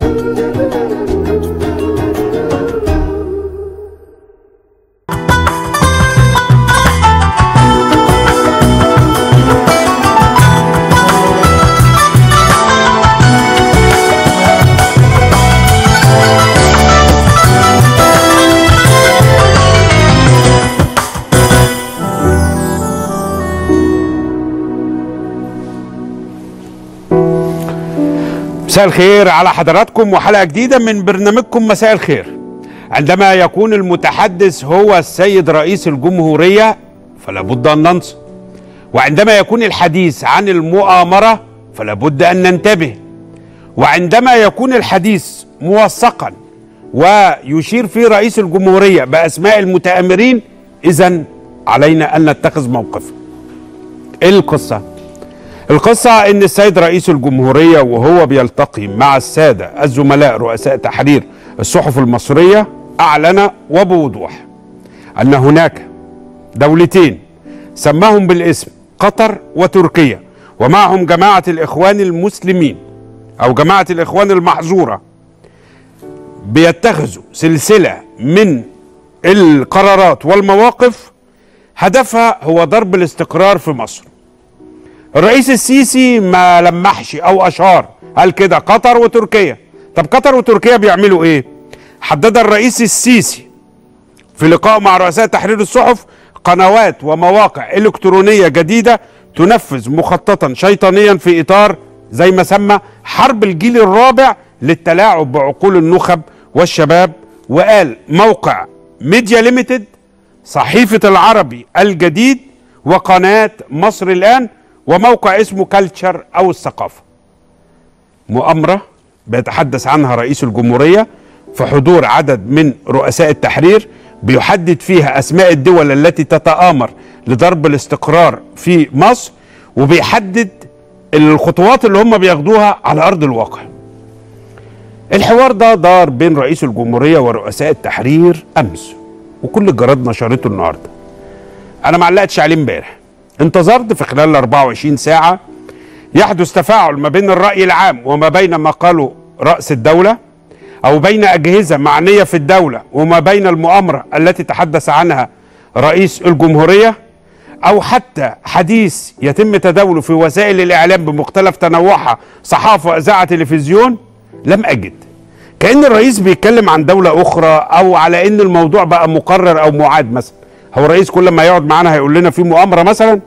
مساء الخير على حضراتكم وحلقه جديده من برنامجكم مساء الخير. عندما يكون المتحدث هو السيد رئيس الجمهوريه فلا بد ان ننصت. وعندما يكون الحديث عن المؤامره فلا بد ان ننتبه. وعندما يكون الحديث موثقا ويشير فيه رئيس الجمهوريه باسماء المتآمرين اذا علينا ان نتخذ موقف. ايه القصه؟ القصة إن السيد رئيس الجمهورية وهو بيلتقي مع السادة الزملاء رؤساء تحرير الصحف المصرية أعلن وبوضوح أن هناك دولتين سماهم بالاسم قطر وتركيا ومعهم جماعة الإخوان المسلمين أو جماعة الإخوان المحظورة بيتخذوا سلسلة من القرارات والمواقف هدفها هو ضرب الاستقرار في مصر الرئيس السيسي ما لمحش او اشار قال كده قطر وتركيا طب قطر وتركيا بيعملوا ايه حدد الرئيس السيسي في لقاء مع رؤساء تحرير الصحف قنوات ومواقع الكترونيه جديده تنفذ مخططا شيطانيا في اطار زي ما سمى حرب الجيل الرابع للتلاعب بعقول النخب والشباب وقال موقع ميديا ليميتد صحيفه العربي الجديد وقناه مصر الان وموقع اسمه كالتشر او الثقافه مؤامره بيتحدث عنها رئيس الجمهوريه في حضور عدد من رؤساء التحرير بيحدد فيها اسماء الدول التي تتآمر لضرب الاستقرار في مصر وبيحدد الخطوات اللي هم بياخدوها على ارض الواقع الحوار ده دار بين رئيس الجمهوريه ورؤساء التحرير امس وكل الجرائد نشرته النهارده انا ما علقتش عليه امبارح انتظرت في خلال ال 24 ساعة يحدث تفاعل ما بين الرأي العام وما بين ما قاله رأس الدولة أو بين أجهزة معنية في الدولة وما بين المؤامرة التي تحدث عنها رئيس الجمهورية أو حتى حديث يتم تداوله في وسائل الإعلام بمختلف تنوعها صحافة إذاعة تلفزيون لم أجد كأن الرئيس بيتكلم عن دولة أخرى أو على أن الموضوع بقى مقرر أو معاد مثلا هو الرئيس كل ما يقعد معانا هيقول لنا في مؤامرة مثلا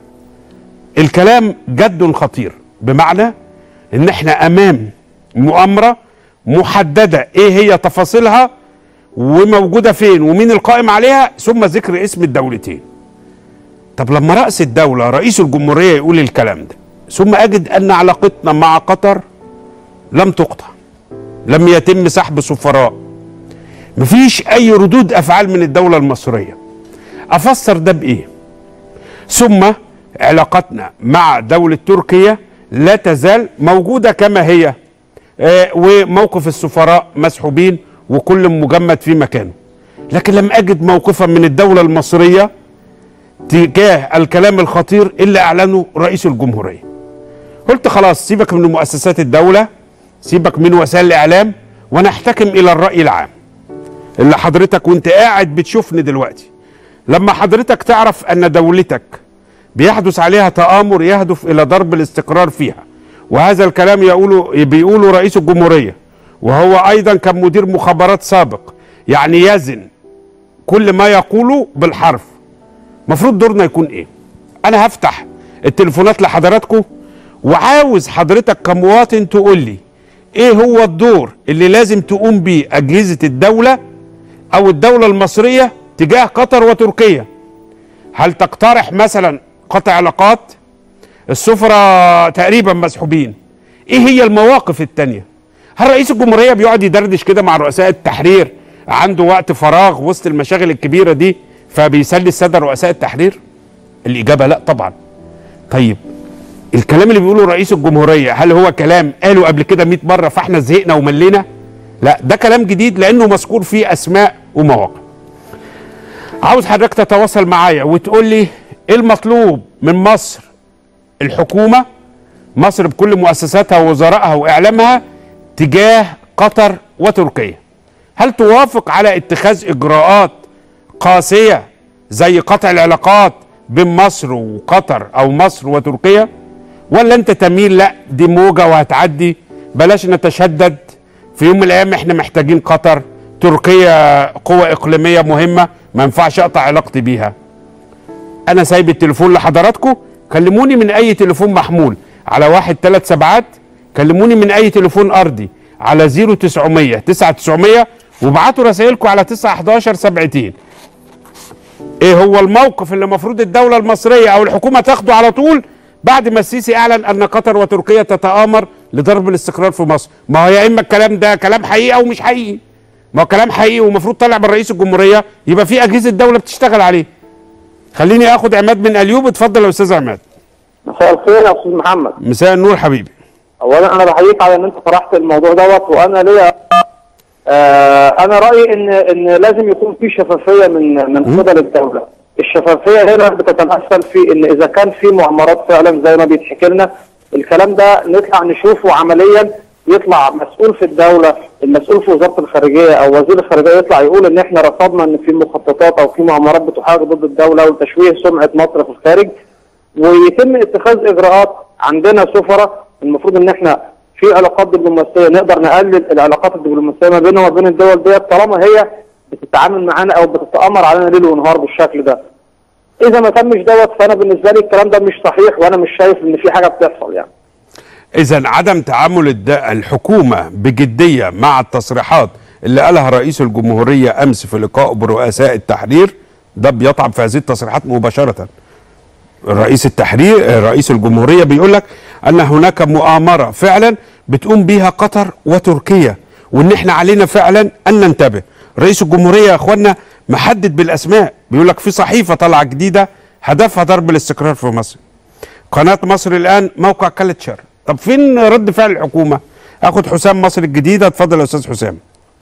الكلام جد خطير بمعنى ان احنا امام مؤامره محدده ايه هي تفاصيلها وموجوده فين ومين القائم عليها ثم ذكر اسم الدولتين طب لما راس الدوله رئيس الجمهوريه يقول الكلام ده ثم اجد ان علاقتنا مع قطر لم تقطع لم يتم سحب سفراء مفيش اي ردود افعال من الدوله المصريه افسر ده بايه ثم علاقتنا مع دولة تركيا لا تزال موجودة كما هي آه وموقف السفراء مسحوبين وكل مجمد في مكانه لكن لم أجد موقفا من الدولة المصرية تجاه الكلام الخطير اللي أعلنه رئيس الجمهورية قلت خلاص سيبك من مؤسسات الدولة سيبك من وسائل الإعلام ونحتكم إلى الرأي العام اللي حضرتك وانت قاعد بتشوفني دلوقتي لما حضرتك تعرف أن دولتك بيحدث عليها تآمر يهدف إلى ضرب الاستقرار فيها وهذا الكلام يقوله بيقوله رئيس الجمهورية وهو أيضا كان مدير مخابرات سابق يعني يزن كل ما يقوله بالحرف مفروض دورنا يكون إيه أنا هفتح التليفونات لحضراتكم وعاوز حضرتك كمواطن تقول لي إيه هو الدور اللي لازم تقوم بيه أجهزة الدولة أو الدولة المصرية تجاه قطر وتركيا هل تقترح مثلا قطع علاقات السفراء تقريبا مسحوبين ايه هي المواقف التانية هل رئيس الجمهورية بيقعد يدردش كده مع رؤساء التحرير عنده وقت فراغ وسط المشاغل الكبيرة دي فبيسلي السادة رؤساء التحرير الإجابة لا طبعا طيب الكلام اللي بيقوله رئيس الجمهورية هل هو كلام قاله قبل كده 100 مرة فاحنا زهقنا وملينا لا ده كلام جديد لأنه مذكور فيه أسماء ومواقع عاوز حضرتك تتواصل معايا وتقول لي ايه المطلوب من مصر الحكومه مصر بكل مؤسساتها ووزرائها واعلامها تجاه قطر وتركيا هل توافق على اتخاذ اجراءات قاسيه زي قطع العلاقات بين مصر وقطر او مصر وتركيا ولا انت تميل لا دي موجه وهتعدي بلاش نتشدد في يوم من الايام احنا محتاجين قطر تركيا قوة اقليمية مهمة ما ينفعش اقطع علاقتي بيها انا سايب التليفون لحضراتكم كلموني من اي تليفون محمول على واحد ثلاث سبعات كلموني من اي تليفون ارضي على 0900 9900 وابعتوا رسائلكم على 911 70 ايه هو الموقف اللي المفروض الدولة المصرية او الحكومة تاخده على طول بعد ما السيسي اعلن ان قطر وتركيا تتآمر لضرب الاستقرار في مصر ما هو يا اما الكلام ده كلام حقيقي او مش حقيقي ما هو كلام حقيقي ومفروض طالع من رئيس الجمهورية يبقى في اجهزة دولة بتشتغل عليه خليني اخد عماد من اليوب اتفضل يا استاذ عماد مساء الخير يا استاذ محمد مساء النور حبيبي اولا انا بحييك على ان انت طرحت الموضوع دوت وانا ليا آه انا رايي ان ان لازم يكون في شفافيه من من قبل الدوله الشفافيه هنا بتتمثل في ان اذا كان في مؤامرات فعلا زي ما بيتحكي لنا الكلام ده نطلع نشوفه عمليا يطلع مسؤول في الدوله المسؤول في وزاره الخارجيه او وزير الخارجيه يطلع يقول ان احنا رصدنا ان في مخططات او في مؤامرات بتحاول ضد الدوله وتشويه سمعه مصر في الخارج ويتم اتخاذ اجراءات عندنا سفراء المفروض ان احنا في علاقات دبلوماسيه نقدر نقلل العلاقات الدبلوماسيه ما بيننا وبين الدول ديت طالما هي بتتعامل معانا او بتتامر علينا ليل ونهار بالشكل ده. اذا ما تمش دوت فانا بالنسبه لي الكلام ده مش صحيح وانا مش شايف ان في حاجه بتحصل يعني. اذا عدم تعامل الد- الحكومه بجديه مع التصريحات اللي قالها رئيس الجمهوريه امس في لقائه برؤساء التحرير ده بيطعن في هذه التصريحات مباشره رئيس التحرير رئيس الجمهوريه بيقول لك ان هناك مؤامره فعلا بتقوم بيها قطر وتركيا وان احنا علينا فعلا ان ننتبه رئيس الجمهوريه يا اخوانا محدد بالاسماء بيقول لك في صحيفه طالعه جديده هدفها ضرب الاستقرار في مصر قناة مصر الآن موقع كالتشر طب فين رد فعل الحكومة أخد حسام مصر الجديدة اتفضل يا أستاذ حسام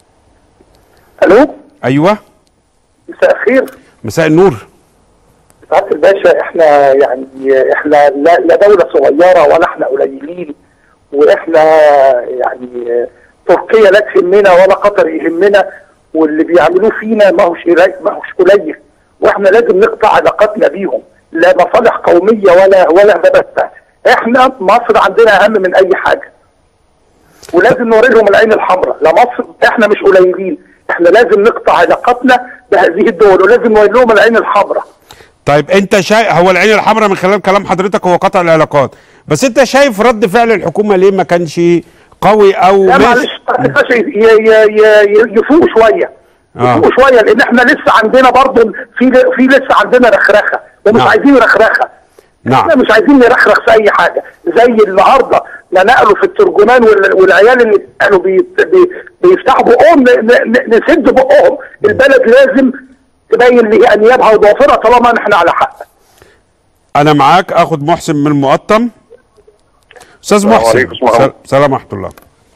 الو أيوة مساء الخير مساء النور سعاده الباشا احنا يعني احنا لا, لا دوله صغيره ولا احنا قليلين واحنا يعني تركيا لا تهمنا ولا قطر يهمنا واللي بيعملوه فينا ما هوش قليل- ما هوش قليل واحنا لازم نقطع علاقاتنا بيهم لا مصالح قوميه ولا ولا ده بس احنا مصر عندنا اهم من اي حاجه ولازم نوري لهم العين الحمراء لا مصر احنا مش قليلين احنا لازم نقطع علاقاتنا بهذه الدول ولازم نوري لهم العين الحمراء طيب أنت شايف هو العين الحمراء من خلال كلام حضرتك هو قطع العلاقات بس أنت شايف رد فعل الحكومة ليه ما كانش قوي أو لا مش معلش معلش ي- ي- ي- يفوقوا شويه آه. يفوقوا شويه لان احنا لسه عندنا برضه في في لسه عندنا رخرخه ومش نعم. عايزين رخرخه نعم. احنا مش عايزين نرخرخ في اي حاجه زي النهارده ما نقلوا في الترجمان وال- والعيال اللي كانوا بي- بي- بيفتحوا بقهم ن- ن- نسد بقهم البلد لازم تبين لي انيابها وضوافرها طالما احنا على حق أنا معاك أخد محسن من المقطم أستاذ محسن عليكم السلام. سل- سلام ورحمة الله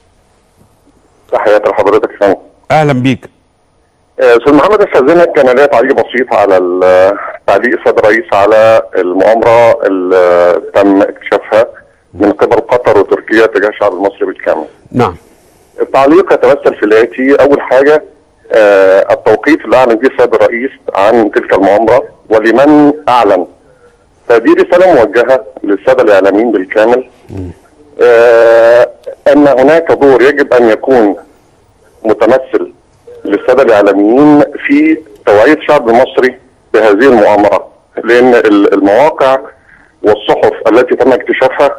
تحياتي لحضرتك يا فندم. أهلا بيك آه، استاذ محمد استاذنك كان ليا تعليق بسيط على ال- تعليق السيد الرئيس على المؤامره اللي تم اكتشافها من قبل قطر وتركيا تجاه الشعب المصري بالكامل. نعم التعليق يتمثل في الاتي اول حاجه آه، التوقيت اللي اعلن به السيد الرئيس عن تلك المؤامره ولمن اعلن. فدي رساله موجهه للساده الاعلاميين بالكامل آه، ان هناك دور يجب ان يكون متمثل للساده الاعلاميين في توعيه الشعب المصري بهذه المؤامره لان ال- المواقع والصحف التي تم اكتشافها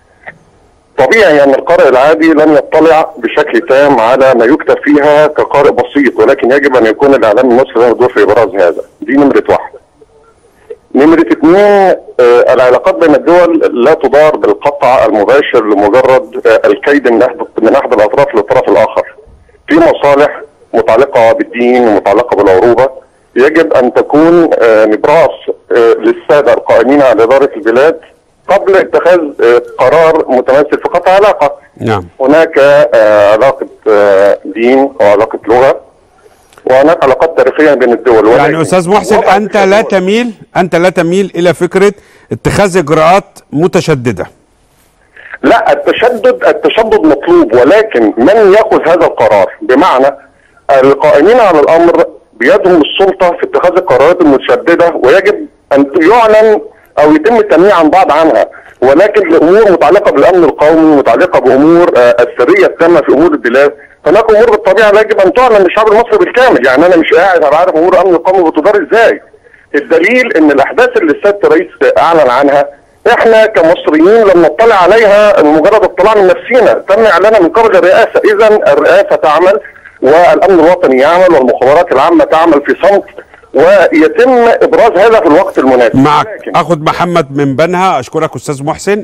طبيعي ان القارئ العادي لن يطلع بشكل تام على ما يكتب فيها كقارئ بسيط ولكن يجب ان يكون الاعلام المصري له دور في ابراز هذا دي نمره واحد نمرة اثنين آه العلاقات بين الدول لا تدار بالقطع المباشر لمجرد آه الكيد من احد من احد الاطراف للطرف الاخر. في مصالح متعلقة بالدين ومتعلقة بالعروبة يجب ان تكون آه نبراس آه للسادة القائمين على ادارة البلاد قبل اتخاذ آه قرار متمثل في قطع علاقة. نعم هناك آه علاقة آه دين وعلاقة لغة وهناك علاقات تاريخية بين الدول يعني ولكن استاذ محسن وضع انت لا الدول- تميل انت لا تميل الى فكره اتخاذ اجراءات متشدده لا التشدد التشدد مطلوب ولكن من ياخذ هذا القرار بمعنى القائمين على الامر بيدهم السلطه في اتخاذ القرارات المتشدده ويجب ان يعلن او يتم التنويه عن بعض عنها ولكن لامور متعلقه بالامن القومي متعلقه بامور آه، السريه التامه في امور البلاد هناك امور بالطبيعه لا يجب ان تعلن للشعب المصري بالكامل يعني انا مش قاعد أبقى عارف امور الامن القومي بتدار ازاي الدليل ان الاحداث اللي السيد الرئيس اعلن عنها احنا كمصريين لم نطلع عليها مجرد اطلاع من نفسنا تم اعلانها من قبل الرئاسه اذا الرئاسه تعمل والامن الوطني يعمل والمخابرات العامه تعمل في صمت ويتم ابراز هذا في الوقت المناسب معك ولكن- اخد محمد من بنها اشكرك استاذ محسن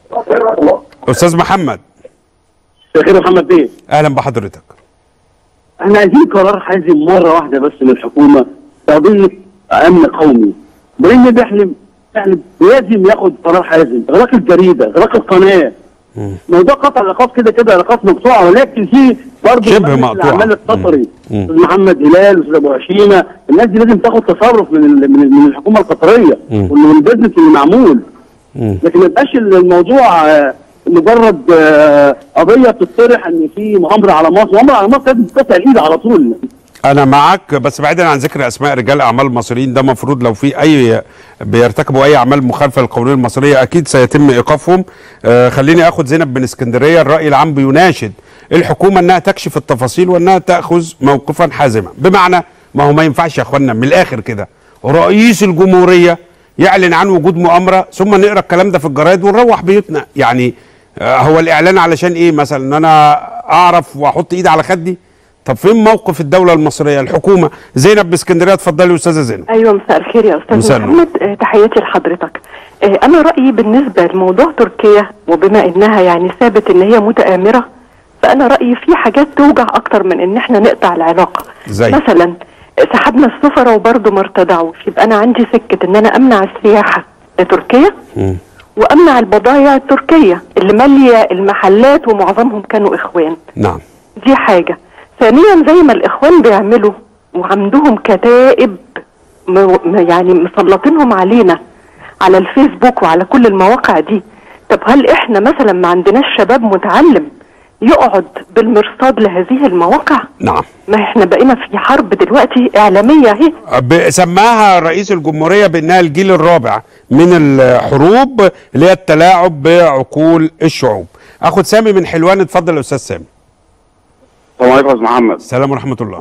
استاذ محمد خير محمد بيه اهلا بحضرتك احنا عايزين قرار حازم مره واحده بس من الحكومه في قضيه امن قومي ابراهيم بيحلم يعني لازم ياخد قرار حازم اغلاق الجريده اغلاق القناه موضوع قطع العلاقات كده كده علاقات مقطوعه ولكن في برضه شبه مجلس مقطوعة. الاعمال القطري مم. استاذ محمد هلال استاذ ابو هشيمه الناس دي لازم تاخد تصرف من ال- من, ال- من الحكومه القطريه مم. ومن البيزنس اللي معمول مم. لكن ما يبقاش الموضوع آه، مجرد آه، قضيه بتطرح ان في مؤامره على مصر، مؤامره على مصر لازم تتقطع الايد على طول. انا معاك بس بعيدا عن ذكر اسماء رجال اعمال مصريين ده مفروض لو في اي بيرتكبوا اي اعمال مخالفه للقوانين المصريه اكيد سيتم ايقافهم آه خليني اخد زينب من اسكندريه الراي العام بيناشد الحكومه انها تكشف التفاصيل وانها تاخذ موقفا حازما بمعنى ما هو ما ينفعش يا اخوانا من الاخر كده رئيس الجمهوريه يعلن عن وجود مؤامره ثم نقرا الكلام ده في الجرايد ونروح بيوتنا يعني آه هو الاعلان علشان ايه مثلا ان انا اعرف واحط ايدي على خدي طب فين موقف الدولة المصرية الحكومة زينب باسكندرية اتفضلي أستاذة زينب ايوه مساء الخير يا مساء استاذ النور. محمد آه، تحياتي لحضرتك آه، انا رايي بالنسبه لموضوع تركيا وبما انها يعني ثابت ان هي متآمره فانا رايي في حاجات توجع اكتر من ان احنا نقطع العلاقه زي؟ مثلا آه، سحبنا السفراء وبرضه ما ارتدعوش يبقى انا عندي سكه ان انا امنع السياحه لتركيا وامنع البضائع التركيه اللي ماليه المحلات ومعظمهم كانوا اخوان نعم دي حاجة ثانيا زي ما الإخوان بيعملوا وعندهم كتائب م- م- يعني مسلطينهم علينا على الفيسبوك وعلى كل المواقع دي طب هل احنا مثلا ما عندناش شباب متعلم يقعد بالمرصاد لهذه المواقع نعم ما احنا بقينا في حرب دلوقتي إعلامية اهي ب- سماها رئيس الجمهورية بأنها الجيل الرابع من الحروب اللي هي التلاعب بعقول الشعوب أخد سامي من حلوان اتفضل يا أستاذ سامي السلام عليكم يا استاذ محمد السلام ورحمة الله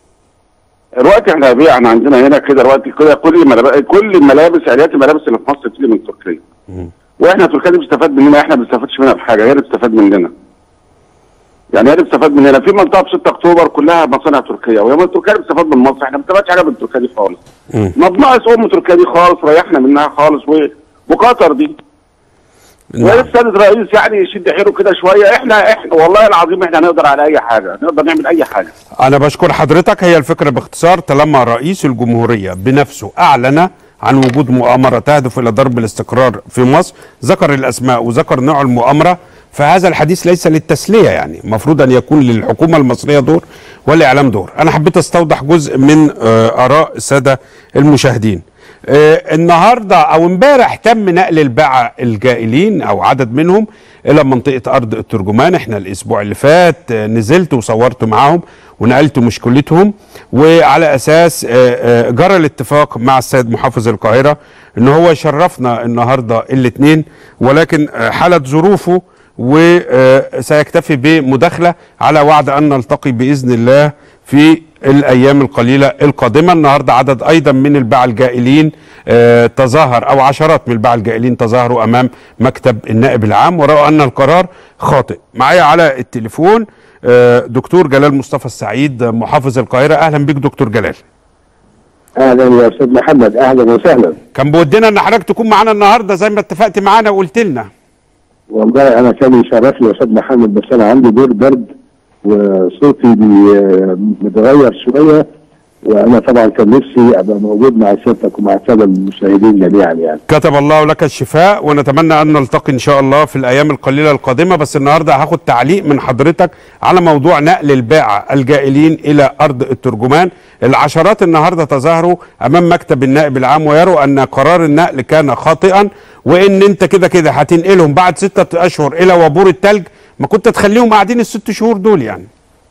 دلوقتي احنا بيه احنا عندنا هنا كده دلوقتي كده كل الملابس كل الملابس اليات الملابس اللي في مصر بتيجي من تركيا واحنا تركيا دي بتستفاد مننا احنا ما بنستفادش منها بحاجه هي اللي بتستفاد مننا يعني هي اللي بتستفاد مننا في منطقه في 6 اكتوبر كلها مصانع تركيه وهي من تركيا اللي بتستفاد من مصر احنا ما بنستفادش حاجه من تركيا دي خالص مم. ما بناقص ام تركيا دي خالص ريحنا منها خالص و... وقطر دي نعم. والسيد الرئيس يعني يشد حيله كده شويه احنا احنا والله العظيم احنا نقدر على اي حاجه نقدر نعمل اي حاجه أنا بشكر حضرتك هي الفكرة باختصار طالما رئيس الجمهورية بنفسه أعلن عن وجود مؤامرة تهدف إلى ضرب الاستقرار في مصر ذكر الأسماء وذكر نوع المؤامرة فهذا الحديث ليس للتسلية يعني المفروض أن يكون للحكومة المصرية دور والإعلام دور أنا حبيت أستوضح جزء من آه، آراء السادة المشاهدين آه، النهارده او امبارح تم نقل الباعة الجائلين او عدد منهم الى منطقه ارض الترجمان احنا الاسبوع اللي فات آه، نزلت وصورت معاهم ونقلت مشكلتهم وعلى اساس آه، آه، جرى الاتفاق مع السيد محافظ القاهره ان هو يشرفنا النهارده الاثنين ولكن آه، حالت ظروفه وسيكتفي بمداخله على وعد ان نلتقي باذن الله في الايام القليله القادمه النهارده عدد ايضا من الباعة الجائلين آه، تظاهر او عشرات من الباعة الجائلين تظاهروا امام مكتب النائب العام وراوا ان القرار خاطئ معايا على التليفون آه، دكتور جلال مصطفى السعيد محافظ القاهره اهلا بيك دكتور جلال اهلا يا استاذ محمد اهلا وسهلا كان بودنا ان حضرتك تكون معانا النهارده زي ما اتفقت معانا وقلت لنا والله انا كان يشرفني يا استاذ محمد بس انا عندي دور برد وصوتي بي- متغير شويه وانا طبعا كان نفسي ابقى موجود مع سيادتك ومع الساده المشاهدين جميعا يعني كتب الله لك الشفاء ونتمنى ان نلتقي ان شاء الله في الايام القليله القادمه بس النهارده هاخد تعليق من حضرتك على موضوع نقل الباعه الجائلين الى ارض الترجمان العشرات النهارده تظاهروا امام مكتب النائب العام ويروا ان قرار النقل كان خاطئا وان انت كده كده هتنقلهم بعد ستة اشهر الى وبور التلج ما كنت تخليهم قاعدين الست شهور دول يعني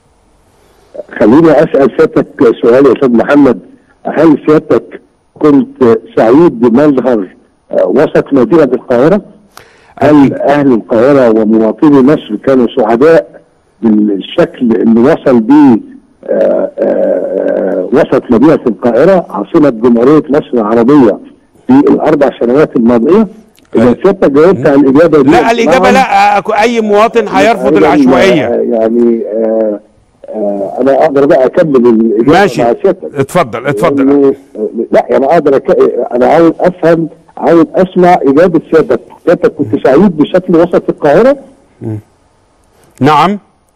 خليني اسال سيادتك سؤال يا استاذ محمد هل سيادتك كنت سعيد بمظهر آه، وسط مدينه القاهره؟ هل اهل القاهره ومواطني مصر كانوا سعداء بالشكل اللي وصل بيه آه، آه، وسط مدينه القاهره عاصمه جمهوريه مصر العربيه في الاربع سنوات الماضيه؟ اذا سيادتك جاوبت على الاجابه دي لا الاجابه لا أك- اي مواطن هيرفض أيضاً، العشوائيه آه، يعني آه، آه، انا اقدر بقى اكمل الاجابه ماشي مع سيادتك اتفضل اتفضل لأنه- لا انا اقدر أك... انا عاوز افهم عاوز اسمع اجابه سيادتك سيادتك كنت سعيد بشكل وسط القاهره نعم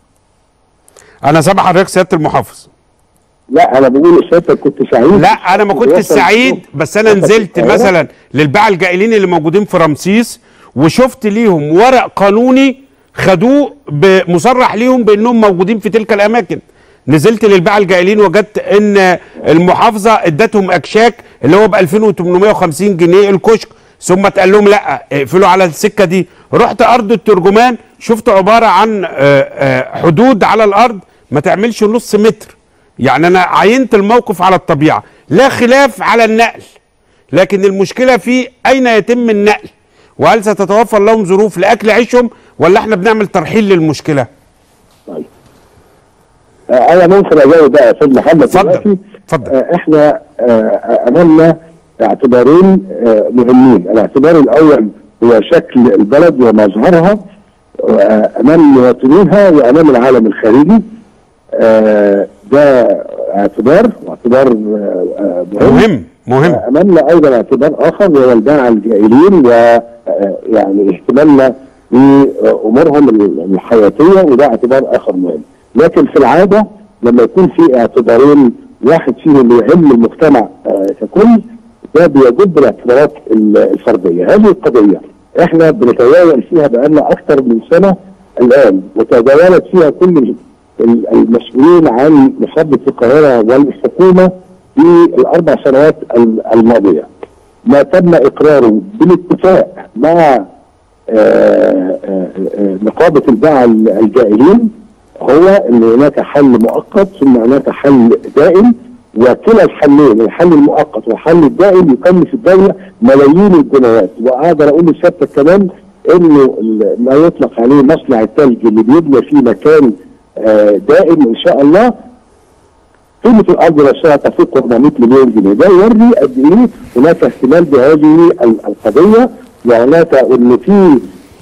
انا سامع حضرتك سياده المحافظ لا انا بقول سيادتك كنت سعيد لا انا ما كنتش وسط- سعيد بس انا وسط نزلت القاهرة. مثلا للباعة الجائلين اللي موجودين في رمسيس وشفت ليهم ورق قانوني خدوه مصرح ليهم بانهم موجودين في تلك الاماكن نزلت للباعة الجائلين وجدت ان المحافظه ادتهم اكشاك اللي هو ب 2850 جنيه الكشك ثم اتقال لهم لا اقفلوا على السكه دي رحت ارض الترجمان شفت عباره عن آه، آه، حدود على الارض ما تعملش نص متر يعني انا عينت الموقف على الطبيعه لا خلاف على النقل لكن المشكله في اين يتم النقل وهل ستتوفر لهم ظروف لاكل عيشهم ولا احنا بنعمل ترحيل للمشكله طيب. آه، انا ممكن اجاوب بقى يا استاذ محمد اتفضل، دلوقتي. اتفضل. آه، احنا آه، امامنا اعتبارين آه، مهمين الاعتبار الاول هو شكل البلد ومظهرها آه، امام مواطنيها وامام العالم الخارجي آه، ده اعتبار واعتبار آه، آه، مهم مهم امامنا ايضا اعتبار اخر وهو الباعة الجائلين ويعني اهتمامنا بامورهم الحياتيه وده اعتبار اخر مهم لكن في العاده لما يكون في اعتبارين واحد فيهم يهم المجتمع آه، ككل ده بيجب الاعتبارات ال- الفرديه هذه القضيه احنا بنتداول فيها بقالنا اكثر من سنه الان وتداولت فيها كل ال- المسؤولين عن محافظه القاهره والحكومه في الاربع سنوات ال- الماضيه ما تم اقراره بالاتفاق مع آه، آه، آه، نقابه الباعة الجائلين هو ان هناك حل مؤقت ثم هناك حل دائم وكلا الحلين الحل المؤقت والحل الدائم يكلف الدوله ملايين الجنيهات واقدر اقول لسيادتك كمان انه ال- ما يطلق عليه مصنع الثلج اللي بيبنى فيه مكان آه، دائم ان شاء الله قيمة الأرض نفسها تفوق 400 مليون جنيه، ده يوري قد إيه هناك اهتمام بهذه ال- القضية وهناك إن في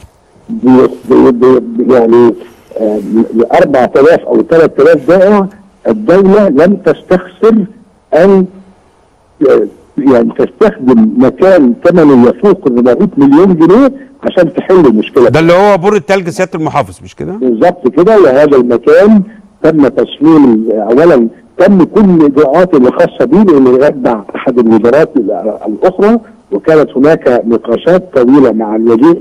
بي- بي- بي- يعني آه، 4000 أو 3000 بائع الدولة لم تستخسر أن آه، يعني تستخدم مكان ثمنه يفوق 400 مليون جنيه عشان تحل المشكلة ده اللي هو بور التلج سياده المحافظ مش كده بالظبط كده وهذا المكان تم تصميم اولا تم كل الاجراءات اللي خاصه به لانه يتبع احد الوزارات ال- الاخرى وكانت هناك نقاشات طويله مع الوزير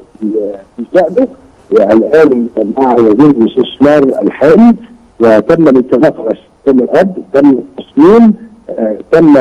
في شأنه والان مع وزير الاستثمار الحالي وتم الاتفاق على استخدام الارض تم التصميم آه، تم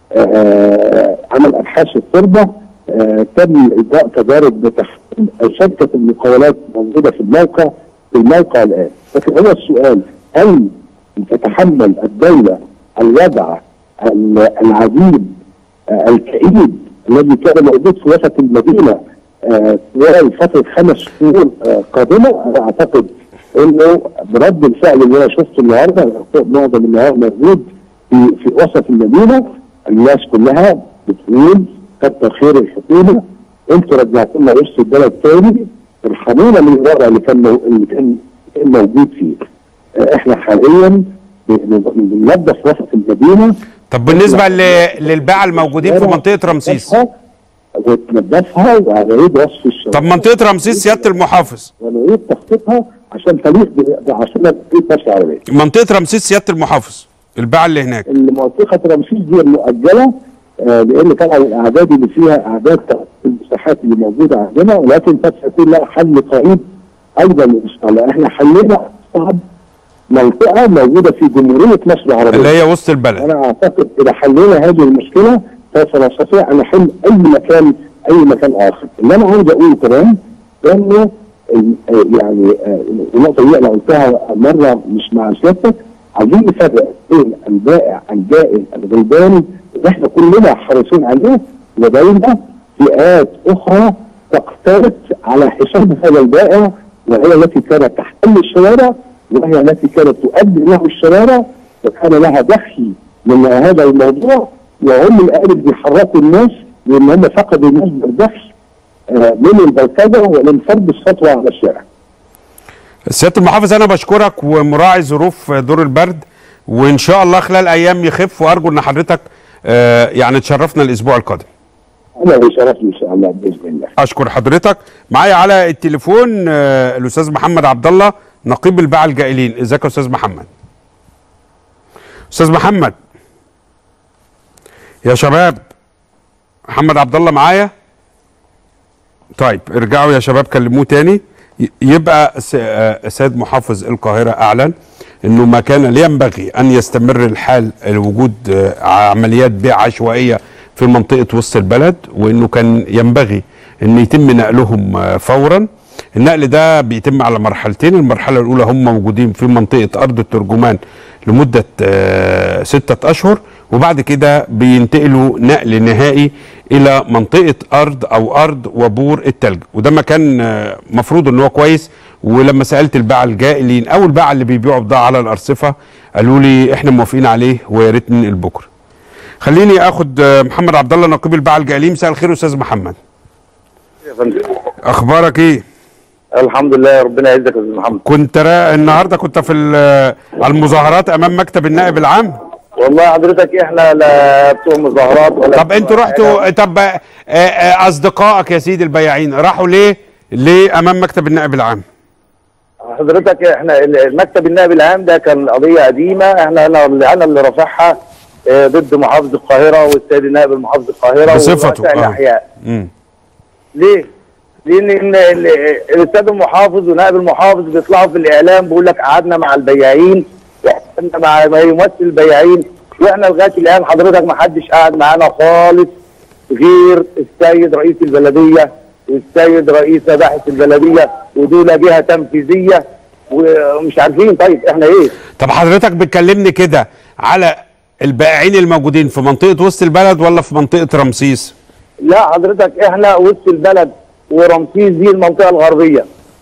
آه، عمل ابحاث التربه آه، تم اجراء تجارب بتحقيق شركه المقاولات موجوده في الموقع في الموقع الان لكن هو السؤال هل تتحمل الدوله الوضع ال- العجيب آه، الكئيب الذي كان موجود في وسط المدينه آه، خلال فتره خمس شهور آه، قادمه انا اعتقد انه برد الفعل اللي انا شفته النهارده معظم النهار موجود في في وسط المدينه الناس كلها بتقول كتر خير الحكومه انتوا رجعتونا وسط البلد تاني ارحمونا من الوضع اللي كان مو- اللي كان كان موجود فيه. آه، احنا حاليا بن- بننظف وسط المدينه طب بالنسبه ل- للباعة الموجودين في منطقه رمسيس وتنظفها وهنعيد وصف الشباب طب منطقه رمسيس سياده المحافظ ونعيد تخطيطها عشان تليق ب- بعاصمه مدينه مصر العربيه. منطقه رمسيس سياده المحافظ الباعة اللي هناك المنطقه رمسيس دي المؤجله آه، لان طبعا الاعداد اللي فيها اعداد تغطي المساحات اللي موجوده عندنا ولكن قد يكون لها حل قريب ايضا ان شاء الله احنا حلينا اصعب منطقه موجوده في جمهوريه مصر العربيه اللي هي وسط البلد انا اعتقد اذا حلينا هذه المشكله سوف نستطيع ان نحل اي مكان اي مكان اخر اللي انا عاوز اقول كمان انه ال- يعني آه، النقطه دي انا قلتها مره مش مع سيادتك عايزين نفرق بين البائع الجائل الغلبان اللي احنا كلنا حريصين عليه وبين فئات اخرى تقترب على حساب هذا البائع وهي التي كانت تحتل الشوارع وهي التي كانت تؤدي له الشوارع وكان لها دخل من هذا الموضوع وهم الآن بيحركوا الناس لان هم فقدوا مصدر دخل آه، من البلطجه ومن فرض السطوه على الشارع. سياده المحافظ انا بشكرك ومراعي ظروف دور البرد وان شاء الله خلال ايام يخف وارجو ان حضرتك آه، يعني تشرفنا الاسبوع القادم انا بشرفني ان شاء الله باذن الله. اشكر حضرتك معايا على التليفون آه، الاستاذ محمد عبد الله نقيب الباعة الجائلين ازيك يا استاذ محمد استاذ محمد يا شباب محمد عبد الله معايا طيب ارجعوا يا شباب كلموه تاني ي- يبقى س- آه، سيد محافظ القاهرة أعلن أنه ما كان ينبغي أن يستمر الحال وجود آه، عمليات بيع عشوائية في منطقة وسط البلد وأنه كان ينبغي أن يتم نقلهم آه، فورا النقل ده بيتم على مرحلتين المرحلة الأولى هم موجودين في منطقة أرض الترجمان لمدة آه، ستة أشهر وبعد كده بينتقلوا نقل نهائي إلى منطقة أرض أو أرض وبور التلج وده مكان آه، مفروض إن هو كويس ولما سألت الباعة الجائلين أو الباعة اللي بيبيعوا بضاعة على الأرصفة قالوا لي إحنا موافقين عليه ويا ريت ننقل بكرة خليني اخد آه، محمد عبد الله نقيب الباعة الجائلين مساء الخير استاذ محمد يا فندم اخبارك ايه الحمد لله ربنا يعزك يا استاذ محمد كنت را... النهارده كنت في ال- المظاهرات امام مكتب النائب العام والله حضرتك احنا لا بتوع مظاهرات ولا طب انتوا رحتوا طب آه، آه، اصدقائك يا سيدي البياعين راحوا ليه ليه امام مكتب النائب العام حضرتك احنا ال- مكتب النائب العام ده كان قضيه قديمه احنا انا اللي انا اللي رافعها اه، ضد محافظ القاهره والسيد نائب المحافظ القاهره بصفته، ووسائل اه. الاحياء مم. ليه؟ لان إن ال- الاستاذ المحافظ ونائب المحافظ بيطلعوا في الاعلام بيقول لك قعدنا مع البياعين وقعدنا مع ما يمثل البياعين واحنا لغايه الان حضرتك ما حدش قاعد معانا خالص غير السيد رئيس البلديه والسيد رئيس مباحث البلديه ودول جهه تنفيذيه ومش عارفين طيب احنا ايه؟ طب حضرتك بتكلمني كده على البائعين الموجودين في منطقه وسط البلد ولا في منطقه رمسيس لا حضرتك احنا وسط البلد ورمسيس دي المنطقه الغربيه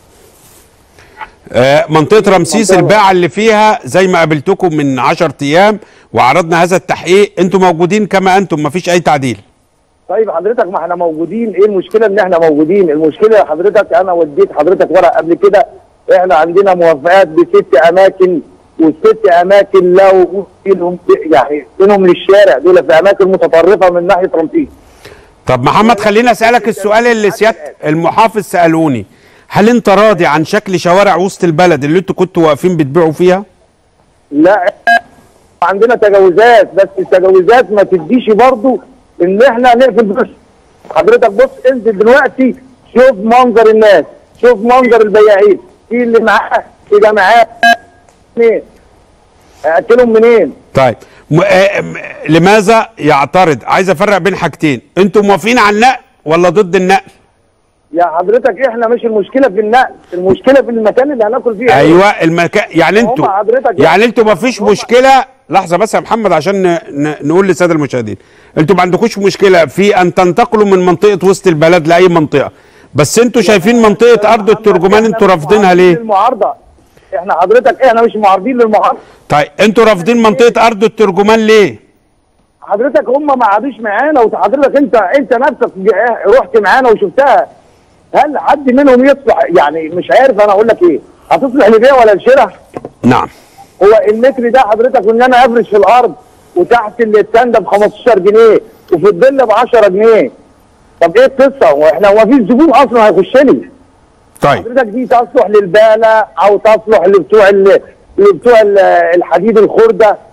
آه، منطقة رمسيس منطقة- الباعة اللي فيها زي ما قابلتكم من 10 أيام وعرضنا هذا التحقيق أنتم موجودين كما أنتم مفيش أي تعديل طيب حضرتك ما احنا موجودين ايه المشكله ان احنا موجودين المشكله حضرتك انا وديت حضرتك ورق قبل كده احنا عندنا موافقات بست اماكن والست اماكن لا وجود فيهم يعني منهم للشارع دول في اماكن متطرفه من ناحيه رمسيس طب محمد خليني أسألك السؤال اللي سيادة المحافظ سألوني هل أنت راضي عن شكل شوارع وسط البلد اللي أنتوا كنتوا واقفين بتبيعوا فيها؟ لا عندنا تجاوزات بس التجاوزات ما تديش برضو ان احنا نقفل بس حضرتك بص انزل دلوقتي شوف منظر الناس شوف منظر البياعين في اللي معاه في جماعات منين اكلهم منين طيب م... آه م... لماذا يعترض؟ عايز أفرق بين حاجتين أنتوا موافقين على النقل ولا ضد النقل؟ يا حضرتك احنا مش المشكله في النقل المشكله في المكان اللي هناكل فيه ايوه المكان يعني هم انتوا حضرتك يعني انتوا ما فيش هم- مشكله لحظه بس يا محمد عشان ن... ن... نقول للساده المشاهدين انتوا ما عندكوش مشكله في ان تنتقلوا من منطقه وسط البلد لاي منطقه بس انتوا شايفين منطقه ارض الترجمان انتوا رافضينها ليه المعارضه احنا حضرتك احنا مش معارضين للمعارضه طيب انتوا رافضين منطقه ارض الترجمان ليه حضرتك هم ما قعدوش معانا وحضرتك انت انت نفسك جا- رحت معانا وشفتها هل حد منهم يصلح يعني مش عارف انا اقول لك ايه هتصلح لبيع ولا لشراء نعم هو المتر ده حضرتك ان انا افرش في الارض وتحت الستاند ب 15 جنيه وفي الظل ب 10 جنيه طب ايه القصه واحنا هو مفيش زبون اصلا هيخش لي طيب حضرتك دي تصلح للبالة او تصلح لبتوع ال- لبتوع ال- الحديد الخردة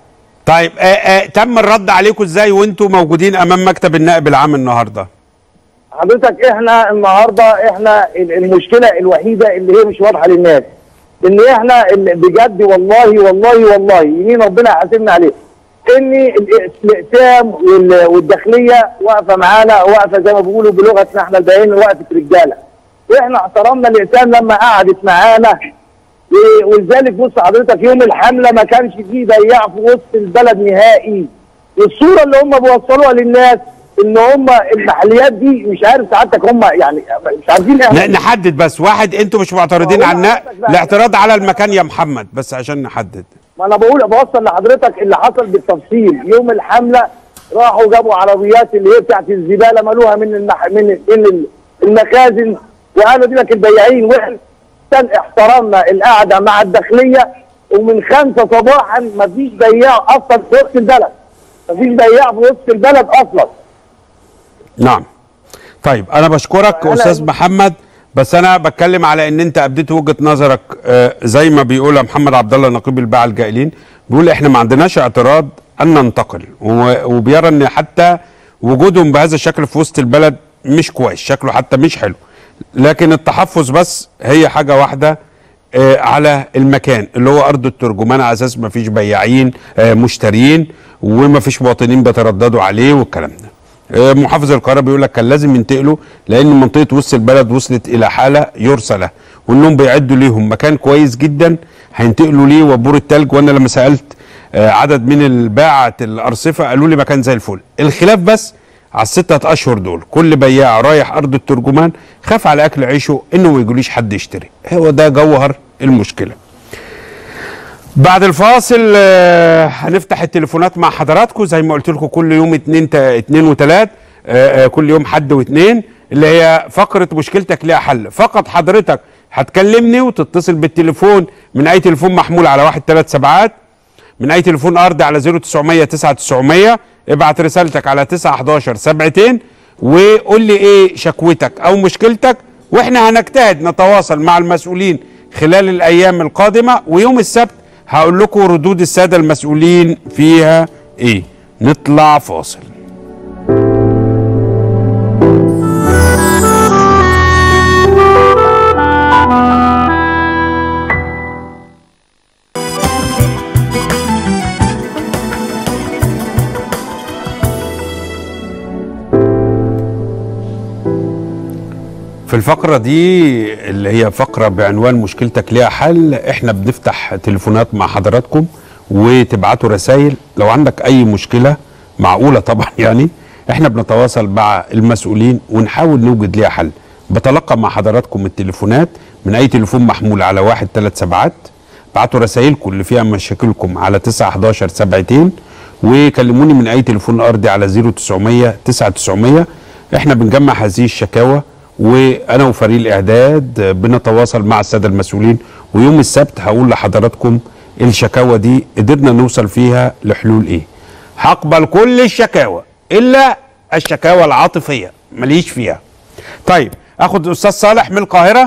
طيب آه آه تم الرد عليكم ازاي وانتم موجودين امام مكتب النائب العام النهارده حضرتك احنا النهارده احنا ال- المشكله الوحيده اللي هي مش واضحه للناس ان احنا ال- بجد والله والله والله يمين ربنا يحاسبنا عليه ان ال- الاقسام وال- والداخليه واقفه معانا واقفه زي ما بيقولوا بلغتنا احنا البيان وقفه رجاله واحنا احترمنا الاقسام لما قعدت معانا و- ولذلك بص حضرتك يوم الحمله ما كانش فيه بياع في وسط البلد نهائي والصوره اللي هم بيوصلوها للناس ان هم المحليات دي مش عارف سعادتك هم يعني مش عارفين احنا ن- نحدد بس واحد انتوا مش معترضين هو على النقل حضرتك بقى- الاعتراض على المكان يا محمد بس عشان نحدد ما انا بقول بوصل لحضرتك اللي حصل بالتفصيل يوم الحمله راحوا جابوا عربيات اللي هي بتاعت الزباله مالوها من المح... من من المخازن وقالوا دي لك البياعين واحنا احترمنا القعده مع الداخليه ومن خمسة صباحا مفيش بياع اصلا في وسط البلد مفيش بياع في وسط البلد اصلا نعم طيب انا بشكرك أنا- استاذ محمد بس انا بتكلم على ان انت ابديت وجهه نظرك آه، زي ما بيقول محمد عبد الله نقيب الباعة الجائلين بيقول احنا ما عندناش اعتراض ان ننتقل و- وبيرى ان حتى وجودهم بهذا الشكل في وسط البلد مش كويس شكله حتى مش حلو لكن التحفظ بس هي حاجه واحده آه، على المكان اللي هو ارض الترجمان على اساس ما فيش بياعين آه، مشترين وما فيش مواطنين بيترددوا عليه والكلام ده آه، محافظ القاهره بيقول لك كان لازم ينتقلوا لان منطقه وسط البلد وصلت الى حاله يرثى لها وانهم بيعدوا ليهم مكان كويس جدا هينتقلوا ليه وبور التلج وانا لما سالت آه، عدد من الباعة الارصفه قالوا لي مكان زي الفل الخلاف بس على الستة اشهر دول كل بياع رايح ارض الترجمان خاف على اكل عيشه انه ما يجوليش حد يشتري هو ده جوهر المشكله بعد الفاصل آه، هنفتح التليفونات مع حضراتكم زي ما قلت لكم كل يوم اتنين تا اتنين وتلات آه، آه، كل يوم حد واتنين اللي هي فقرة مشكلتك ليها حل فقط حضرتك هتكلمني وتتصل بالتليفون من اي تليفون محمول على واحد تلات سبعات من اي تليفون ارضي على 0900 9900 ابعت رسالتك على 911 سبعتين وقول لي ايه شكوتك او مشكلتك واحنا هنجتهد نتواصل مع المسؤولين خلال الايام القادمه ويوم السبت هقول لكم ردود الساده المسؤولين فيها ايه نطلع فاصل في الفقرة دي اللي هي فقرة بعنوان مشكلتك ليها حل احنا بنفتح تليفونات مع حضراتكم وتبعتوا رسائل لو عندك اي مشكلة معقولة طبعا يعني احنا بنتواصل مع المسؤولين ونحاول نوجد ليها حل بتلقى مع حضراتكم التليفونات من اي تليفون محمول على واحد ثلاث سبعات بعتوا رسائلكم اللي فيها مشاكلكم على 9 11 سبعتين وكلموني من اي تليفون ارضي على 0900 9900 احنا بنجمع هذه الشكاوى وانا وفريق الاعداد بنتواصل مع الساده المسؤولين ويوم السبت هقول لحضراتكم الشكاوى دي قدرنا نوصل فيها لحلول ايه هقبل كل الشكاوى الا الشكاوى العاطفيه ماليش فيها طيب اخد استاذ صالح من القاهره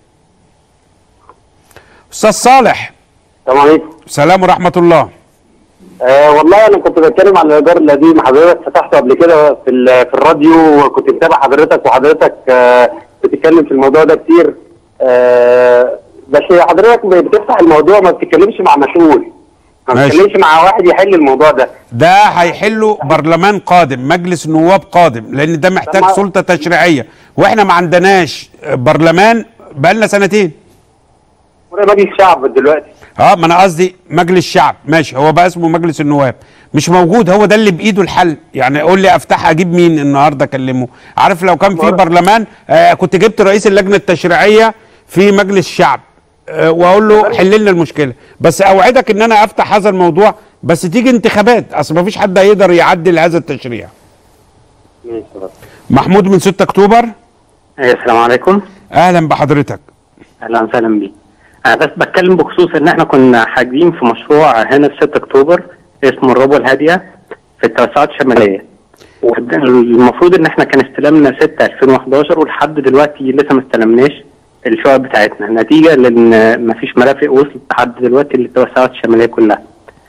استاذ صالح السلام عليكم سلام ورحمه الله آه والله انا كنت بتكلم عن الايجار القديم حضرتك فتحته قبل كده في ال- في الراديو وكنت متابع حضرتك وحضرتك آه بتتكلم في الموضوع ده كتير آه بس حضرتك بتفتح الموضوع ما بتتكلمش مع مسؤول ما ماشي. بتتكلمش مع واحد يحل الموضوع ده ده هيحله برلمان قادم مجلس نواب قادم لان ده محتاج طب ما- سلطه تشريعيه واحنا ما عندناش برلمان بقالنا سنتين ولا مجلس الشعب دلوقتي اه ما انا قصدي مجلس شعب ماشي هو بقى اسمه مجلس النواب مش موجود هو ده اللي بايده الحل يعني قول لي افتح اجيب مين النهارده اكلمه عارف لو كان في برلمان آه كنت جبت رئيس اللجنه التشريعيه في مجلس الشعب آه واقول له حل لنا المشكله بس اوعدك ان انا افتح هذا الموضوع بس تيجي انتخابات اصل ما فيش حد هيقدر يعدل هذا التشريع ماشي خلاص. محمود من 6 اكتوبر أيوة، السلام عليكم اهلا بحضرتك اهلا وسهلا بيك انا بس بتكلم بخصوص ان احنا كنا حاجزين في مشروع هنا في 6 اكتوبر اسمه الربوه الهاديه في التوسعات الشماليه والمفروض ان احنا كان استلامنا 6 2011 ولحد دلوقتي لسه ما استلمناش الشقق بتاعتنا نتيجه لان مفيش مرافق وصلت لحد دلوقتي للتوسعات الشماليه كلها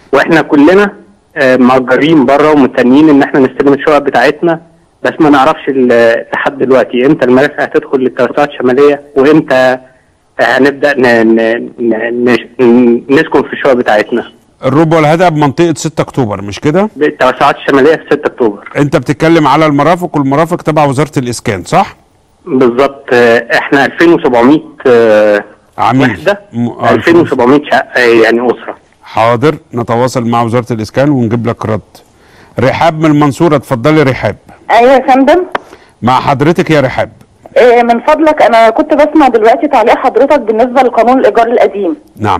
واحنا كلنا آه، مأجرين بره ومستنيين ان احنا نستلم الشقق بتاعتنا بس ما نعرفش ال- لحد دلوقتي امتى المرافق هتدخل للتوسعات الشماليه وامتى هنبدا ن... ن... ن... ن... نسكن في الشقق بتاعتنا الربع والهدى بمنطقه 6 اكتوبر مش كده التوسعات الشماليه في 6 اكتوبر انت بتتكلم على المرافق والمرافق تبع وزاره الاسكان صح بالظبط آه، احنا 2700 آه، عميل وحده م- آه، 2700 شقه يعني اسره حاضر نتواصل مع وزاره الاسكان ونجيب لك رد رحاب من المنصوره اتفضلي رحاب ايوه يا فندم مع حضرتك يا رحاب إيه من فضلك انا كنت بسمع دلوقتي تعليق حضرتك بالنسبه لقانون الايجار القديم نعم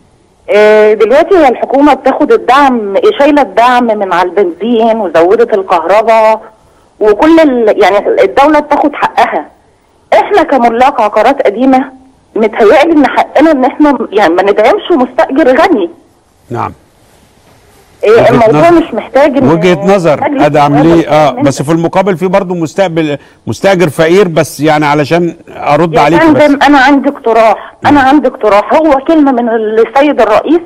إيه دلوقتي هي الحكومه بتاخد الدعم إيه شايله الدعم من على البنزين وزودت الكهرباء وكل ال... يعني الدوله بتاخد حقها احنا كملاك عقارات قديمه متهيألي ان حقنا ان احنا يعني ما ندعمش مستاجر غني نعم إيه وجهة الموضوع نظر. مش محتاج إن وجهه نظر مجلس ادعم النواب ليه اه والبرلمان بس في المقابل في برضه مستقبل مستاجر فقير بس يعني علشان ارد يا عليك بس فندم انا عندي اقتراح انا عندي اقتراح هو كلمه من السيد الرئيس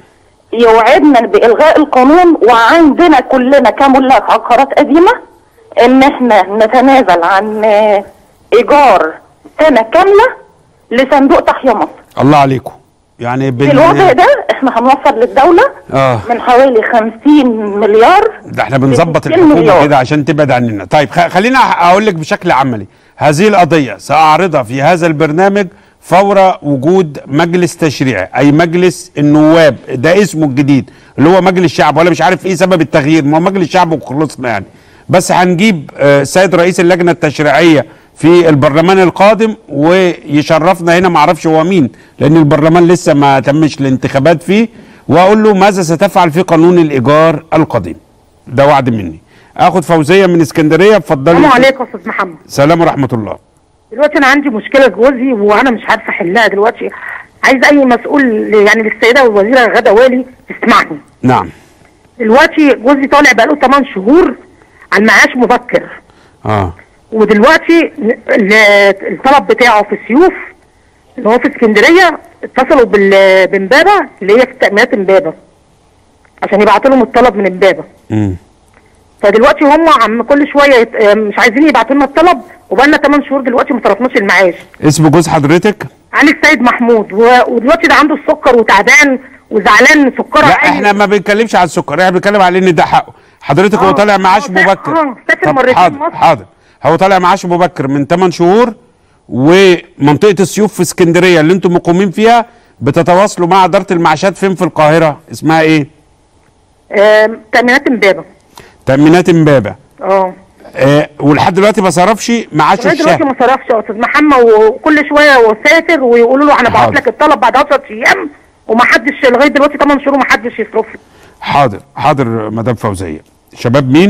يوعدنا بالغاء القانون وعندنا كلنا كملاك عقارات قديمه ان احنا نتنازل عن آه، ايجار سنه كامله لصندوق تحيا مصر الله عليكم يعني في الوضع ده احنا هنوفر للدوله اه من حوالي 50 مليار ده احنا بنظبط 60 الحكومه مليار. كده عشان تبعد عننا طيب خ- خلينا اقول لك بشكل عملي هذه القضيه ساعرضها في هذا البرنامج فور وجود مجلس تشريعي اي مجلس النواب ده اسمه الجديد اللي هو مجلس الشعب ولا مش عارف ايه سبب التغيير ما هو مجلس الشعب وخلصنا يعني بس هنجيب آه، السيد رئيس اللجنه التشريعيه في البرلمان القادم ويشرفنا هنا ما اعرفش هو مين لان البرلمان لسه ما تمش الانتخابات فيه واقول له ماذا ستفعل في قانون الايجار القديم ده وعد مني اخد فوزيه من اسكندريه اتفضلي السلام عليكم يا استاذ محمد سلام ورحمه الله دلوقتي انا عندي مشكله جوزي وانا مش عارفه احلها دلوقتي عايز اي مسؤول يعني للسيده الوزيره غدا والي تسمعني نعم دلوقتي جوزي طالع بقاله 8 شهور على المعاش مبكر اه ودلوقتي ال- الطلب بتاعه في سيوف اللي هو في اسكندريه اتصلوا بال- بامبابه اللي هي في تأمينات امبابه عشان يبعتوا لهم الطلب من امبابه امم فدلوقتي هم عم كل شويه يت... مش عايزين يبعتوا لنا الطلب وبقالنا 8 شهور دلوقتي ما صرفناش المعاش اسم جوز حضرتك علي السيد محمود و... ودلوقتي ده عنده السكر وتعبان وزعلان سكره لا عالي. احنا ما بنتكلمش على السكر احنا بنتكلم على ان ده حقه حضرتك هو آه، طالع معاش آه، مبكر آه، سافر طب مرتين حاضر مصر. حاضر هو طالع معاش مبكر من 8 شهور ومنطقه السيوف في اسكندريه اللي انتم مقيمين فيها بتتواصلوا مع اداره المعاشات فين في القاهره اسمها ايه آم، تأمينات امبابه تامينات امبابه اه آه ولحد دلوقتي ما صرفش معاش لغايه دلوقتي الشهر ما صرفش يا استاذ محمد وكل شويه وسافر ويقولوا له انا بعت حاضر. لك الطلب بعد 10 ايام وما حدش لغايه دلوقتي 8 شهور وما حدش يصرف له. حاضر حاضر مدام فوزيه شباب مين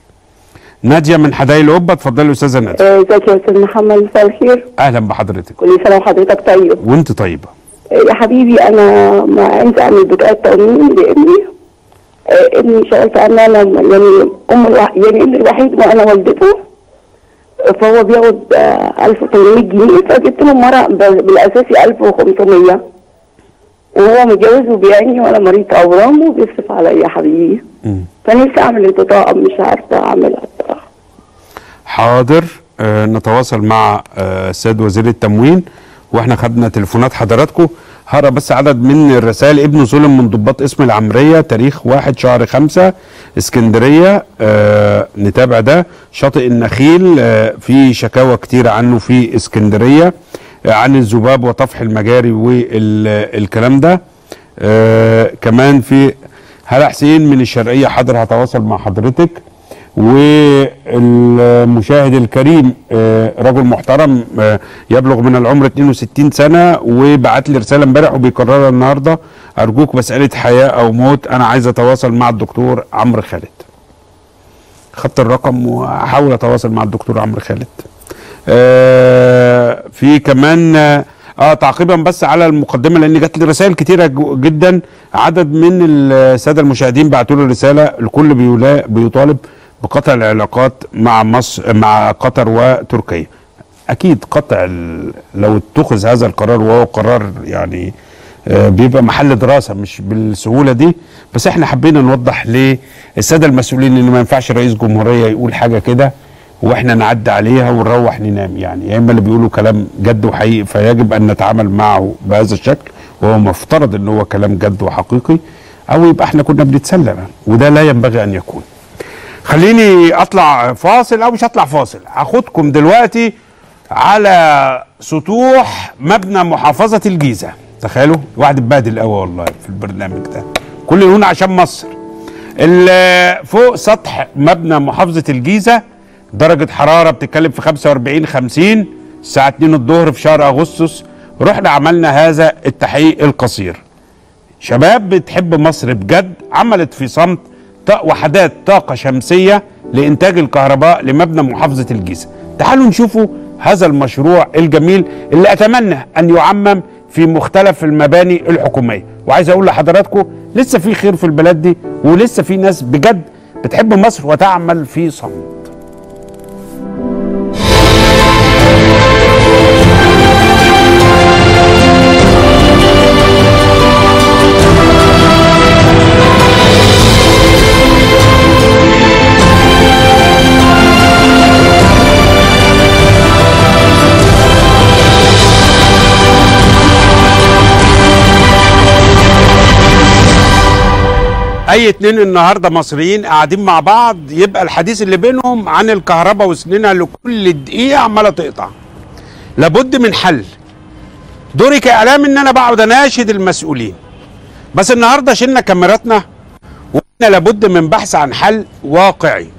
ناديه من حدائق القبه اتفضلي يا استاذه ناديه ازيك يا استاذ محمد مساء الخير اهلا بحضرتك كل سنه وحضرتك طيب وانت طيبه يا حبيبي انا ما عايزه اعمل بطاقه تأمين لابني آه، ابني شغلت انا انا يعني ام الوح... يعني ابني الوحيد وانا والدته فهو بياخد آه، 1800 جنيه فجبت له مره ب- بالاساسي 1500 وهو متجوز وبيعني وانا مريض اورام وبيصرف عليا يا حبيبي فنفسي اعمل البطاقه مش عارفه اعملها حاضر آه نتواصل مع آه السيد وزير التموين واحنا خدنا تليفونات حضراتكم هقرا بس عدد من الرسائل ابنه ظلم من ضباط اسم العمريه تاريخ واحد شهر خمسة اسكندريه آه نتابع ده شاطئ النخيل آه في شكاوى كتير عنه في اسكندريه آه عن الذباب وطفح المجاري والكلام ده آه كمان في هلا حسين من الشرقيه حاضر هتواصل مع حضرتك والمشاهد الكريم آه، رجل محترم آه، يبلغ من العمر 62 سنه وبعت لي رساله امبارح وبيكررها النهارده ارجوك مساله حياه او موت انا عايز اتواصل مع الدكتور عمرو خالد خدت الرقم واحاول اتواصل مع الدكتور عمرو خالد آه في كمان اه آه، تعقيبا بس على المقدمه لان جات لي رسائل كتيره جو- جدا عدد من الساده المشاهدين بعتوا لي رساله الكل بيولا- بيطالب بقطع العلاقات مع مصر مع قطر وتركيا اكيد قطع ال- لو اتخذ هذا القرار وهو قرار يعني آه، بيبقى محل دراسه مش بالسهوله دي بس احنا حبينا نوضح للساده المسؤولين ان ما ينفعش رئيس جمهوريه يقول حاجه كده واحنا نعدي عليها ونروح ننام يعني يا اما اللي بيقولوا كلام جد وحقيقي فيجب ان نتعامل معه بهذا الشكل وهو مفترض ان هو كلام جد وحقيقي او يبقى احنا كنا بنتسلى وده لا ينبغي ان يكون خليني اطلع فاصل او مش هطلع فاصل هاخدكم دلوقتي على سطوح مبنى محافظة الجيزة تخيلوا واحد اتبهدل قوي والله في البرنامج ده كل هنا عشان مصر ال- فوق سطح مبنى محافظة الجيزة درجة حرارة بتتكلم في 45 50 الساعة 2 الظهر في شهر أغسطس رحنا عملنا هذا التحقيق القصير شباب بتحب مصر بجد عملت في صمت ط- وحدات طاقة شمسية لإنتاج الكهرباء لمبنى محافظة الجيزة تعالوا نشوفوا هذا المشروع الجميل اللي أتمنى أن يعمم في مختلف المباني الحكومية وعايز أقول لحضراتكم لسه في خير في البلد دي ولسه في ناس بجد بتحب مصر وتعمل في صمت اي اتنين النهارده مصريين قاعدين مع بعض يبقى الحديث اللي بينهم عن الكهرباء وسنينها لكل دقيقه عماله تقطع لابد من حل دوري كاعلام ان انا بقعد اناشد المسؤولين بس النهارده شلنا كاميراتنا وقلنا لابد من بحث عن حل واقعي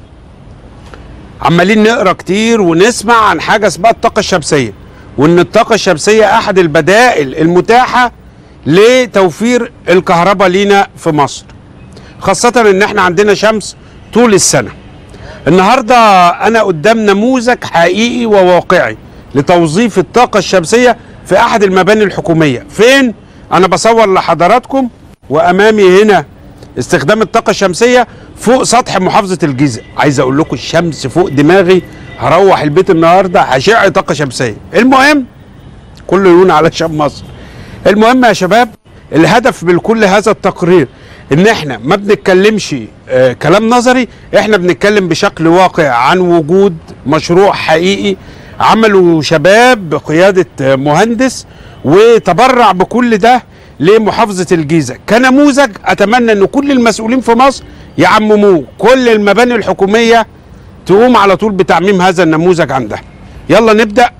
عمالين نقرا كتير ونسمع عن حاجه اسمها الطاقه الشمسيه وان الطاقه الشمسيه احد البدائل المتاحه لتوفير الكهرباء لينا في مصر خاصة ان احنا عندنا شمس طول السنة النهاردة انا قدام نموذج حقيقي وواقعي لتوظيف الطاقة الشمسية في احد المباني الحكومية فين انا بصور لحضراتكم وامامي هنا استخدام الطاقة الشمسية فوق سطح محافظة الجيزة عايز اقول لكم الشمس فوق دماغي هروح البيت النهاردة هشع طاقة شمسية المهم كله يهون على شام مصر المهم يا شباب الهدف من كل هذا التقرير ان احنا ما بنتكلمش آه كلام نظري احنا بنتكلم بشكل واقع عن وجود مشروع حقيقي عمله شباب بقيادة آه مهندس وتبرع بكل ده لمحافظة الجيزة كنموذج اتمنى ان كل المسؤولين في مصر يعمموه كل المباني الحكومية تقوم على طول بتعميم هذا النموذج عندها يلا نبدأ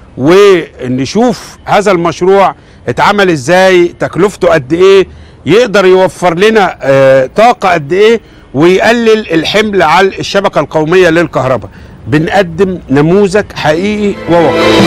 ونشوف هذا المشروع اتعمل ازاي تكلفته قد ايه يقدر يوفر لنا آه طاقة قد ايه ويقلل الحمل على الشبكة القومية للكهرباء بنقدم نموذج حقيقي وواقعي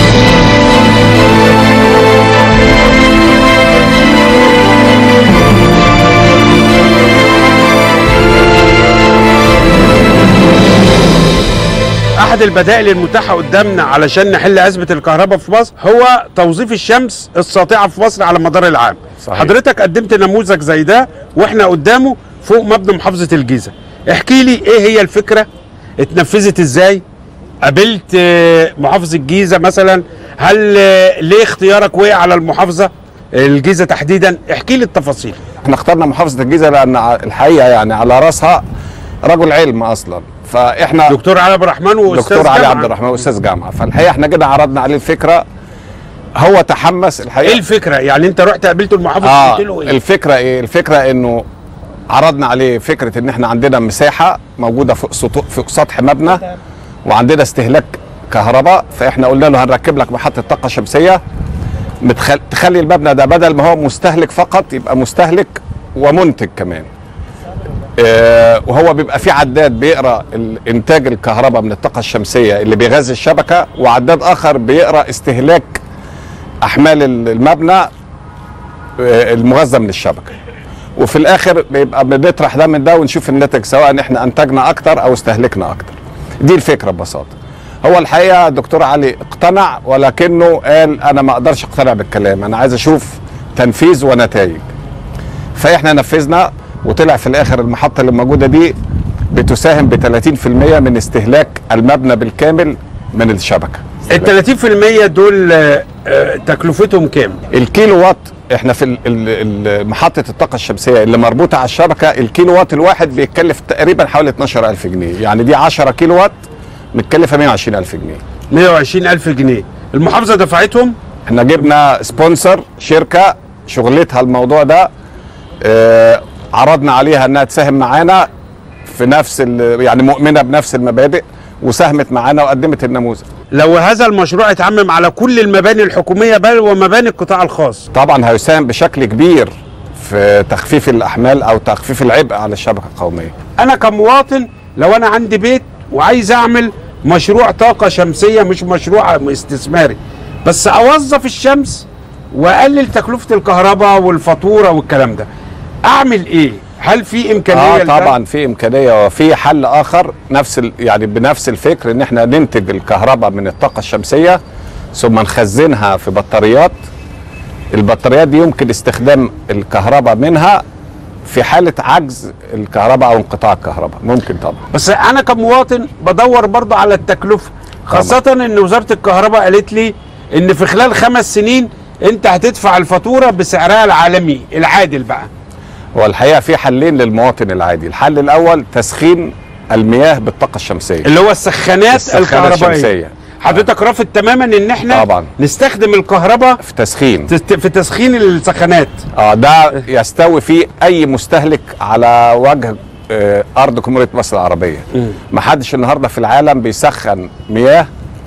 احد البدائل المتاحه قدامنا علشان نحل ازمه الكهرباء في مصر هو توظيف الشمس الساطعه في مصر على مدار العام صحيح. حضرتك قدمت نموذج زي ده واحنا قدامه فوق مبنى محافظه الجيزه احكي لي ايه هي الفكره اتنفذت ازاي قابلت آه، محافظ الجيزه مثلا هل آه، ليه اختيارك وقع على المحافظه الجيزه تحديدا احكي لي التفاصيل احنا اخترنا محافظه الجيزه لان ع- الحقيقه يعني على راسها رجل علم اصلا فاحنا دكتور علي عبد الرحمن واستاذ دكتور علي جامعة. عبد الرحمن واستاذ جامعه فالحقيقه احنا كده عرضنا عليه الفكره هو تحمس الحقيقه ايه الفكره يعني انت رحت قابلت المحافظ اه قلت له ايه الفكره ايه الفكره انه عرضنا عليه فكره ان احنا عندنا مساحه موجوده فوق سطو فوق سطح مبنى وعندنا استهلاك كهرباء فاحنا قلنا له هنركب لك محطه طاقه شمسيه متخل... تخلي المبنى ده بدل ما هو مستهلك فقط يبقى مستهلك ومنتج كمان آه وهو بيبقى في عداد بيقرا ال- انتاج الكهرباء من الطاقه الشمسيه اللي بيغذي الشبكه وعداد اخر بيقرا استهلاك احمال ال- المبنى آه، المغذى من الشبكه وفي الاخر بيبقى بنطرح ده من ده ونشوف الناتج سواء احنا انتجنا اكتر او استهلكنا اكتر دي الفكره ببساطه هو الحقيقه الدكتور علي اقتنع ولكنه قال انا ما اقدرش اقتنع بالكلام انا عايز اشوف تنفيذ ونتائج فاحنا نفذنا وطلع في الاخر المحطه اللي موجوده دي بتساهم ب 30% من استهلاك المبنى بالكامل من الشبكه ال 30% دول آه، آه، تكلفتهم كام؟ الكيلو وات احنا في ال- ال- ال- محطه الطاقه الشمسيه اللي مربوطه على الشبكه الكيلو وات الواحد بيتكلف تقريبا حوالي 12000 جنيه يعني دي 10 كيلو وات متكلفه 120000 جنيه 120000 جنيه المحافظه دفعتهم احنا جبنا سبونسر شركه شغلتها الموضوع ده اه عرضنا عليها انها تساهم معانا في نفس ال- يعني مؤمنه بنفس المبادئ وساهمت معانا وقدمت النموذج لو هذا المشروع اتعمم على كل المباني الحكوميه بل ومباني القطاع الخاص طبعا هيساهم بشكل كبير في تخفيف الاحمال او تخفيف العبء على الشبكه القوميه انا كمواطن لو انا عندي بيت وعايز اعمل مشروع طاقه شمسيه مش مشروع استثماري بس اوظف الشمس واقلل تكلفه الكهرباء والفاتوره والكلام ده اعمل ايه هل في امكانيه اه لده؟ طبعا في امكانيه وفي حل اخر نفس ال- يعني بنفس الفكر ان احنا ننتج الكهرباء من الطاقه الشمسيه ثم نخزنها في بطاريات البطاريات دي يمكن استخدام الكهرباء منها في حاله عجز الكهرباء او انقطاع الكهرباء ممكن طبعا بس انا كمواطن بدور برضه على التكلفه خاصه ان وزاره الكهرباء قالت لي ان في خلال خمس سنين انت هتدفع الفاتوره بسعرها العالمي العادل بقى هو الحقيقه في حلين للمواطن العادي الحل الاول تسخين المياه بالطاقه الشمسيه اللي هو السخانات السخانة الكهربائيه الشمسيه حضرتك رافض تماما ان احنا طبعا نستخدم الكهرباء في تسخين في تسخين السخانات اه ده يستوي فيه اي مستهلك على وجه آه ارض جمهوريه مصر العربيه ما حدش النهارده في العالم بيسخن مياه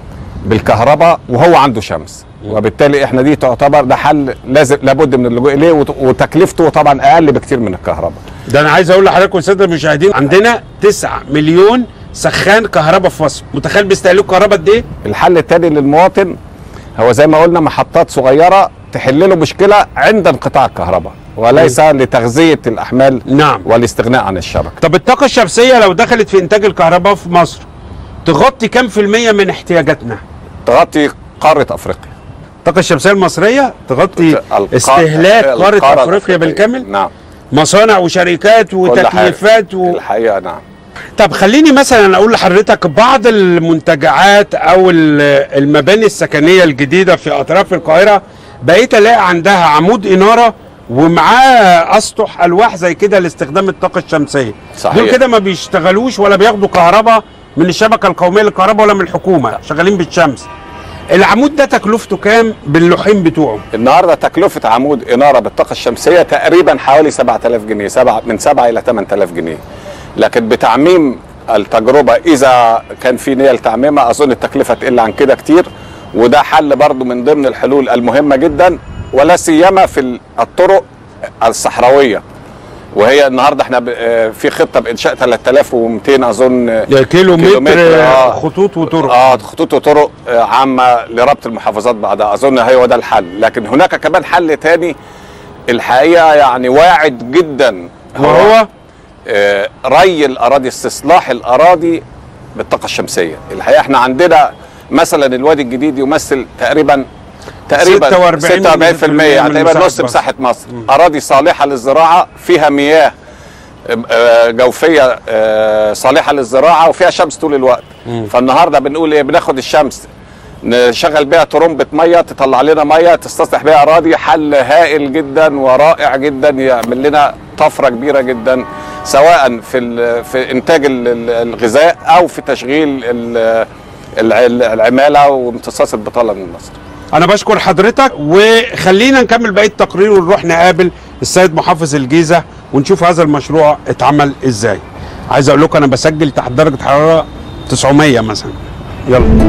بالكهرباء وهو عنده شمس وبالتالي احنا دي تعتبر ده حل لازم لابد من اللجوء اليه وت- وتكلفته طبعا اقل بكتير من الكهرباء ده انا عايز اقول لحضرتك والساده المشاهدين عندنا 9 مليون سخان كهرباء في مصر متخيل بيستهلكوا كهرباء قد ايه الحل الثاني للمواطن هو زي ما قلنا محطات صغيره تحل له مشكله عند انقطاع الكهرباء وليس لتغذيه الاحمال نعم والاستغناء عن الشبكه طب الطاقه الشمسيه لو دخلت في انتاج الكهرباء في مصر تغطي كام في المية من احتياجاتنا تغطي قاره افريقيا الطاقه الشمسيه المصريه تغطي استهلاك قاره القارة افريقيا بالكامل نعم مصانع وشركات كل حاجة. وتكييفات و... الحقيقه نعم طب خليني مثلا اقول لحضرتك بعض المنتجعات او ال- المباني السكنيه الجديده في اطراف القاهره بقيت الاقي عندها عمود اناره ومعاه اسطح الواح زي كده لاستخدام الطاقه الشمسيه صحيح. دول كده ما بيشتغلوش ولا بياخدوا كهرباء من الشبكه القوميه للكهرباء ولا من الحكومه شغالين بالشمس العمود ده تكلفته كام باللوحين بتوعه النهارده تكلفه عمود اناره بالطاقه الشمسيه تقريبا حوالي 7000 جنيه سبعة من 7 الى 8000 جنيه لكن بتعميم التجربه اذا كان في نيه لتعميمها اظن التكلفه تقل عن كده كتير وده حل برضو من ضمن الحلول المهمه جدا ولا سيما في الطرق الصحراويه وهي النهارده احنا ب- آه، في خطه بانشاء 3200 اظن ده كيلو متر آه. خطوط وطرق اه خطوط وطرق آه، عامه لربط المحافظات بعضها اظن هو ده الحل لكن هناك كمان حل تاني الحقيقه يعني واعد جدا وهو آه، ري الاراضي استصلاح الاراضي بالطاقه الشمسيه الحقيقه احنا عندنا مثلا الوادي الجديد يمثل تقريبا تقريبا 46 46% يعني من تقريبا مساحة نص مصر. مساحه مصر اراضي صالحه للزراعه فيها مياه آه، جوفيه آه، صالحه للزراعه وفيها شمس طول الوقت فالنهارده بنقول ايه بناخد الشمس نشغل بيها ترمبة مية تطلع لنا مية تستصلح بيها أراضي حل هائل جدا ورائع جدا يعمل لنا طفرة كبيرة جدا سواء في ال- في إنتاج ال- ال- الغذاء أو في تشغيل ال- الع- العمالة وامتصاص البطالة من مصر انا بشكر حضرتك وخلينا نكمل بقيه التقرير ونروح نقابل السيد محافظ الجيزه ونشوف هذا المشروع اتعمل ازاي عايز اقول لكم انا بسجل تحت درجه حراره 900 مثلا يلا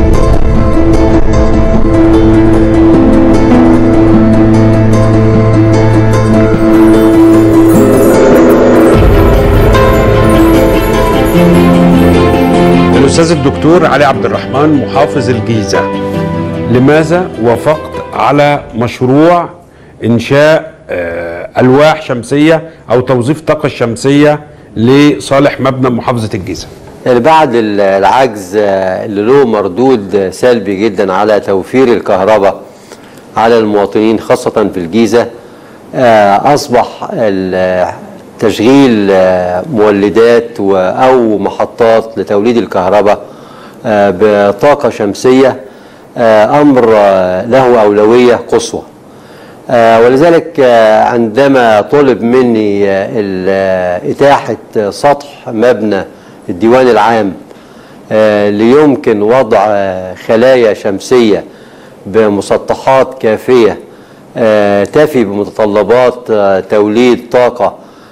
الاستاذ الدكتور علي عبد الرحمن محافظ الجيزه لماذا وافقت على مشروع انشاء آه، الواح شمسيه او توظيف الطاقه الشمسيه لصالح مبنى محافظه الجيزه يعني بعد ال- العجز آه، اللي له مردود آه، سلبي جدا على توفير الكهرباء على المواطنين خاصة في الجيزة آه، أصبح ال- تشغيل آه، مولدات و- أو محطات لتوليد الكهرباء آه، بطاقة شمسية آه، أمر آه، له أولوية قصوى آه، ولذلك آه، عندما طلب مني آه، ال- آه، إتاحة آه، سطح مبنى الديوان العام آه، ليمكن وضع آه، خلايا شمسية بمسطحات كافية آه، تفي بمتطلبات آه، توليد طاقة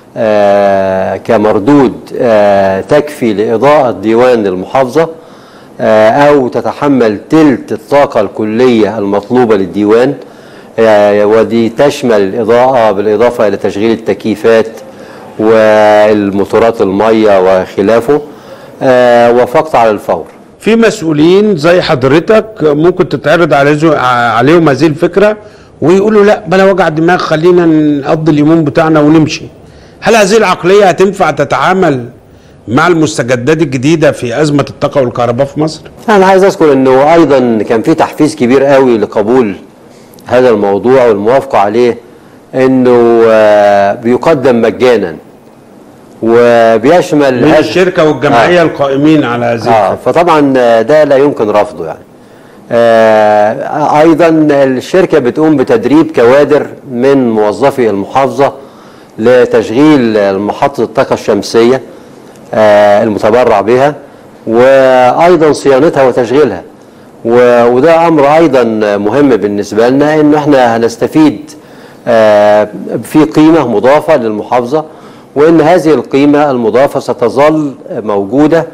آه، كمردود آه، تكفي لإضاءة ديوان المحافظة آه، أو تتحمل تلت الطاقة الكلية المطلوبة للديوان آه، ودي تشمل الإضاءة بالإضافة إلى تشغيل التكييفات والموتورات المية وخلافه آه، وافقت على الفور في مسؤولين زي حضرتك ممكن تتعرض عليه عليهم هذه الفكره ويقولوا لا بلا وجع دماغ خلينا نقضي اليومين بتاعنا ونمشي هل هذه العقليه هتنفع تتعامل مع المستجدات الجديده في ازمه الطاقه والكهرباء في مصر أنا عايز أذكر أنه أيضا كان في تحفيز كبير قوي لقبول هذا الموضوع والموافقة عليه أنه آه، بيقدم مجانا وبيشمل من هذا- الشركه والجمعيه آه. القائمين على هذه آه فطبعا آه، ده لا يمكن رفضه يعني آه ايضا الشركه بتقوم بتدريب كوادر من موظفي المحافظه لتشغيل محطه الطاقه الشمسيه آه المتبرع بها وايضا صيانتها وتشغيلها و- وده امر ايضا مهم بالنسبه لنا انه احنا هنستفيد آه، في قيمه مضافه للمحافظه وان هذه القيمه المضافه ستظل موجوده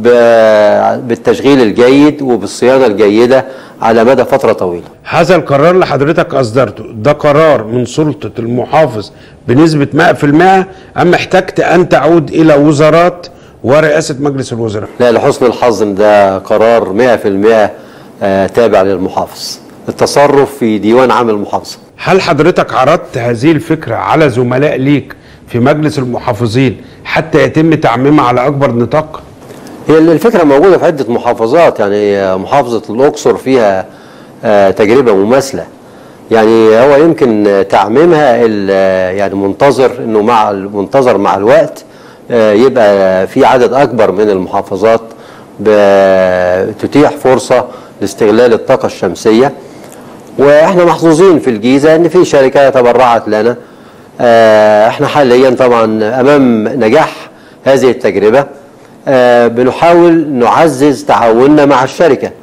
ب- بالتشغيل الجيد وبالصيانه الجيده على مدى فتره طويله. هذا القرار اللي حضرتك اصدرته ده قرار من سلطه المحافظ بنسبه 100% ام احتجت ان تعود الى وزارات ورئاسه مجلس الوزراء لا لحسن الحظ ان ده قرار 100% آه، تابع للمحافظ. التصرف في ديوان عام المحافظه. هل حضرتك عرضت هذه الفكره على زملاء ليك في مجلس المحافظين حتى يتم تعميمها على اكبر نطاق هي الفكره موجوده في عده محافظات يعني محافظه الاقصر فيها آه، تجربه مماثله يعني هو يمكن آه، تعميمها ال- آه، يعني منتظر انه مع المنتظر مع الوقت آه، يبقى في عدد اكبر من المحافظات بتتيح فرصه لاستغلال الطاقه الشمسيه واحنا محظوظين في الجيزه ان في شركه تبرعت لنا آه، احنا حاليا طبعا امام نجاح هذه التجربه آه، بنحاول نعزز تعاوننا مع الشركه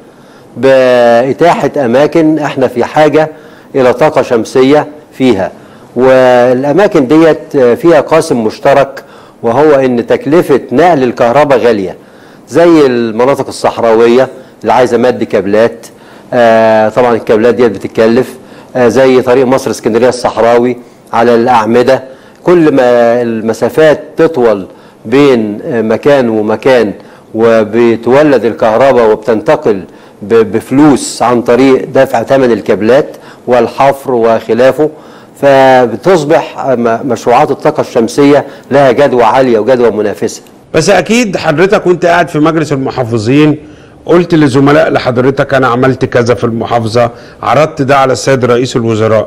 باتاحه اماكن احنا في حاجه الى طاقه شمسيه فيها والاماكن ديت آه، فيها قاسم مشترك وهو ان تكلفه نقل الكهرباء غاليه زي المناطق الصحراويه اللي عايزه مد كابلات آه طبعا الكابلات ديت بتتكلف آه زي طريق مصر اسكندريه الصحراوي على الاعمده كل ما المسافات تطول بين آه مكان ومكان وبتولد الكهرباء وبتنتقل ب- بفلوس عن طريق دفع ثمن الكابلات والحفر وخلافه فبتصبح م- مشروعات الطاقه الشمسيه لها جدوى عاليه وجدوى منافسه بس اكيد حضرتك وانت قاعد في مجلس المحافظين قلت لزملاء لحضرتك انا عملت كذا في المحافظه عرضت ده على السيد رئيس الوزراء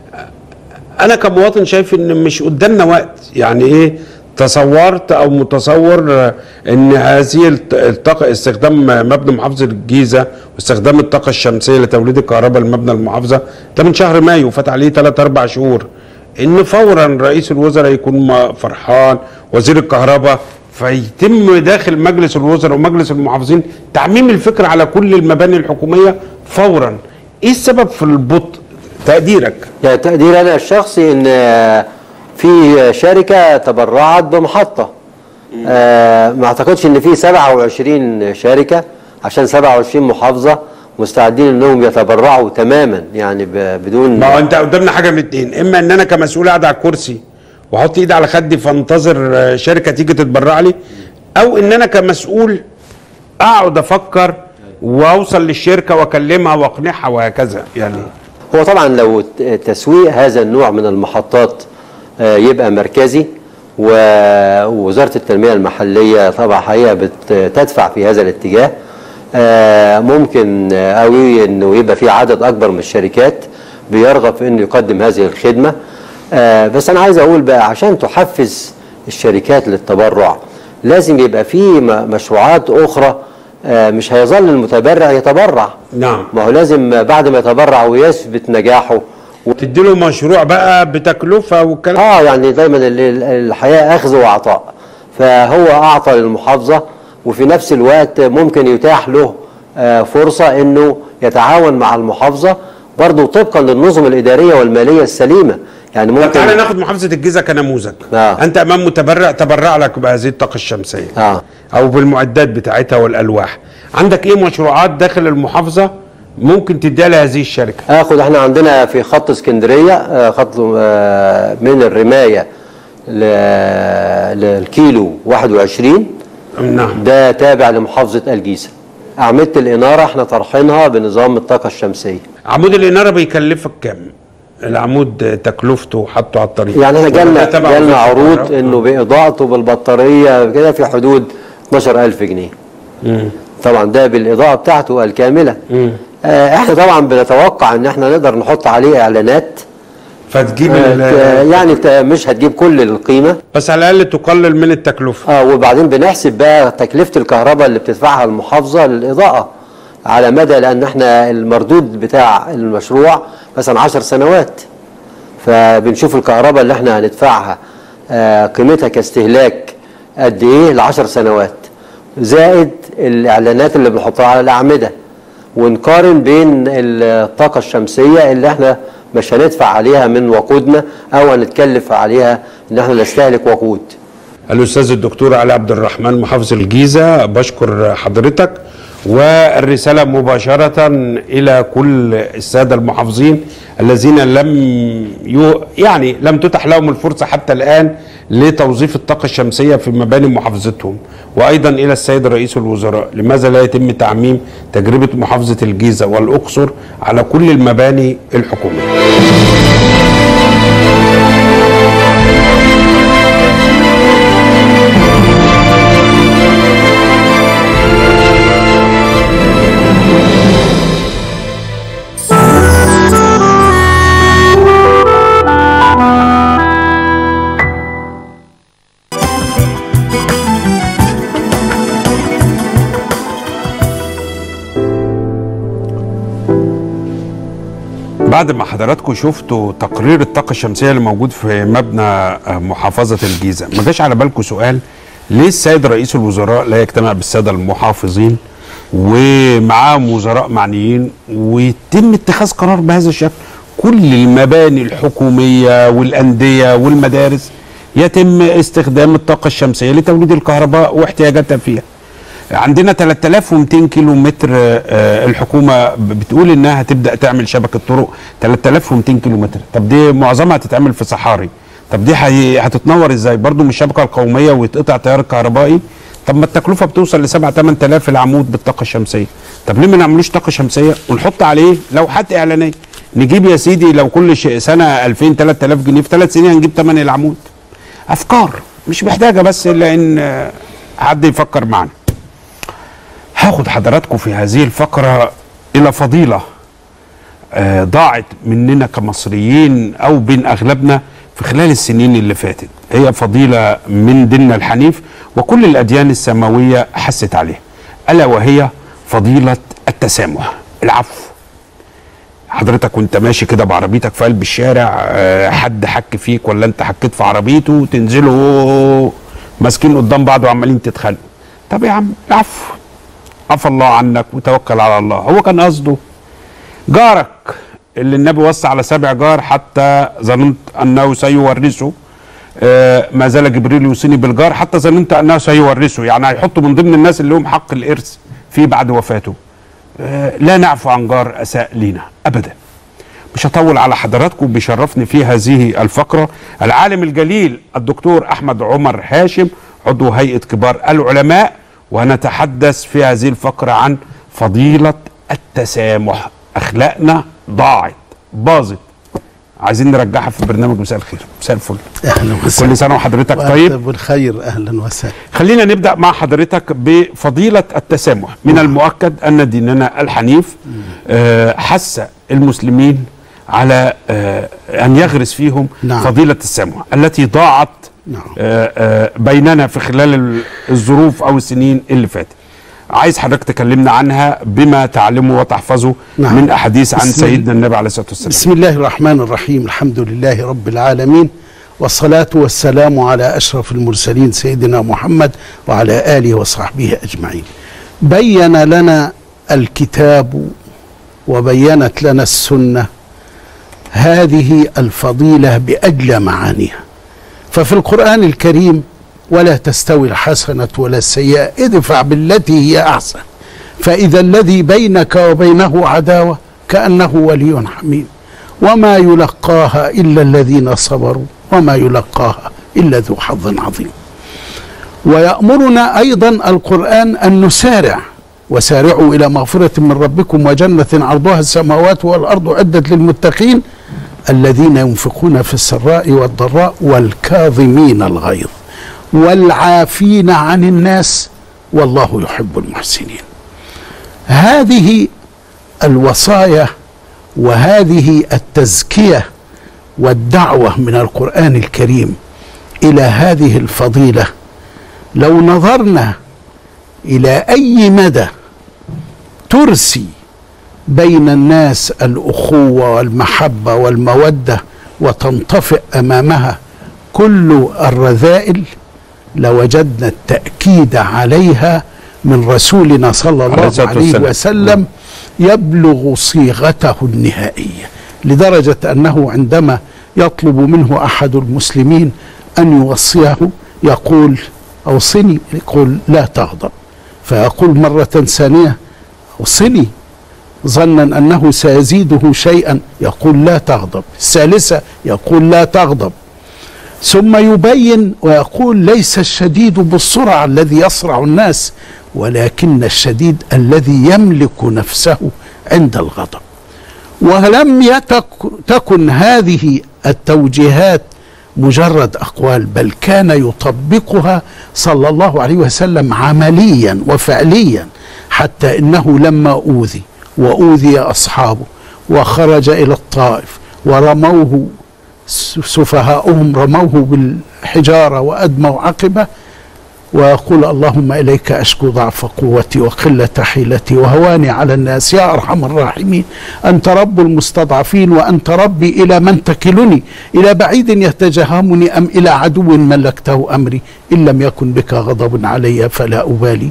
انا كمواطن شايف ان مش قدامنا وقت يعني ايه تصورت او متصور آه، ان هذه الط- الطاقه استخدام مبنى محافظه الجيزه واستخدام الطاقه الشمسيه لتوليد الكهرباء لمبنى المحافظه ده من شهر مايو فات عليه 3 4 شهور ان فورا رئيس الوزراء يكون م- فرحان وزير الكهرباء فيتم داخل مجلس الوزراء ومجلس المحافظين تعميم الفكره على كل المباني الحكوميه فورا ايه السبب في البطء تقديرك يعني تقدير انا الشخصي ان آه، في شركه تبرعت بمحطه آه، ما اعتقدش ان في 27 شركه عشان 27 محافظه مستعدين انهم يتبرعوا تماما يعني ب- بدون ما هو انت قدامنا حاجه من اتنين اما ان انا كمسؤول قاعد على الكرسي واحط ايدي على خدي فانتظر آه، شركه تيجي تتبرع لي او ان انا كمسؤول اقعد افكر واوصل للشركه واكلمها واقنعها وهكذا يعني هو طبعا لو ت- تسويق هذا النوع من المحطات آه، يبقى مركزي و- ووزارة التنمية المحلية طبعا حقيقة بتدفع في هذا الاتجاه آه، ممكن آه، قوي انه يبقى في عدد اكبر من الشركات بيرغب في انه يقدم هذه الخدمة آه، بس انا عايز اقول بقى عشان تحفز الشركات للتبرع لازم يبقى في م- مشروعات اخرى آه، مش هيظل المتبرع يتبرع نعم ما هو لازم بعد ما يتبرع ويثبت نجاحه تدي له مشروع بقى بتكلفه والكلام اه يعني دايما ال- ال- الحياه اخذ وعطاء فهو اعطى للمحافظه وفي نفس الوقت ممكن يتاح له آه، فرصه انه يتعاون مع المحافظه برضه طبقا للنظم الاداريه والماليه السليمه يعني طب ممكن تعالى ناخد محافظه الجيزه كنموذج آه. انت امام متبرع تبرع لك بهذه الطاقه الشمسيه آه. او بالمعدات بتاعتها والالواح عندك ايه مشروعات داخل المحافظه ممكن تديها لهذه الشركه اخد احنا عندنا في خط اسكندريه آه، خط آه، من الرمايه ل- للكيلو 21 نعم ده تابع لمحافظه الجيزه اعمده الاناره احنا طرحينها بنظام الطاقه الشمسيه عمود الاناره بيكلفك كام العمود تكلفته حطه على الطريق يعني احنا ولا جالنا ده تبع جالنا وزارة عروض الكهرباء؟ انه باضاءته بالبطاريه كده في حدود 12000 جنيه مم. طبعا ده بالاضاءه بتاعته الكامله آه، احنا طبعا بنتوقع ان احنا نقدر نحط عليه اعلانات فتجيب آه، ال- يعني ت- مش هتجيب كل القيمه بس على الاقل تقلل من التكلفه اه وبعدين بنحسب بقى تكلفه الكهرباء اللي بتدفعها المحافظه للاضاءه على مدى لان احنا المردود بتاع المشروع مثلا 10 سنوات فبنشوف الكهرباء اللي احنا هندفعها آه، قيمتها كاستهلاك قد ايه ل 10 سنوات زائد الاعلانات اللي بنحطها على الاعمده ونقارن بين الطاقه الشمسيه اللي احنا مش هندفع عليها من وقودنا او هنتكلف عليها ان احنا نستهلك وقود الاستاذ الدكتور علي عبد الرحمن محافظ الجيزه بشكر حضرتك والرساله مباشره الى كل الساده المحافظين الذين لم يو يعني لم تتح لهم الفرصه حتى الان لتوظيف الطاقه الشمسيه في مباني محافظتهم وايضا الى السيد رئيس الوزراء لماذا لا يتم تعميم تجربه محافظه الجيزه والاقصر على كل المباني الحكوميه بعد ما حضراتكم شفتوا تقرير الطاقة الشمسية اللي موجود في مبنى آه، محافظة الجيزة ما جاش على بالكم سؤال ليه السيد رئيس الوزراء لا يجتمع بالسادة المحافظين ومعاهم وزراء معنيين ويتم اتخاذ قرار بهذا الشكل كل المباني الحكومية والأندية والمدارس يتم استخدام الطاقة الشمسية لتوليد الكهرباء واحتياجاتها فيها عندنا 3200 كيلو متر آه، الحكومه ب- بتقول انها هتبدا تعمل شبكه طرق 3200 كيلو متر طب دي معظمها هتتعمل في صحاري طب دي هي- هتتنور ازاي برضو من الشبكه القوميه ويتقطع تيار الكهربائي طب ما التكلفه بتوصل ل 7 8000 العمود بالطاقه الشمسيه طب ليه ما نعملوش طاقه شمسيه ونحط عليه لوحات اعلانيه نجيب يا سيدي لو كل ش- سنه 2000 3000 جنيه في ثلاث سنين هنجيب ثمن العمود افكار مش محتاجه بس الا ان آه، حد يفكر معنا هاخد حضراتكم في هذه الفقرة إلى فضيلة آه، ضاعت مننا كمصريين أو بين أغلبنا في خلال السنين اللي فاتت هي فضيلة من ديننا الحنيف وكل الأديان السماوية حست عليها ألا وهي فضيلة التسامح العفو حضرتك وانت ماشي كده بعربيتك في قلب الشارع آه، حد حك فيك ولا انت حكيت في عربيته تنزلوا ماسكين قدام بعض وعمالين تتخانقوا طب يا عم العفو عفى الله عنك وتوكل على الله هو كان قصده جارك اللي النبي وصى على سبع جار حتى ظننت انه سيورثه آه ما زال جبريل يوصيني بالجار حتى ظننت انه سيورثه يعني هيحطه من ضمن الناس اللي لهم حق الارث فيه بعد وفاته آه لا نعفو عن جار اساء لينا ابدا مش هطول على حضراتكم بيشرفني في هذه الفقرة العالم الجليل الدكتور أحمد عمر هاشم عضو هيئة كبار العلماء ونتحدث في هذه الفقرة عن فضيلة التسامح أخلاقنا ضاعت باظت عايزين نرجعها في برنامج مساء الخير مساء الفل اهلا وسهلا كل سنه وحضرتك وأنت طيب بالخير اهلا وسهلا خلينا نبدا مع حضرتك بفضيله التسامح من المؤكد ان ديننا الحنيف آه، حث المسلمين على آه، ان يغرس فيهم نعم. فضيله التسامح التي ضاعت نعم. آه، آه، بيننا في خلال ال- الظروف او السنين اللي فاتت عايز حضرتك تكلمنا عنها بما تعلمه وتحفظه نعم. من احاديث عن بسم سيدنا النبي عليه الصلاه والسلام بسم الله الرحمن الرحيم الحمد لله رب العالمين والصلاة والسلام على أشرف المرسلين سيدنا محمد وعلى آله وصحبه أجمعين بين لنا الكتاب وبينت لنا السنة هذه الفضيلة بأجل معانيها ففي القرآن الكريم ولا تستوي الحسنة ولا السيئة ادفع بالتي هي أحسن فإذا الذي بينك وبينه عداوة كأنه ولي حميم وما يلقاها إلا الذين صبروا وما يلقاها إلا ذو حظ عظيم ويأمرنا أيضا القرآن أن نسارع وسارعوا إلى مغفرة من ربكم وجنة عرضها السماوات والأرض عدت للمتقين الذين ينفقون في السراء والضراء والكاظمين الغيظ والعافين عن الناس والله يحب المحسنين هذه الوصايا وهذه التزكيه والدعوه من القران الكريم الى هذه الفضيله لو نظرنا الى اي مدى ترسي بين الناس الاخوه والمحبه والموده وتنطفئ امامها كل الرذائل لوجدنا التاكيد عليها من رسولنا صلى عليه الله الصلاة عليه والسلام. وسلم يبلغ صيغته النهائيه لدرجه انه عندما يطلب منه احد المسلمين ان يوصيه يقول اوصني يقول لا تغضب فيقول مره ثانيه اوصني ظنا انه سيزيده شيئا يقول لا تغضب الثالثه يقول لا تغضب ثم يبين ويقول ليس الشديد بالسرعه الذي يصرع الناس ولكن الشديد الذي يملك نفسه عند الغضب ولم يتك تكن هذه التوجيهات مجرد اقوال بل كان يطبقها صلى الله عليه وسلم عمليا وفعليا حتى انه لما اوذي واوذي اصحابه وخرج الى الطائف ورموه س- سفهاؤهم رموه بالحجاره وادموا عقبه ويقول اللهم اليك اشكو ضعف قوتي وقله حيلتي وهواني على الناس يا ارحم الراحمين انت رب المستضعفين وانت ربي الى من تكلني الى بعيد يتجهمني ام الى عدو ملكته امري ان لم يكن بك غضب علي فلا ابالي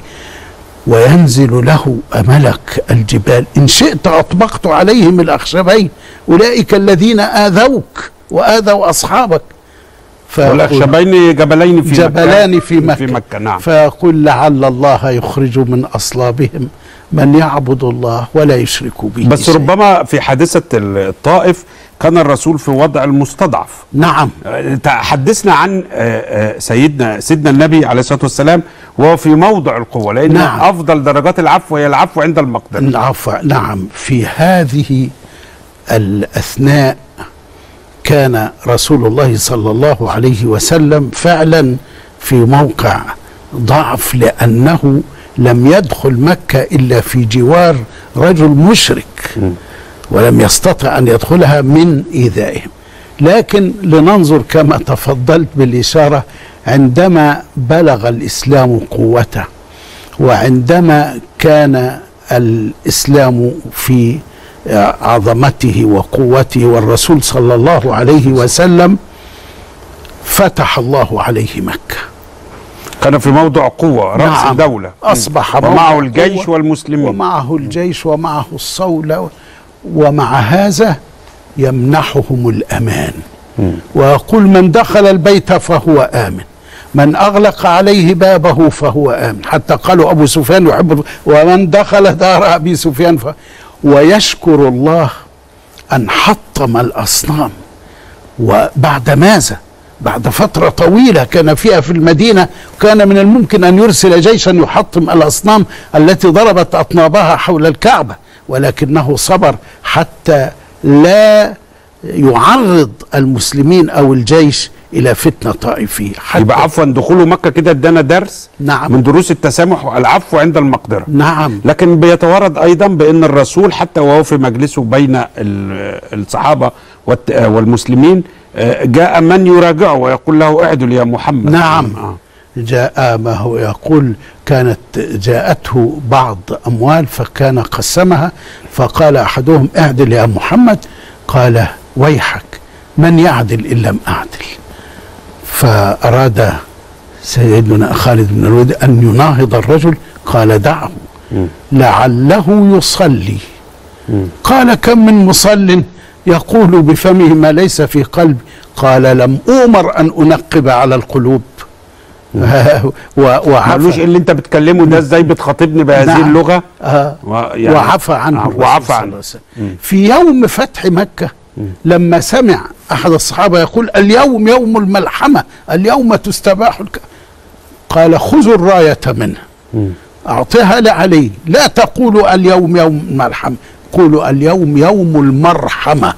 وينزل له ملك الجبال ان شئت اطبقت عليهم الاخشبين اولئك الذين اذوك واذوا اصحابك فيقول- والاخشبين جبلين في جبلان مكة في مكة, في مكة نعم فيقول لعل الله يخرج من أصلابهم من يعبد الله ولا يشرك به بس شيئا. ربما في حادثه الطائف كان الرسول في وضع المستضعف نعم حدثنا عن آه، آه، سيدنا سيدنا النبي عليه الصلاه والسلام وهو في موضع القوه لان نعم. افضل درجات العفو هي العفو عند المقدره العفو نعم في هذه الأثناء كان رسول الله صلى الله عليه وسلم فعلا في موقع ضعف لأنه لم يدخل مكة إلا في جوار رجل مشرك ولم يستطع أن يدخلها من إيذائهم لكن لننظر كما تفضلت بالإشارة عندما بلغ الإسلام قوته وعندما كان الإسلام في عظمته وقوته والرسول صلى الله عليه وسلم فتح الله عليه مكة كان في موضع قوه راس نعم. الدوله أصبح ومعه موضع الجيش قوة والمسلمين ومعه الجيش ومعه الصولة ومع هذا يمنحهم الأمان ويقول من دخل البيت فهو آمن من أغلق عليه بابه فهو آمن حتى قالوا أبو سفيان يحب ومن دخل دار أبي سفيان ف... ويشكر الله أن حطم الأصنام وبعد ماذا بعد فترة طويلة كان فيها في المدينة كان من الممكن أن يرسل جيشا يحطم الأصنام التي ضربت أطنابها حول الكعبة ولكنه صبر حتى لا يعرض المسلمين أو الجيش إلى فتنة طائفية حتى يبقى عفوا دخوله مكه كده ادانا درس نعم من دروس التسامح والعفو عند المقدره نعم لكن بيتوارد ايضا بان الرسول حتى وهو في مجلسه بين ال- الصحابه والت- والمسلمين آه، جاء من يراجعه ويقول له اعدل يا محمد نعم آه. جاء ما هو يقول كانت جاءته بعض أموال فكان قسمها فقال أحدهم اعدل يا محمد قال ويحك من يعدل إن لم أعدل فأراد سيدنا خالد بن الوليد أن يناهض الرجل قال دعه لعله يصلي قال كم من مصل يقول بفمه ما ليس في قلبي قال لم أؤمر أن أنقب على القلوب معلوش اللي انت بتكلمه ده ازاي بتخاطبني بهذه نعم. اللغه آه. و- يعني وعفى عنه آه، الرسول وعفى صلى الله عنه عليه وسلم. في يوم فتح مكة لما سمع أحد الصحابة يقول اليوم يوم الملحمة اليوم تستباح الك... قال خذوا الراية منه أعطها لعلي لا تقولوا اليوم يوم الملحمة قولوا اليوم يوم المرحمة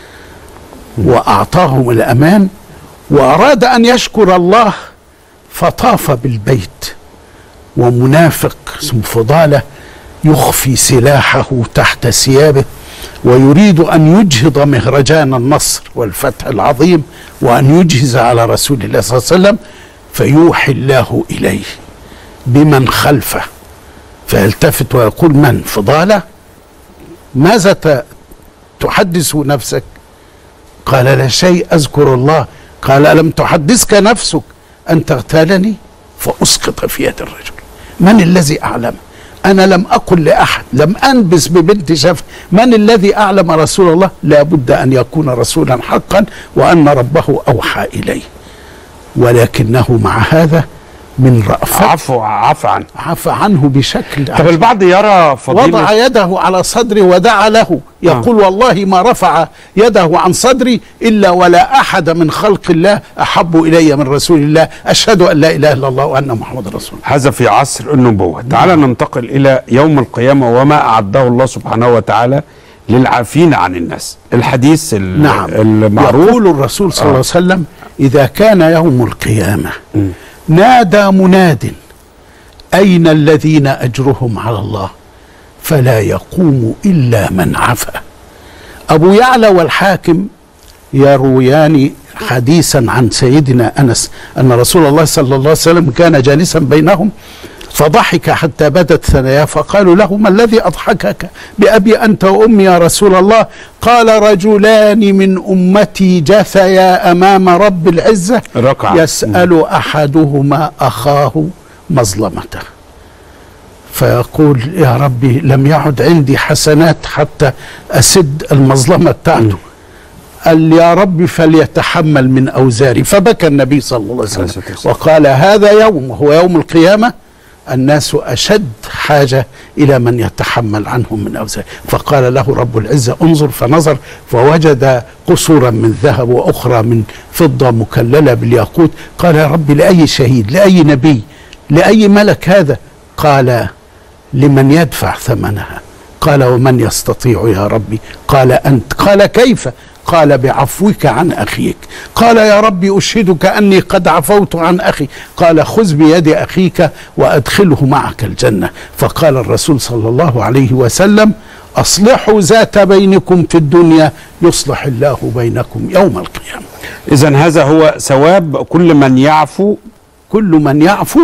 وأعطاهم الأمان وأراد أن يشكر الله فطاف بالبيت ومنافق اسمه فضالة يخفي سلاحه تحت ثيابه ويريد أن يجهض مهرجان النصر والفتح العظيم وأن يجهز على رسول الله صلى الله عليه وسلم فيوحي الله إليه بمن خلفه فيلتفت ويقول من فضالة ماذا ت- تحدث نفسك قال لا شيء أذكر الله قال ألم تحدثك نفسك أن تغتالني فأسقط في يد الرجل من الذي أعلم أنا لم أقل لأحد لم أنبس ببنت شف من الذي أعلم رسول الله لا بد أن يكون رسولا حقا وأن ربه أوحى إليه ولكنه مع هذا من رأفة عفو عفى عنه عفى عنه بشكل طب البعض يرى فضيلة وضع يده على صدره ودعا له يقول والله ما رفع يده عن صدري إلا ولا أحد من خلق الله أحب إلي من رسول الله أشهد أن لا إله إلا الله وأن محمد رسول الله هذا في عصر النبوة تعال ننتقل إلى يوم القيامة وما أعده الله سبحانه وتعالى للعافين عن الناس الحديث ال- نعم المعروف يقول الرسول صلى الله عليه وسلم إذا كان يوم القيامة نادى مناد أين الذين أجرهم على الله فلا يقوم إلا من عفا أبو يعلى والحاكم يرويان حديثا عن سيدنا أنس أن رسول الله صلى الله عليه وسلم كان جالسا بينهم فضحك حتى بدت ثناياه فقالوا له ما الذي أضحكك بأبي أنت وأمي يا رسول الله قال رجلان من أمتي جثيا أمام رب العزة ركع. يسأل أحدهما أخاه مظلمته فيقول يا ربي لم يعد عندي حسنات حتى أسد المظلمة بتاعته قال يا ربي فليتحمل من أوزاري فبكى النبي صلى الله عليه وسلم وقال هذا يوم وهو يوم القيامة الناس أشد حاجة إلى من يتحمل عنهم من أوزار فقال له رب العزة انظر فنظر فوجد قصورا من ذهب وأخرى من فضة مكللة بالياقوت قال يا رب لأي شهيد لأي نبي لأي ملك هذا قال لمن يدفع ثمنها قال ومن يستطيع يا ربي قال أنت قال كيف قال بعفوك عن أخيك قال يا ربي أشهدك أني قد عفوت عن أخي قال خذ بيد أخيك وأدخله معك الجنة فقال الرسول صلى الله عليه وسلم أصلحوا ذات بينكم في الدنيا يصلح الله بينكم يوم القيامة إذا هذا هو ثواب كل من يعفو كل من يعفو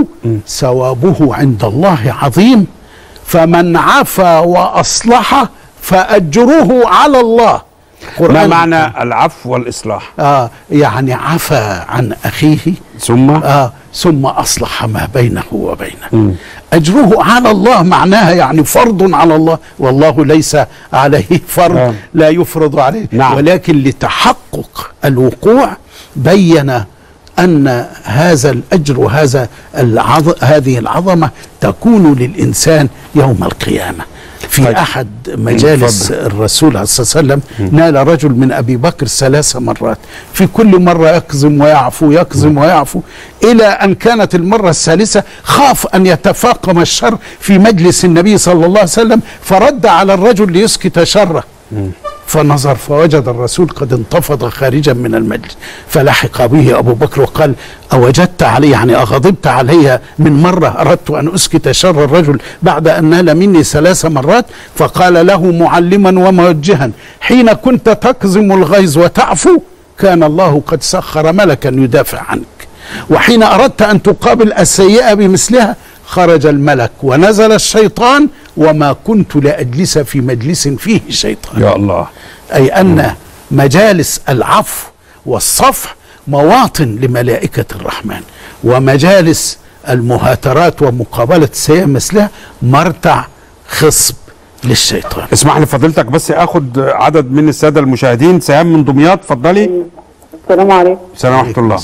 ثوابه عند الله عظيم فمن عفا وأصلح فأجره على الله ما قرآن معنى العفو والإصلاح آه يعني عفا عن أخيه ثم آه ثم أصلح ما بينه وبينه أجره على الله معناها يعني فرض على الله والله ليس عليه فرض آه. لا يفرض عليه نعم. ولكن لتحقق الوقوع بين أن هذا الأجر وهذا العظ... هذه العظمة تكون للإنسان يوم القيامة في طيب. أحد مجالس اتفضل. الرسول عليه الصلاة والسلام نال رجل من أبي بكر ثلاث مرات في كل مرة يقزم ويعفو يقزم ويعفو إلى أن كانت المرة الثالثة خاف أن يتفاقم الشر في مجلس النبي صلى الله عليه وسلم فرد على الرجل ليسكت شره فنظر فوجد الرسول قد انتفض خارجا من المجلس فلحق به ابو بكر وقال اوجدت علي يعني اغضبت علي من مره اردت ان اسكت شر الرجل بعد ان نال مني ثلاث مرات فقال له معلما وموجها حين كنت تكظم الغيظ وتعفو كان الله قد سخر ملكا يدافع عنك وحين أردت أن تقابل السيئة بمثلها خرج الملك ونزل الشيطان وما كنت لأجلس في مجلس فيه شيطان يا الله أي أن مجالس العفو والصفح مواطن لملائكة الرحمن ومجالس المهاترات ومقابلة السيئة مثلها مرتع خصب للشيطان اسمح لي فضيلتك بس اخد عدد من الساده المشاهدين سهام من دمياط اتفضلي السلام عليكم السلام ورحمه الله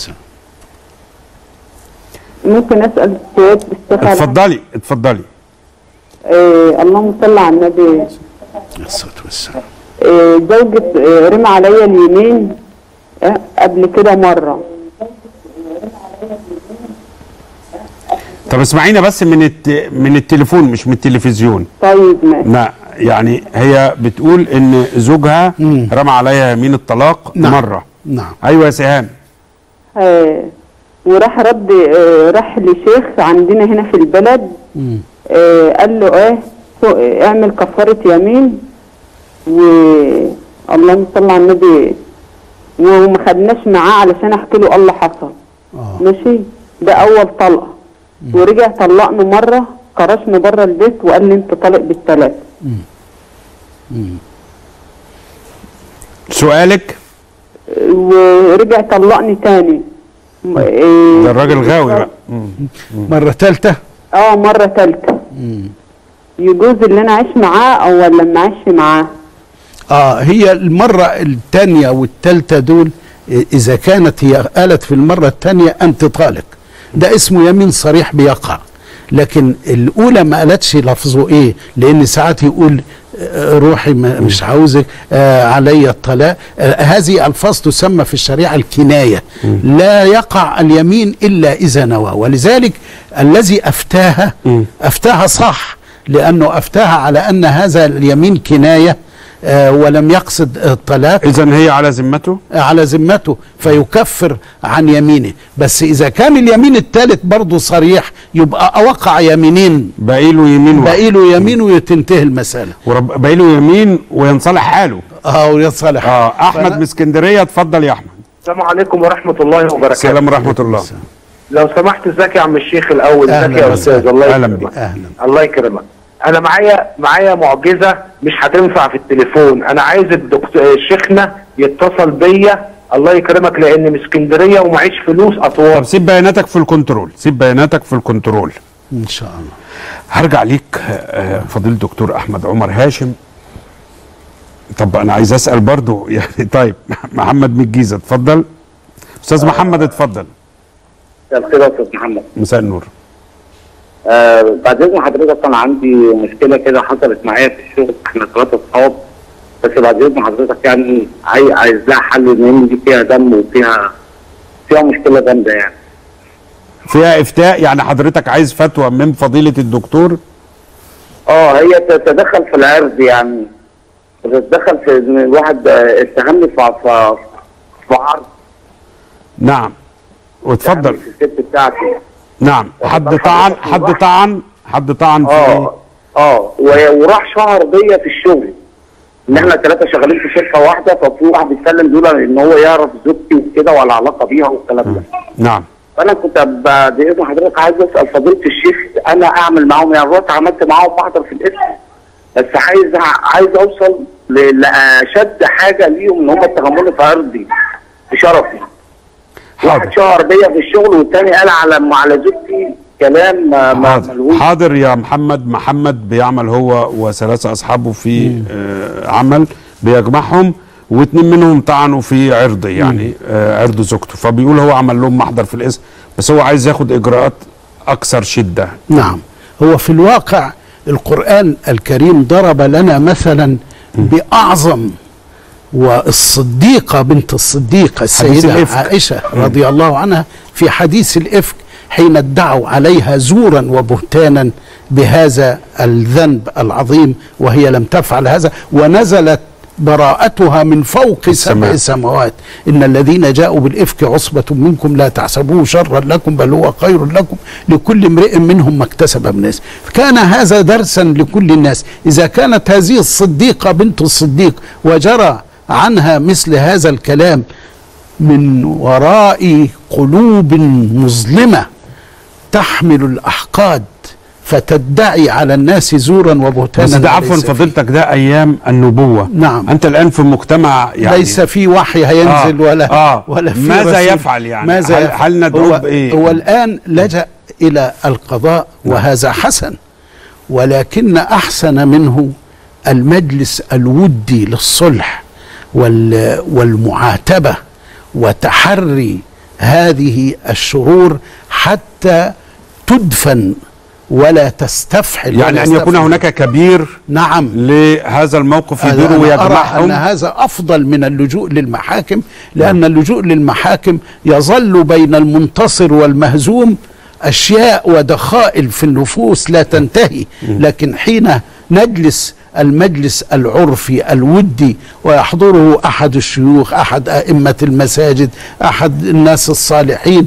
ممكن اسال سؤال باستفاضه اتفضلي اتفضلي آه اللهم صل على النبي الصلاه والسلام آه زوجة آه رمى عليا اليمين آه قبل كده مره طب اسمعينا بس من الت... من التليفون مش من التلفزيون طيب ماشي لا يعني هي بتقول ان زوجها رمى عليها يمين الطلاق نعم. مره نعم ايوه يا سهام آه وراح رد آه راح لشيخ عندنا هنا في البلد آه قال له ايه فوق- آه، اعمل كفارة يمين و اللهم صل على النبي وما خدناش معاه علشان احكي له الله حصل ماشي ده اول طلقه ورجع طلقني مره كرشني بره البيت وقال لي انت طالق بالثلاثه سؤالك ورجع طلقني تاني م- إيه، ده الراجل غاوي بقى مرة ثالثة اه مرة تالتة يجوز اللي انا اعيش معاه او ولا ما اعيش معاه اه هي المرة الثانية والثالثة دول إيه، إذا كانت هي قالت في المرة الثانية أنت طالق ده اسمه يمين صريح بيقع لكن الأولى ما قالتش لفظه إيه لأن ساعات يقول آه، روحي ما- مش عاوزك آه علي الطلاق آه هذه ألفاظ تسمى في الشريعة الكناية لا يقع اليمين إلا إذا نوى ولذلك الذي أفتاها أفتاها صح لأنه أفتاها على أن هذا اليمين كناية آه، ولم يقصد الطلاق اذا هي على ذمته على ذمته فيكفر عن يمينه بس اذا كان اليمين الثالث برضه صريح يبقى وقع يمينين باقي له يمين واحد. باقي له يمين وتنتهي المساله ورب... باقي له يمين وينصلح حاله اه ويصلح اه احمد من اسكندريه اتفضل يا احمد السلام عليكم ورحمة الله وبركاته السلام ورحمه الله لو سمحت ازيك يا عم الشيخ الاول ازيك يا استاذ الله يكرمك اهلا الله يكرمك انا معايا معايا معجزه مش هتنفع في التليفون انا عايز الدكتور شيخنا يتصل بيا الله يكرمك لان من اسكندريه ومعيش فلوس اطوال طب سيب بياناتك في الكنترول سيب بياناتك في الكنترول ان شاء الله هرجع ليك آه، فضيل دكتور احمد عمر هاشم طب انا عايز اسال برضو يعني طيب محمد من الجيزه اتفضل استاذ محمد اتفضل مساء الخير يا استاذ محمد مساء النور آه بعد اذن حضرتك انا عندي مشكله كده حصلت معايا في الشغل احنا ثلاثه اصحاب بس بعد اذن حضرتك يعني عاي- عايز لها حل لان دي فيها دم وفيها فيها مشكله جامده يعني فيها افتاء يعني حضرتك عايز فتوى من فضيله الدكتور اه هي تتدخل في العرض يعني تتدخل في ان الواحد آه، اتهمني في في في عرض نعم واتفضل في الست بتاعتي نعم حد طعن حد طعن حد طعن في إيه؟ اه اه و- وراح شهر بيا في الشغل ان احنا ثلاثه شغالين في شركه واحده ففي واحد بيتكلم بيقول ان هو يعرف زوجتي وكده ولا علاقه بيها والكلام ده نعم فانا كنت بعد اذن حضرتك عايز اسال فضيله الشيخ انا اعمل معاهم يعني رحت عملت معاهم محضر في الاسم بس عايز عايز اوصل ل- لاشد حاجه ليهم ان هم اتهموني في عرضي في شرفي واحد شهر بيا في الشغل والتاني قال على على زوجتي كلام ما ما حاضر حاضر يا محمد محمد بيعمل هو وثلاثة أصحابه في آه عمل بيجمعهم واتنين منهم طعنوا في عرض يعني آه عرض زوجته فبيقول هو عمل لهم محضر في الاسم بس هو عايز ياخد إجراءات أكثر شدة نعم هو في الواقع القرآن الكريم ضرب لنا مثلا بأعظم والصديقة بنت الصديق السيدة الإفك. عائشة رضي الله عنها في حديث الإفك حين ادعوا عليها زورا وبهتانا بهذا الذنب العظيم وهي لم تفعل هذا ونزلت براءتها من فوق سبع سماوات إن الذين جاءوا بالإفك عصبة منكم لا تحسبوه شرا لكم بل هو خير لكم لكل امرئ منهم ما اكتسب من ناس كان هذا درسا لكل الناس إذا كانت هذه الصديقة بنت الصديق وجرى عنها مثل هذا الكلام من وراء قلوب مظلمه تحمل الاحقاد فتدعي على الناس زورا وبهتانا بس ده عفوا وليس فيه. فضيلتك ده ايام النبوه نعم انت الان في مجتمع يعني ليس في وحي هينزل آه، ولا آه. ولا في ماذا رسول. يفعل يعني؟ ماذا هل- يفعل؟ هل ندعوه هو بإيه؟ هو الان لجا الى القضاء وهذا حسن ولكن احسن منه المجلس الودي للصلح وال والمعاتبه وتحري هذه الشرور حتى تدفن ولا تستفحل يعني ولا ان يكون يستفحل. هناك كبير نعم لهذا الموقف أنا يديره أرى ويجمعهم أن هذا أفضل من اللجوء للمحاكم لأن اللجوء للمحاكم يظل بين المنتصر والمهزوم أشياء ودخائل في النفوس لا تنتهي لكن حين نجلس المجلس العرفي الودي ويحضره أحد الشيوخ أحد أئمة المساجد أحد الناس الصالحين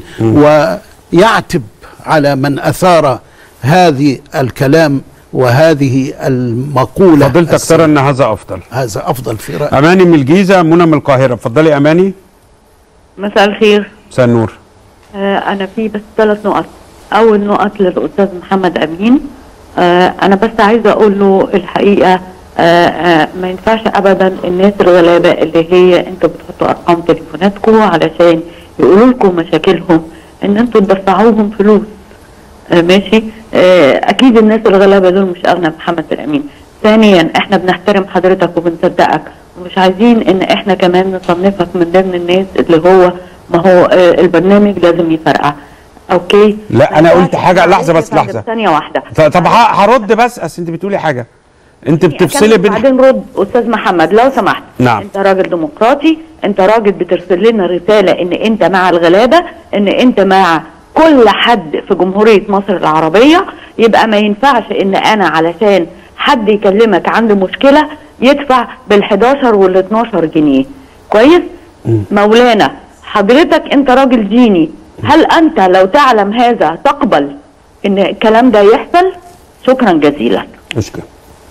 ويعتب على من أثار هذه الكلام وهذه المقولة فضيلتك ترى ان هذا افضل هذا افضل في رايي اماني من الجيزه منى من القاهره اتفضلي اماني مساء الخير مساء النور آه انا في بس ثلاث نقط اول نقط للاستاذ محمد امين آه انا بس عايزه اقول له الحقيقه آه آه ما ينفعش ابدا الناس الغلابه اللي هي انتوا بتحطوا ارقام تليفوناتكم علشان يقولوا لكم مشاكلهم ان انتوا تدفعوهم فلوس آه ماشي آه اكيد الناس الغلابه دول مش اغنى من محمد الامين ثانيا احنا بنحترم حضرتك وبنصدقك ومش عايزين ان احنا كمان نصنفك من ضمن الناس اللي هو ما هو آه البرنامج لازم يفرقع اوكي لا انا قلت حاجه لحظه بس لحظه ثانيه واحده ط- طب ه- هرد بس اصل انت بتقولي حاجه انت بتفصلي أكمل بين بعدين رد استاذ محمد لو سمحت نعم. انت راجل ديمقراطي انت راجل بترسل لنا رساله ان انت مع الغلابه ان انت مع كل حد في جمهوريه مصر العربيه يبقى ما ينفعش ان انا علشان حد يكلمك عنده مشكله يدفع بال11 وال12 جنيه كويس مولانا حضرتك انت راجل ديني هل انت لو تعلم هذا تقبل ان الكلام ده يحصل شكرا جزيلا مشكله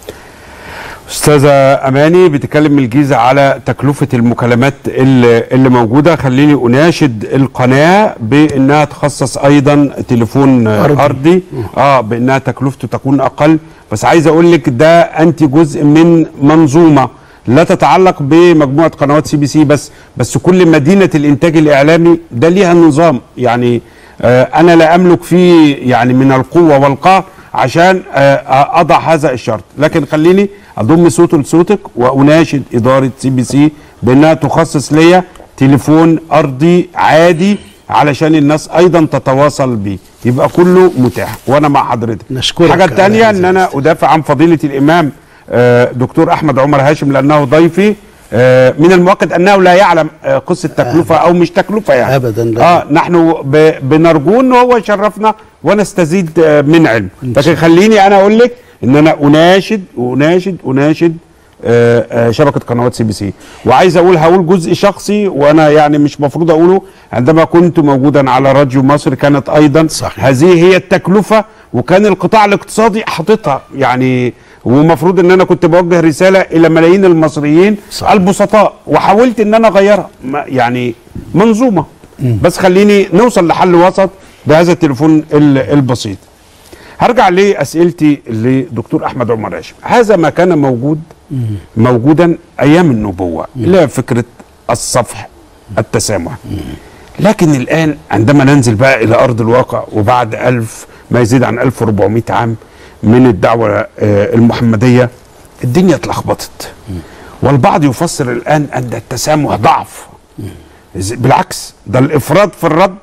استاذه اماني بتتكلم من الجيزه على تكلفه المكالمات اللي, اللي موجوده خليني اناشد القناه بانها تخصص ايضا تليفون أرضي. ارضي, أرضي. اه بانها تكلفته تكون اقل بس عايز اقول لك ده انت جزء من منظومه لا تتعلق بمجموعه قنوات سي بي سي بس بس كل مدينه الانتاج الاعلامي ده ليها نظام يعني آه انا لا املك فيه يعني من القوه والقهر عشان آه اضع هذا الشرط لكن خليني اضم صوت لصوتك واناشد اداره سي بي سي بانها تخصص ليا تليفون ارضي عادي علشان الناس ايضا تتواصل بيه يبقى كله متاح وانا مع حضرتك نشكرك الحاجه على الثانيه هذا ان انا ادافع عن فضيله الامام آه، دكتور احمد عمر هاشم لانه ضيفي آه، من المؤكد انه لا يعلم آه، قصه تكلفه او مش تكلفه يعني ابدا لا اه نحن ب- بنرجو ان هو يشرفنا ونستزيد آه، من علم لكن خليني انا اقول لك ان انا اناشد اناشد اناشد آه، آه، شبكه قنوات سي بي سي وعايز اقول هقول جزء شخصي وانا يعني مش مفروض اقوله عندما كنت موجودا على راديو مصر كانت ايضا صحيح. هذه هي التكلفه وكان القطاع الاقتصادي حاططها يعني ومفروض ان انا كنت بوجه رساله الى ملايين المصريين صحيح. البسطاء وحاولت ان انا اغيرها ما- يعني منظومه بس خليني نوصل لحل وسط بهذا التليفون ال- البسيط هرجع لاسئلتي لدكتور احمد عمر هاشم هذا ما كان موجود موجودا ايام النبوه اللي هي فكره الصفح التسامح لكن الان عندما ننزل بقى الى ارض الواقع وبعد ألف ما يزيد عن 1400 عام من الدعوه آه، المحمديه الدنيا اتلخبطت والبعض يفسر الان ان التسامح ضعف إز- بالعكس ده الافراط في الرد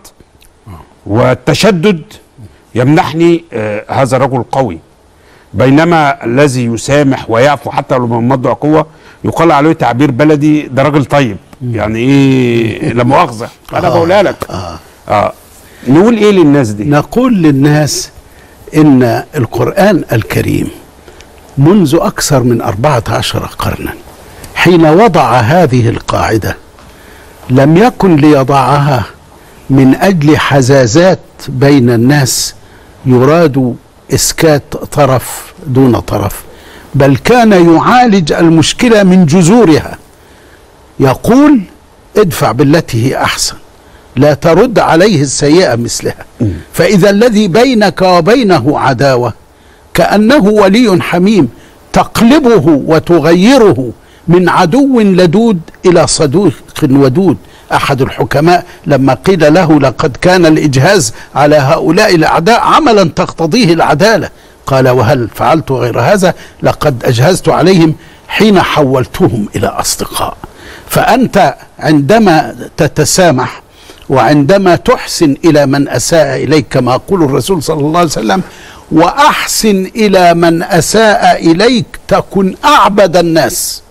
والتشدد يمنحني آه، هذا رجل قوي بينما الذي يسامح ويعفو حتى لو من مضى قوه يقال عليه تعبير بلدي ده راجل طيب يعني ايه لا مؤاخذه انا آه، بقولها لك اه نقول ايه للناس دي نقول للناس ان القرآن الكريم منذ أكثر من أربعة عشر قرنا حين وضع هذه القاعدة لم يكن ليضعها من أجل حزازات بين الناس يراد إسكات طرف دون طرف بل كان يعالج المشكلة من جذورها يقول ادفع بالتي هي احسن لا ترد عليه السيئه مثلها فاذا الذي بينك وبينه عداوه كانه ولي حميم تقلبه وتغيره من عدو لدود الى صديق ودود احد الحكماء لما قيل له لقد كان الاجهاز على هؤلاء الاعداء عملا تقتضيه العداله قال وهل فعلت غير هذا لقد اجهزت عليهم حين حولتهم الى اصدقاء فانت عندما تتسامح وعندما تحسن الى من اساء اليك كما يقول الرسول صلى الله عليه وسلم واحسن الى من اساء اليك تكن اعبد الناس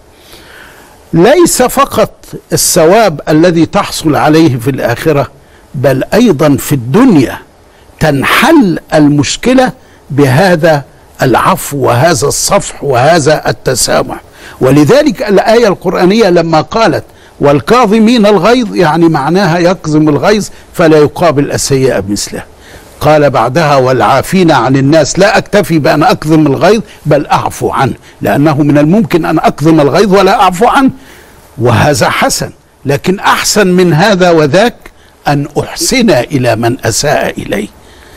ليس فقط الثواب الذي تحصل عليه في الاخره بل ايضا في الدنيا تنحل المشكله بهذا العفو وهذا الصفح وهذا التسامح ولذلك الايه القرانيه لما قالت والكاظمين الغيظ يعني معناها يكظم الغيظ فلا يقابل السيئه بمثلها قال بعدها والعافين عن الناس لا اكتفي بان اكظم الغيظ بل اعفو عنه لانه من الممكن ان اكظم الغيظ ولا اعفو عنه وهذا حسن لكن احسن من هذا وذاك ان احسن الى من اساء الي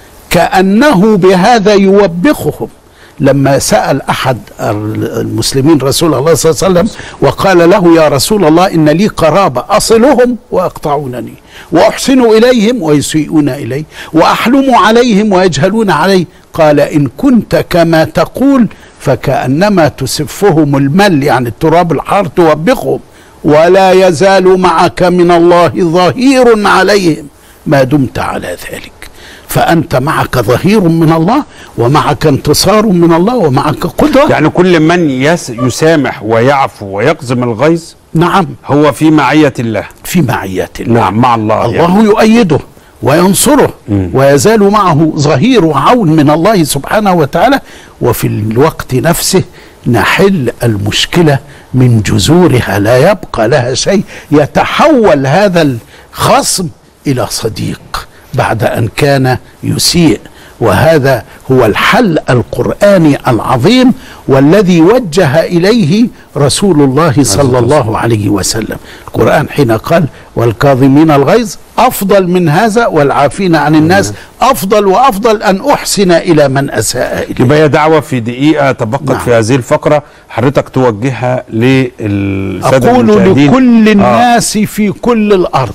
كانه بهذا يوبخهم لما سال احد المسلمين رسول الله صلى الله عليه وسلم وقال له يا رسول الله ان لي قرابه اصلهم ويقطعونني واحسن اليهم ويسيئون الي واحلم عليهم ويجهلون علي قال ان كنت كما تقول فكانما تسفهم المل يعني التراب الحار توبخهم ولا يزال معك من الله ظهير عليهم ما دمت على ذلك فأنت معك ظهير من الله ومعك انتصار من الله ومعك قدرة يعني كل من يس يسامح ويعفو ويقزم الغيظ نعم هو في معية الله في معية الله نعم مع الله الله يعني. يؤيده وينصره ويزال معه ظهير وعون من الله سبحانه وتعالى وفي الوقت نفسه نحل المشكلة من جذورها لا يبقى لها شيء يتحول هذا الخصم إلى صديق بعد أن كان يسيء وهذا هو الحل القرآني العظيم والذي وجه إليه رسول الله صلى الله عليه وسلم القرآن حين قال والكاظمين الغيظ أفضل من هذا والعافين عن الناس أفضل وأفضل أن أحسن إلى من أساء إليه يبقى هي دعوة في دقيقة تبقت نعم. في هذه الفقرة حضرتك توجهها للسادة أقول المشاهدين لكل الناس آه. في كل الأرض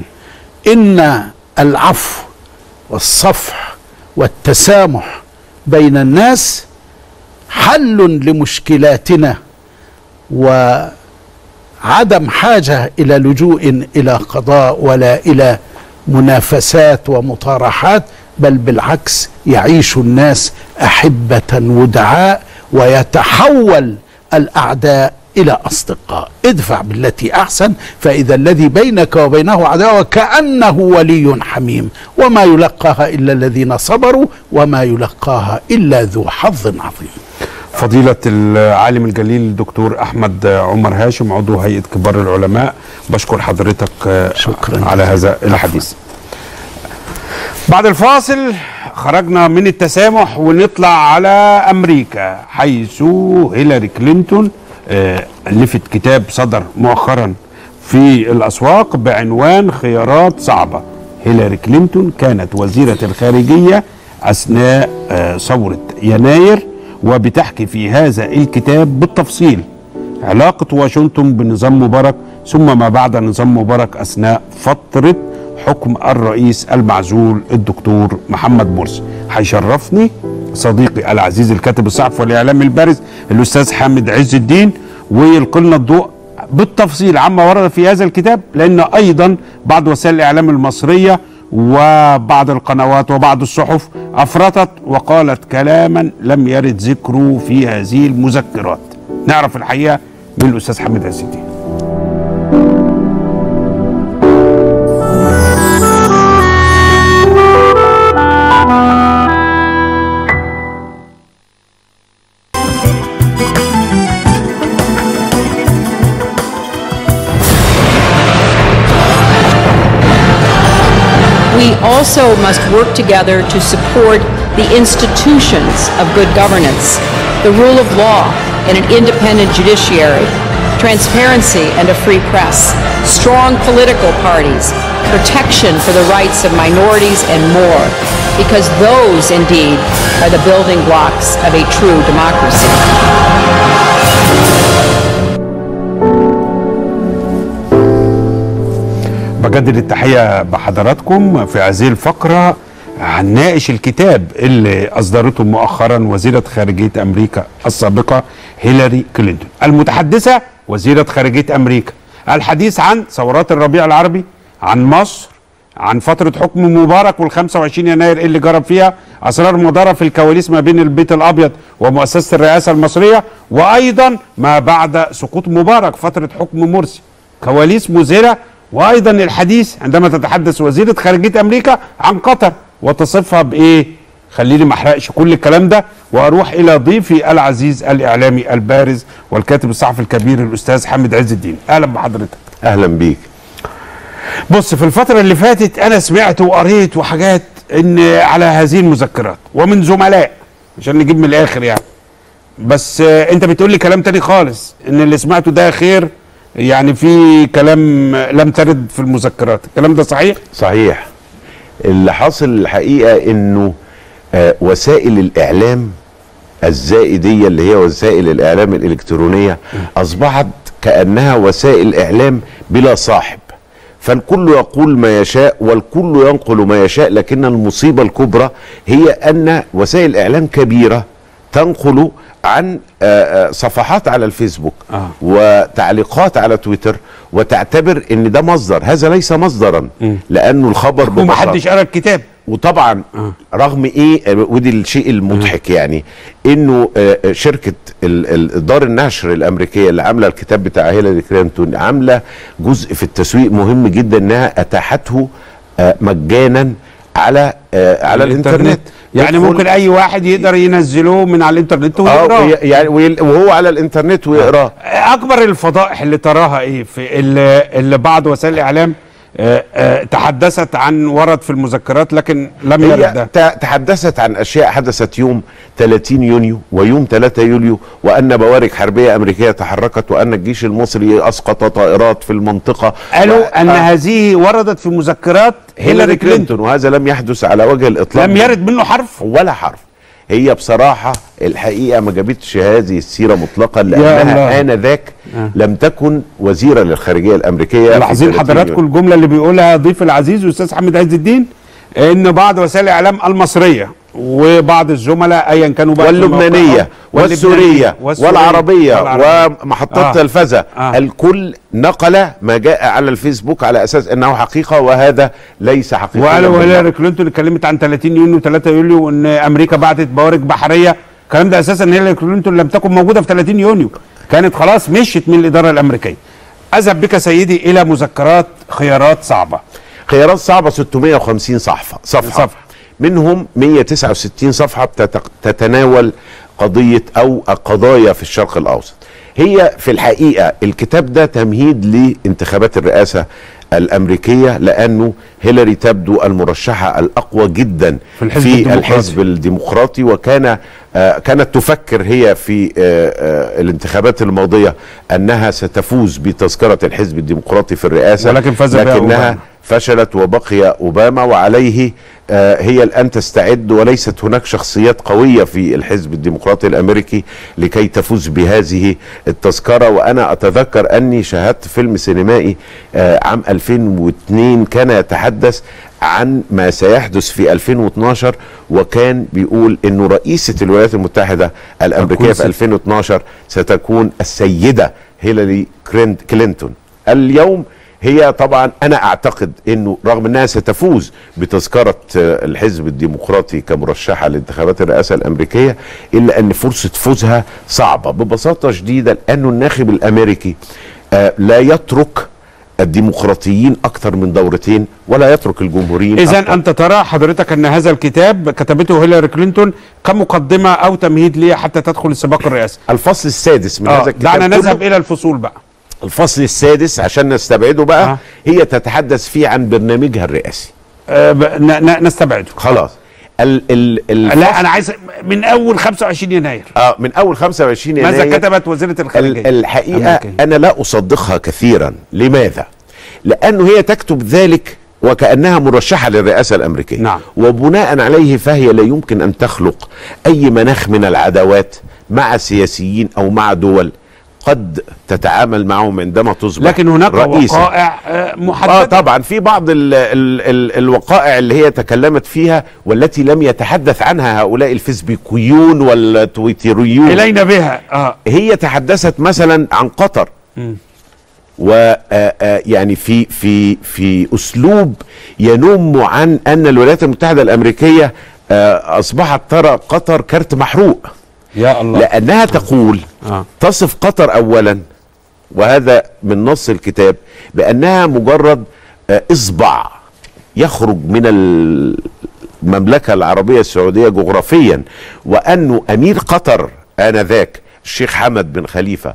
إن العفو والصفح والتسامح بين الناس حل لمشكلاتنا وعدم حاجه الى لجوء الى قضاء ولا الى منافسات ومطارحات بل بالعكس يعيش الناس احبه ودعاء ويتحول الاعداء الى اصدقاء ادفع بالتي احسن فاذا الذي بينك وبينه عداوه كانه ولي حميم وما يلقاها الا الذين صبروا وما يلقاها الا ذو حظ عظيم فضيلة العالم الجليل الدكتور أحمد عمر هاشم عضو هيئة كبار العلماء بشكر حضرتك شكرا على هذا الحديث بعد الفاصل خرجنا من التسامح ونطلع على أمريكا حيث هيلاري كلينتون آه، ألفت كتاب صدر مؤخرا في الأسواق بعنوان خيارات صعبة هيلاري كلينتون كانت وزيرة الخارجية أثناء آه، ثورة يناير وبتحكي في هذا الكتاب بالتفصيل علاقة واشنطن بنظام مبارك ثم ما بعد نظام مبارك أثناء فترة حكم الرئيس المعزول الدكتور محمد مرسي هيشرفني صديقي العزيز الكاتب الصحفي والإعلام البارز الأستاذ حامد عز الدين ويلقي لنا الضوء بالتفصيل عما ورد في هذا الكتاب لأن أيضا بعض وسائل الإعلام المصرية وبعض القنوات وبعض الصحف أفرطت وقالت كلاما لم يرد ذكره في هذه المذكرات نعرف الحقيقة من الأستاذ حامد عز الدين We also must work together to support the institutions of good governance, the rule of law, and an independent judiciary, transparency and a free press, strong political parties, protection for the rights of minorities, and more, because those indeed are the building blocks of a true democracy. بجدد التحية بحضراتكم في هذه الفقرة هنناقش الكتاب اللي أصدرته مؤخرا وزيرة خارجية أمريكا السابقة هيلاري كلينتون المتحدثة وزيرة خارجية أمريكا الحديث عن ثورات الربيع العربي عن مصر عن فترة حكم مبارك وال 25 يناير اللي جرى فيها أسرار مدارة في الكواليس ما بين البيت الأبيض ومؤسسة الرئاسة المصرية وأيضا ما بعد سقوط مبارك فترة حكم مرسي كواليس مذهلة وايضا الحديث عندما تتحدث وزيره خارجيه امريكا عن قطر وتصفها بايه؟ خليني ما احرقش كل الكلام ده واروح الى ضيفي العزيز الاعلامي البارز والكاتب الصحفي الكبير الاستاذ حامد عز الدين اهلا بحضرتك اهلا بيك بص في الفتره اللي فاتت انا سمعت وقريت وحاجات ان على هذه المذكرات ومن زملاء عشان نجيب من الاخر يعني بس آه، انت بتقول لي كلام تاني خالص ان اللي سمعته ده خير يعني في كلام لم ترد في المذكرات الكلام ده صحيح صحيح اللي حاصل الحقيقه انه آه وسائل الاعلام الزائديه اللي هي وسائل الاعلام الالكترونيه اصبحت كانها وسائل اعلام بلا صاحب فالكل يقول ما يشاء والكل ينقل ما يشاء لكن المصيبه الكبرى هي ان وسائل اعلام كبيره تنقل عن آه، آه، صفحات على الفيسبوك آه. وتعليقات على تويتر وتعتبر ان ده مصدر هذا ليس مصدرا لانه الخبر ببساطة- ومحدش قرا الكتاب وطبعا آه. رغم ايه آه، ودي الشيء المضحك يعني انه آه، آه، شركه ال- ال- دار النشر الامريكيه اللي عامله الكتاب بتاع هيلاري كلينتون عامله جزء في التسويق مهم جدا انها اتاحته آه، مجانا على آه، على الانترنت يعني يدخل- ممكن اي واحد يقدر ينزله من على الانترنت اه ويقراه وي- يعني ويل- وهو على الانترنت ويقراه اكبر الفضائح اللي تراها ايه في اللي, اللي بعض وسائل الاعلام آه، آه، تحدثت عن ورد في المذكرات لكن لم يرد هي ده ت- تحدثت عن اشياء حدثت يوم 30 يونيو ويوم 3 يوليو وان بوارج حربيه امريكيه تحركت وان الجيش المصري اسقط طائرات في المنطقه قالوا و- ان آه، هذه وردت في مذكرات هيلاري كلينتون وهذا لم يحدث على وجه الاطلاق لم يرد منه حرف ولا حرف هي بصراحة الحقيقة ما جابتش هذه السيرة مطلقا يا لأنها الله. آنذاك آه. لم تكن وزيرة للخارجية الأمريكية في لاحظين 30 حضراتكم يونيو. الجمله اللي بيقولها ضيف العزيز الاستاذ حمد عز الدين ان بعض وسائل الاعلام المصريه وبعض الزملاء ايا كانوا بقى في واللبنانية الموقع- والسورية والعربية والعربية. ومحطات آه. تلفزة آه. الكل نقل ما جاء على الفيسبوك على أساس أنه حقيقة وهذا ليس حقيقة وقالوا هيلاري كلينتون اتكلمت عن 30 يونيو 3 يوليو وان امريكا بعتت بوارج بحريه الكلام ده اساسا هيلاري كلينتون لم تكن موجوده في 30 يونيو كانت خلاص مشيت من الاداره الامريكيه اذهب بك سيدي الى مذكرات خيارات صعبه خيارات صعبة 650 صفحة صفحة, صفحة. منهم 169 صفحة بتت- تتناول قضية أو قضايا في الشرق الأوسط هي في الحقيقة الكتاب ده تمهيد لانتخابات الرئاسة الأمريكية لأنه هيلاري تبدو المرشحة الأقوى جدا في الحزب في الديمقراطي. الحزب الديمقراطي وكان آه كانت تفكر هي في آه آه الانتخابات الماضية أنها ستفوز بتذكرة الحزب الديمقراطي في الرئاسة ولكن فاز بها لكنها أوباما. فشلت وبقي اوباما وعليه آه، هي الان تستعد وليست هناك شخصيات قويه في الحزب الديمقراطي الامريكي لكي تفوز بهذه التذكره وانا اتذكر اني شاهدت فيلم سينمائي آه، عام 2002 كان يتحدث عن ما سيحدث في 2012 وكان بيقول انه رئيسه الولايات المتحده الامريكيه تكون في 2012 ستكون السيده هيلاري كرينت- كلينتون اليوم هي طبعا انا اعتقد انه رغم انها ستفوز بتذكره آه، الحزب الديمقراطي كمرشحه لانتخابات الرئاسه الامريكيه الا ان فرصه فوزها صعبه ببساطه شديده لانه الناخب الامريكي آه، لا يترك الديمقراطيين اكثر من دورتين ولا يترك الجمهوريين اذا أكتر. انت ترى حضرتك ان هذا الكتاب كتبته هيلاري كلينتون كمقدمه او تمهيد ليه حتى تدخل السباق الرئاسي الفصل السادس من آه، هذا الكتاب دعنا كله نذهب الى الفصول بقى الفصل السادس عشان نستبعده بقى آه. هي تتحدث فيه عن برنامجها الرئاسي آه ب- ن- ن- نستبعده خلاص ال ال ال لا انا عايز من اول 25 يناير اه من اول 25 يناير ماذا كتبت وزيره الخارجيه ال- الحقيقه الأمريكية؟ انا لا اصدقها كثيرا لماذا لانه هي تكتب ذلك وكانها مرشحه للرئاسه الامريكيه نعم. وبناء عليه فهي لا يمكن ان تخلق اي مناخ من العداوات مع سياسيين او مع دول قد تتعامل معهم عندما تصبح لكن هناك رئيسا. وقائع آه، اه محدده طبعا في بعض ال ال ال الوقائع اللي هي تكلمت فيها والتي لم يتحدث عنها هؤلاء الفيسبوكيون والتويتريون الينا بها اه هي تحدثت مثلا عن قطر مم. و آه، آه، يعني في في في اسلوب ينم عن ان الولايات المتحده الامريكيه آه، اصبحت ترى قطر كارت محروق يا الله لانها تقول آه. تصف قطر اولا وهذا من نص الكتاب بانها مجرد آه، اصبع يخرج من المملكه العربيه السعوديه جغرافيا وانه امير قطر انذاك الشيخ حمد بن خليفه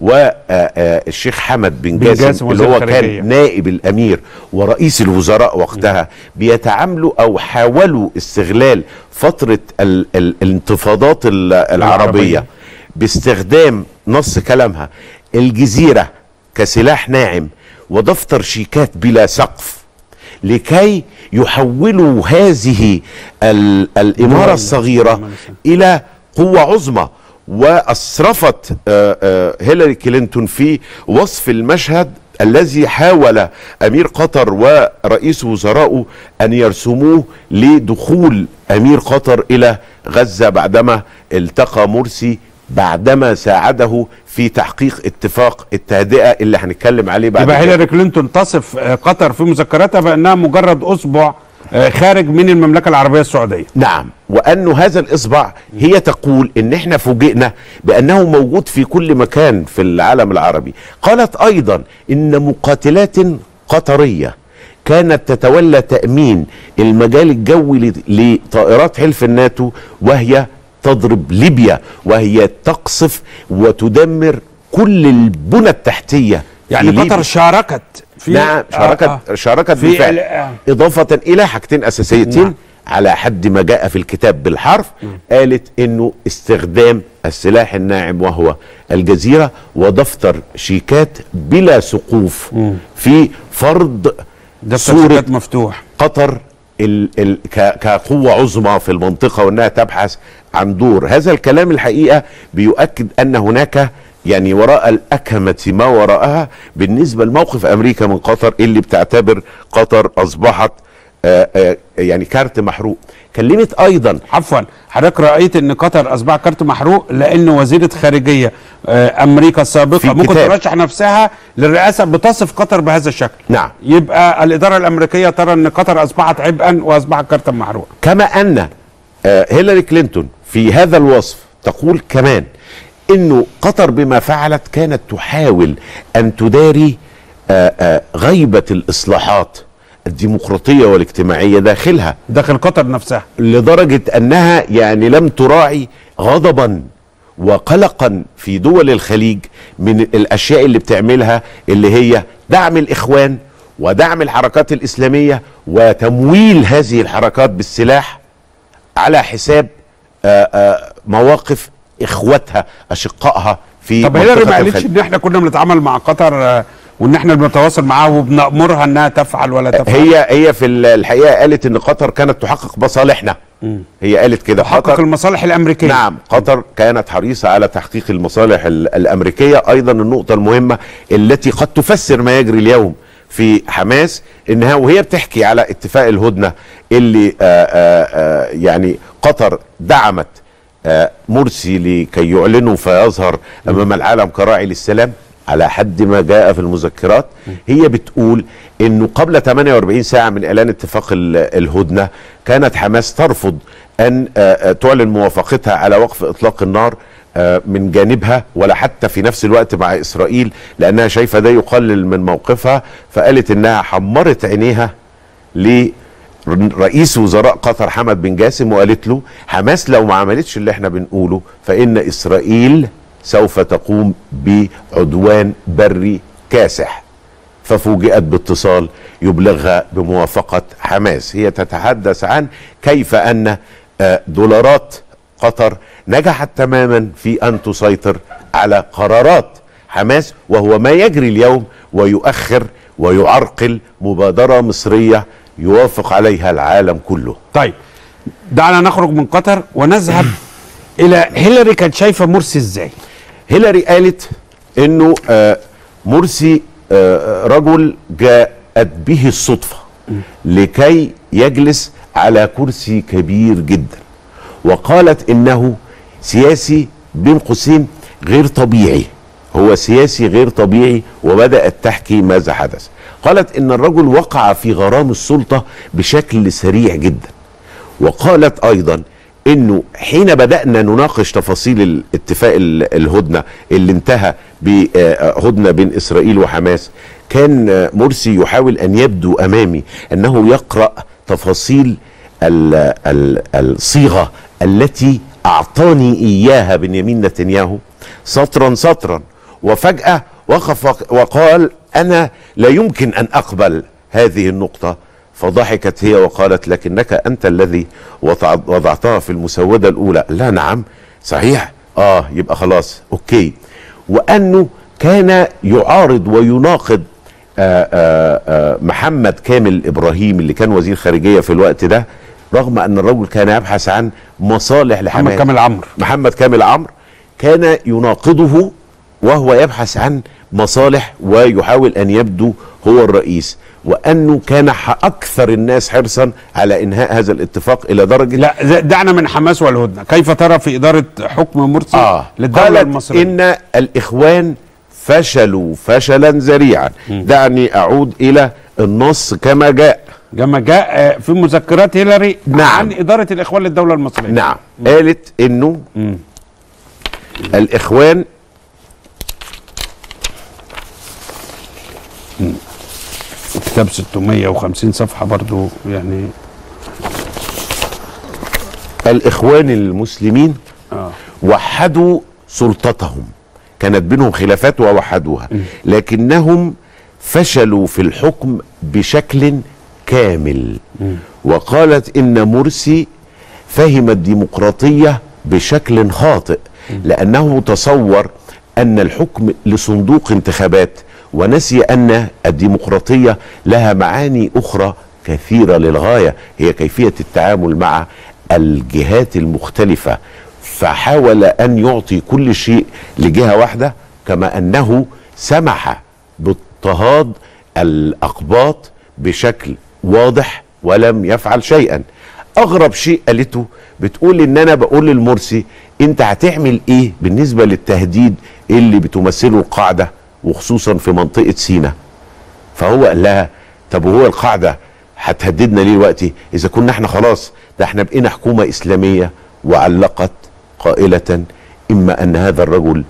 والشيخ حمد بن بن جاسم, جاسم اللي وزير هو الخارجية. كان نائب الامير ورئيس الوزراء وقتها بيتعاملوا او حاولوا استغلال فتره ال ال الانتفاضات ال- العربيه باستخدام نص كلامها الجزيره كسلاح ناعم ودفتر شيكات بلا سقف لكي يحولوا هذه ال الاماره الصغيره الى قوه عظمى واسرفت آه، آه، هيلاري كلينتون في وصف المشهد الذي حاول امير قطر ورئيس وزرائه ان يرسموه لدخول امير قطر الى غزه بعدما التقى مرسي بعدما ساعده في تحقيق اتفاق التهدئه اللي هنتكلم عليه بعد يبقى كده. هيلاري كلينتون تصف آه، قطر في مذكراتها بانها مجرد اصبع آه، خارج من المملكه العربيه السعوديه نعم وانه هذا الاصبع هي تقول ان احنا فوجئنا بانه موجود في كل مكان في العالم العربي قالت ايضا ان مقاتلات قطريه كانت تتولى تامين المجال الجوي ل- لطائرات حلف الناتو وهي تضرب ليبيا وهي تقصف وتدمر كل البنى التحتيه في يعني ليبيا. قطر شاركت في نعم شاركت آه، آه. شاركت في بالفعل ال- آه. إضافة إلى حاجتين أساسيتين نعم. على حد ما جاء في الكتاب بالحرف قالت إنه استخدام السلاح الناعم وهو الجزيرة ودفتر شيكات بلا سقوف في فرض دفتر صورة شيكات مفتوح قطر ال ال ك كقوة عظمى في المنطقة وأنها تبحث عن دور هذا الكلام الحقيقة بيؤكد أن هناك يعني وراء الأكمة ما وراءها بالنسبة لموقف أمريكا من قطر اللي بتعتبر قطر أصبحت آآ آآ يعني كارت محروق كلمت أيضا عفوا حضرتك رايت ان قطر اصبح كارت محروق لان وزيره خارجيه آه، امريكا السابقه في ممكن كتاب. ترشح نفسها للرئاسه بتصف قطر بهذا الشكل نعم يبقى الاداره الامريكيه ترى ان قطر اصبحت عبئا واصبحت كارتا محروقه كما ان آه، هيلاري كلينتون في هذا الوصف تقول كمان انه قطر بما فعلت كانت تحاول ان تداري آه، آه، غيبه الاصلاحات الديمقراطيه والاجتماعيه داخلها داخل قطر نفسها لدرجه انها يعني لم تراعي غضبا وقلقا في دول الخليج من الاشياء اللي بتعملها اللي هي دعم الاخوان ودعم الحركات الاسلاميه وتمويل هذه الحركات بالسلاح على حساب آآ آآ مواقف اخواتها اشقائها في طب هيلاري منطقة ما قالتش الخليج. ان احنا كنا بنتعامل مع قطر آه، وان احنا بنتواصل معاها وبنامرها انها تفعل ولا تفعل هي هي في ال- الحقيقه قالت ان قطر كانت تحقق مصالحنا هي قالت كده تحقق المصالح الامريكيه نعم قطر كانت حريصه على تحقيق المصالح ال- الامريكيه ايضا النقطه المهمه التي قد تفسر ما يجري اليوم في حماس انها وهي بتحكي على اتفاق الهدنه اللي آآ آآ يعني قطر دعمت آه، مرسي لكي يعلنوا فيظهر امام العالم كراعي للسلام على حد ما جاء في المذكرات هي بتقول انه قبل 48 ساعه من اعلان اتفاق ال- الهدنه كانت حماس ترفض ان آه، آه، تعلن موافقتها على وقف اطلاق النار آه، من جانبها ولا حتى في نفس الوقت مع اسرائيل لانها شايفه ده يقلل من موقفها فقالت انها حمرت عينيها لرئيس وزراء قطر حمد بن جاسم وقالت له حماس لو ما عملتش اللي احنا بنقوله فان اسرائيل سوف تقوم بعدوان بري كاسح ففوجئت باتصال يبلغها بموافقة حماس هي تتحدث عن كيف أن آه، دولارات قطر نجحت تماما في ان تسيطر على قرارات حماس وهو ما يجري اليوم ويؤخر ويعرقل مبادره مصريه يوافق عليها العالم كله طيب دعنا نخرج من قطر ونذهب الى هيلاري كانت شايفه مرسي ازاي هيلاري قالت انه آه مرسي آه رجل جاءت به الصدفه لكي يجلس على كرسي كبير جدا وقالت انه سياسي بين قوسين غير طبيعي هو سياسي غير طبيعي وبدات تحكي ماذا حدث قالت ان الرجل وقع في غرام السلطه بشكل سريع جدا وقالت ايضا انه حين بدانا نناقش تفاصيل الاتفاق ال- الهدنه اللي انتهى بهدنه بين اسرائيل وحماس كان آه، مرسي يحاول ان يبدو امامي انه يقرا تفاصيل ال- ال- الصيغه التي اعطاني اياها بنيامين نتنياهو سطرا سطرا وفجاه وقف وقال انا لا يمكن ان اقبل هذه النقطه فضحكت هي وقالت لكنك انت الذي وضع- وضعتها في المسوده الاولى لا نعم صحيح اه يبقى خلاص اوكي وانه كان يعارض ويناقض آآ آآ محمد كامل ابراهيم اللي كان وزير خارجيه في الوقت ده رغم ان الرجل كان يبحث عن مصالح لحماس محمد كامل عمرو محمد كامل عمرو كان يناقضه وهو يبحث عن مصالح ويحاول ان يبدو هو الرئيس وانه كان ح- اكثر الناس حرصا على انهاء هذا الاتفاق الى درجه لا ز- دعنا من حماس والهدنه كيف ترى في اداره حكم مرسي آه للدوله قالت المصريه ان الاخوان فشلوا فشلا ذريعا دعني اعود الى النص كما جاء كما جاء آه، في مذكرات هيلاري نعم. عن اداره الاخوان للدوله المصريه نعم قالت انه الاخوان كتاب 650 صفحه برضو يعني الاخوان المسلمين آه. وحدوا سلطتهم كانت بينهم خلافات ووحدوها لكنهم فشلوا في الحكم بشكل كامل وقالت ان مرسي فهم الديمقراطيه بشكل خاطئ لانه تصور ان الحكم لصندوق انتخابات ونسي ان الديمقراطيه لها معاني اخرى كثيره للغايه هي كيفيه التعامل مع الجهات المختلفه فحاول ان يعطي كل شيء لجهه واحده كما انه سمح باضطهاد الاقباط بشكل واضح ولم يفعل شيئا اغرب شيء قالته بتقول ان انا بقول للمرسي انت هتعمل ايه بالنسبه للتهديد اللي بتمثله القاعده وخصوصا في منطقه سينا فهو قال لها طب وهو القاعده هتهددنا ليه دلوقتي اذا كنا احنا خلاص ده احنا بقينا حكومه اسلاميه وعلقت قائله اما ان هذا الرجل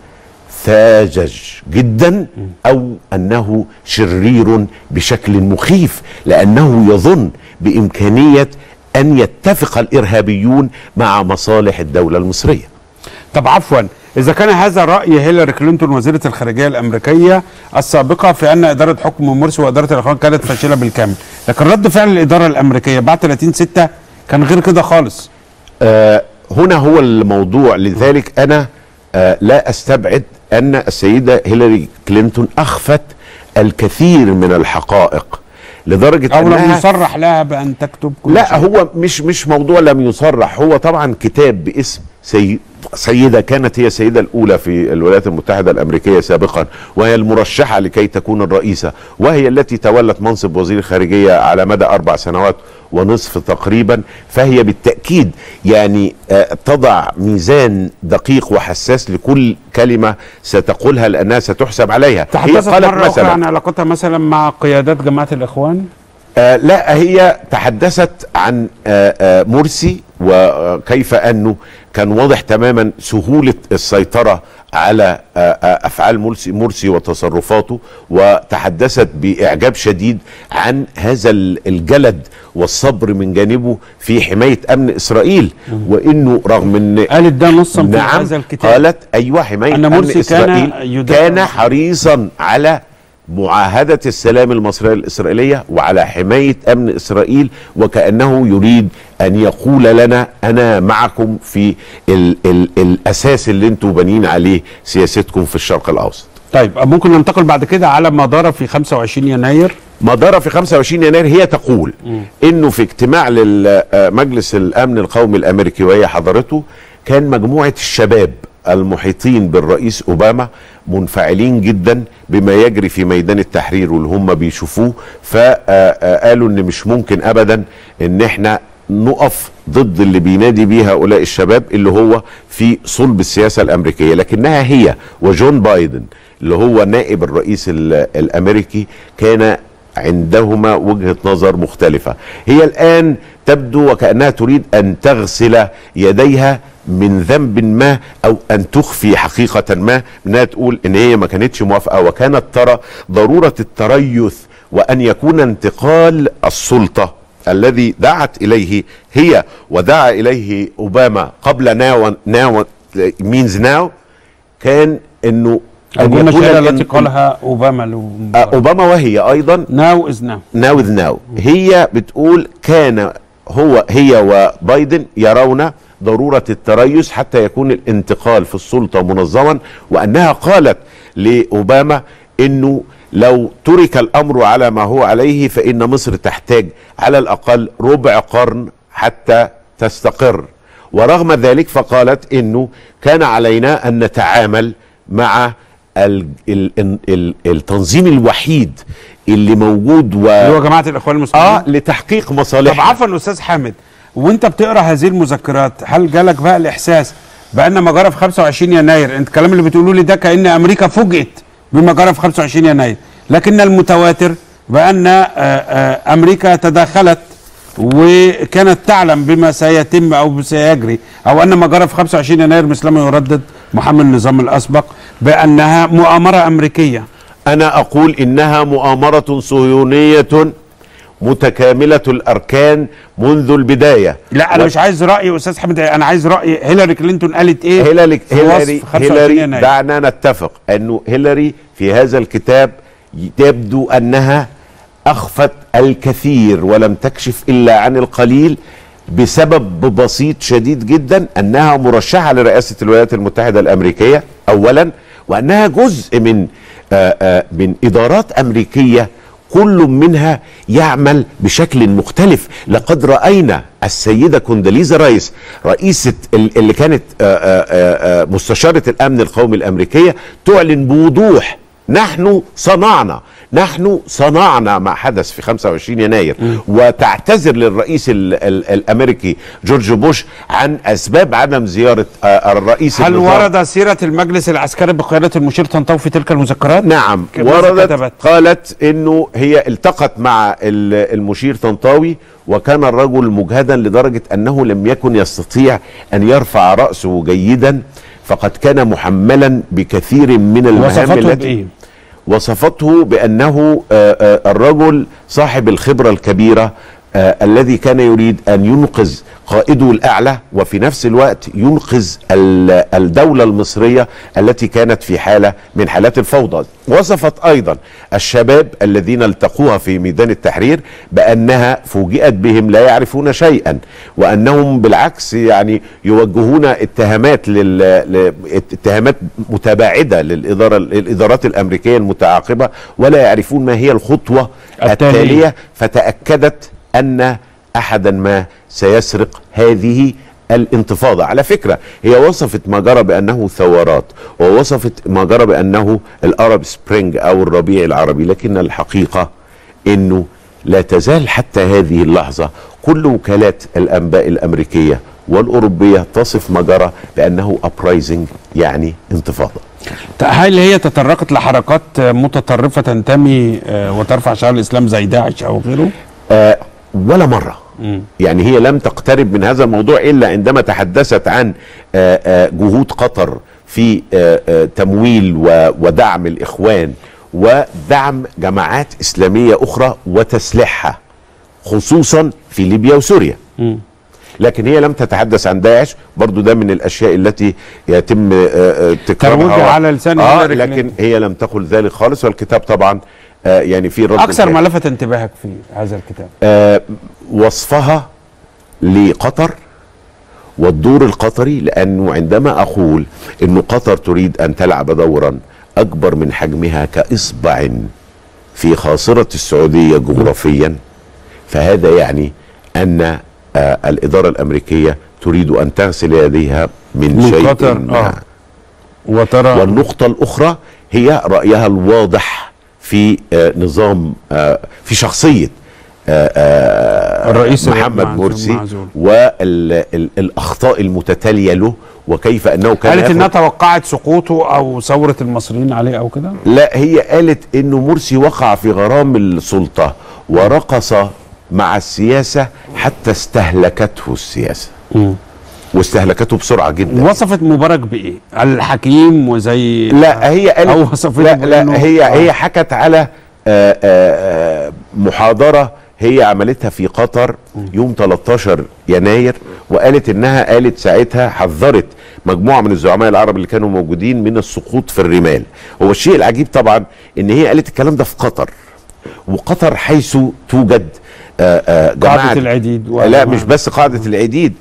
ثاجج جدا او انه شرير بشكل مخيف لانه يظن بامكانيه ان يتفق الارهابيون مع مصالح الدوله المصريه طب عفوا اذا كان هذا راي هيلاري كلينتون وزيره الخارجيه الامريكيه السابقه في ان اداره حكم مرسي واداره الاخوان كانت فاشله بالكامل لكن رد فعل الاداره الامريكيه بعد 30 6 كان غير كده خالص آه هنا هو الموضوع لذلك انا آه لا استبعد ان السيده هيلاري كلينتون اخفت الكثير من الحقائق لدرجه او لم انها يصرح لها بان تكتب كل لا شيء. هو مش مش موضوع لم يصرح هو طبعا كتاب باسم سي سيدة كانت هي السيدة الأولى في الولايات المتحدة الأمريكية سابقا وهي المرشحة لكي تكون الرئيسة وهي التي تولت منصب وزير الخارجية على مدى أربع سنوات ونصف تقريبا فهي بالتأكيد يعني آه، تضع ميزان دقيق وحساس لكل كلمة ستقولها لأنها ستحسب عليها هي تحدثت قالت مره اخرى مثلا عن علاقتها مثلا مع قيادات جماعه الاخوان آه لا هي تحدثت عن آه آه مرسي وكيف انه كان واضح تماما سهوله السيطره على آه آه افعال مرسي مرسي وتصرفاته وتحدثت باعجاب شديد عن هذا ال- الجلد والصبر من جانبه في حمايه امن اسرائيل وانه رغم ان قالت ده نصا في نعم هذا الكتاب قالت ايوه حمايه أن امن مرسي كان اسرائيل يدافع كان حريصا على معاهدة السلام المصرية الإسرائيلية وعلى حماية أمن إسرائيل وكأنه يريد ان يقول لنا انا معكم في ال ال الاساس اللي انتم بانيين عليه سياستكم في الشرق الاوسط طيب ممكن ننتقل بعد كده على ما دار في 25 يناير ما دار في 25 يناير هي تقول انه في اجتماع لمجلس الامن القومي الامريكي وهي حضرته كان مجموعه الشباب المحيطين بالرئيس اوباما منفعلين جدا بما يجري في ميدان التحرير واللي هم بيشوفوه فقالوا ان مش ممكن ابدا ان احنا نقف ضد اللي بينادي بيه هؤلاء الشباب اللي هو في صلب السياسه الامريكيه لكنها هي وجون بايدن اللي هو نائب الرئيس ال- الامريكي كان عندهما وجهه نظر مختلفه هي الان تبدو وكانها تريد ان تغسل يديها من ذنب ما او ان تخفي حقيقه ما انها تقول ان هي ما كانتش موافقه وكانت ترى ضروره التريث وان يكون انتقال السلطه الذي دعت اليه هي ودعا اليه اوباما قبل ناو ناو مينز ناو كان انه أن أقول يكون الشهاده الان- التي قالها اوباما له آه، اوباما وهي ايضا ناو از ناو ناو ذ ناو هي بتقول كان هو هي وبايدن يرون ضرورة التريث حتى يكون الانتقال في السلطة منظما وأنها قالت لأوباما أنه لو ترك الأمر على ما هو عليه فإن مصر تحتاج على الأقل ربع قرن حتى تستقر ورغم ذلك فقالت أنه كان علينا أن نتعامل مع ال ال ال التنظيم الوحيد اللي موجود و اللي هو جماعه الاخوان المسلمين اه لتحقيق مصالحنا طب عفوا استاذ حامد وانت بتقرا هذه المذكرات هل جالك بقى الاحساس بان ما جرى في 25 يناير انت الكلام اللي بتقوله لي ده كان امريكا فوجئت بما جرى في 25 يناير لكن المتواتر بان آه، آه، امريكا تداخلت وكانت تعلم بما سيتم او سيجري او ان ما جرى في 25 يناير مثلما يردد محمد النظام الاسبق بانها مؤامره امريكيه انا اقول انها مؤامره صهيونيه متكامله الاركان منذ البدايه لا انا و- مش عايز راي استاذ حامد انا عايز راي هيلاري كلينتون قالت ايه هيلاري في وصف هيلاري 25 هيلاري يناير. دعنا نتفق انه هيلاري في هذا الكتاب تبدو انها اخفت الكثير ولم تكشف الا عن القليل بسبب بسيط شديد جدا انها مرشحه لرئاسه الولايات المتحده الامريكيه اولا وانها جزء من آآ آآ من ادارات امريكيه كل منها يعمل بشكل مختلف لقد راينا السيده كونداليزا رايس رئيسه ال- اللي كانت آآ آآ آآ مستشاره الامن القومي الامريكيه تعلن بوضوح نحن صنعنا نحن صنعنا ما حدث في 25 يناير وتعتذر للرئيس ال ال الامريكي جورج بوش عن اسباب عدم زياره آه، الرئيس هل النظام. ورد سيره المجلس العسكري بقياده المشير طنطاوي في تلك المذكرات؟ نعم ماذا وردت كتبت؟ قالت انه هي التقت مع ال- المشير طنطاوي وكان الرجل مجهدا لدرجه انه لم يكن يستطيع ان يرفع راسه جيدا فقد كان محملا بكثير من المهام وصفته التي بإيه؟ وصفته بانه آه، آه، الرجل صاحب الخبره الكبيره آه الذي كان يريد ان ينقذ قائده الاعلى وفي نفس الوقت ينقذ ال- الدوله المصريه التي كانت في حاله من حالات الفوضى وصفت ايضا الشباب الذين التقوها في ميدان التحرير بانها فوجئت بهم لا يعرفون شيئا وانهم بالعكس يعني يوجهون اتهامات لل ل- اتهامات متباعده للاداره الادارات الامريكيه المتعاقبه ولا يعرفون ما هي الخطوه التالية. التاليه فتاكدت ان احدا ما سيسرق هذه الانتفاضه على فكره هي وصفت ما جرى بانه ثورات ووصفت ما جرى بانه الارب سبرينج او الربيع العربي لكن الحقيقه انه لا تزال حتى هذه اللحظه كل وكالات الانباء الامريكيه والاوروبيه تصف ما جرى بانه ابرايزنج يعني انتفاضه هل هي تطرقت لحركات متطرفه تنتمي آه، وترفع شعار الاسلام زي داعش او غيره؟ آه ولا مره يعني هي لم تقترب من هذا الموضوع الا عندما تحدثت عن آه، آه، جهود قطر في آه، آه، تمويل و- ودعم الاخوان ودعم جماعات اسلاميه اخرى وتسليحها خصوصا في ليبيا وسوريا لكن هي لم تتحدث عن داعش برضو ده من الاشياء التي يتم آه، آه، تكرارها ترويجها على لسان آه هيلاري لكن كلينتون. هي لم تقل ذلك خالص والكتاب طبعا آه يعني في رد اكثر كامل. ما لفت انتباهك في هذا الكتاب آه وصفها لقطر والدور القطري لانه عندما اقول انه قطر تريد ان تلعب دورا اكبر من حجمها كاصبع في خاصره السعوديه جغرافيا فهذا يعني ان آه الاداره الامريكيه تريد ان تغسل يديها من, من شيء قطر، ما. آه. وترى والنقطه الاخرى هي رايها الواضح في آه نظام آه في شخصيه آه آه الرئيس محمد معزول- مرسي معزول. والاخطاء المتتاليه له وكيف انه كان قالت انها ياخد- توقعت سقوطه او ثوره المصريين عليه او كده لا هي قالت انه مرسي وقع في غرام السلطه ورقص مع السياسه حتى استهلكته السياسه واستهلكته بسرعه جدا وصفت مبارك بايه الحكيم وزي لا هي قالت او وصفته لا, بإنه- لا هي آه. هي حكت على آه، آه، آه، محاضره هي عملتها في قطر يوم 13 يناير وقالت انها قالت ساعتها حذرت مجموعه من الزعماء العرب اللي كانوا موجودين من السقوط في الرمال هو الشيء العجيب طبعا ان هي قالت الكلام ده في قطر وقطر حيث توجد آه، آه، جماعه قاعدة العديد و- لا مش بس قاعده العديد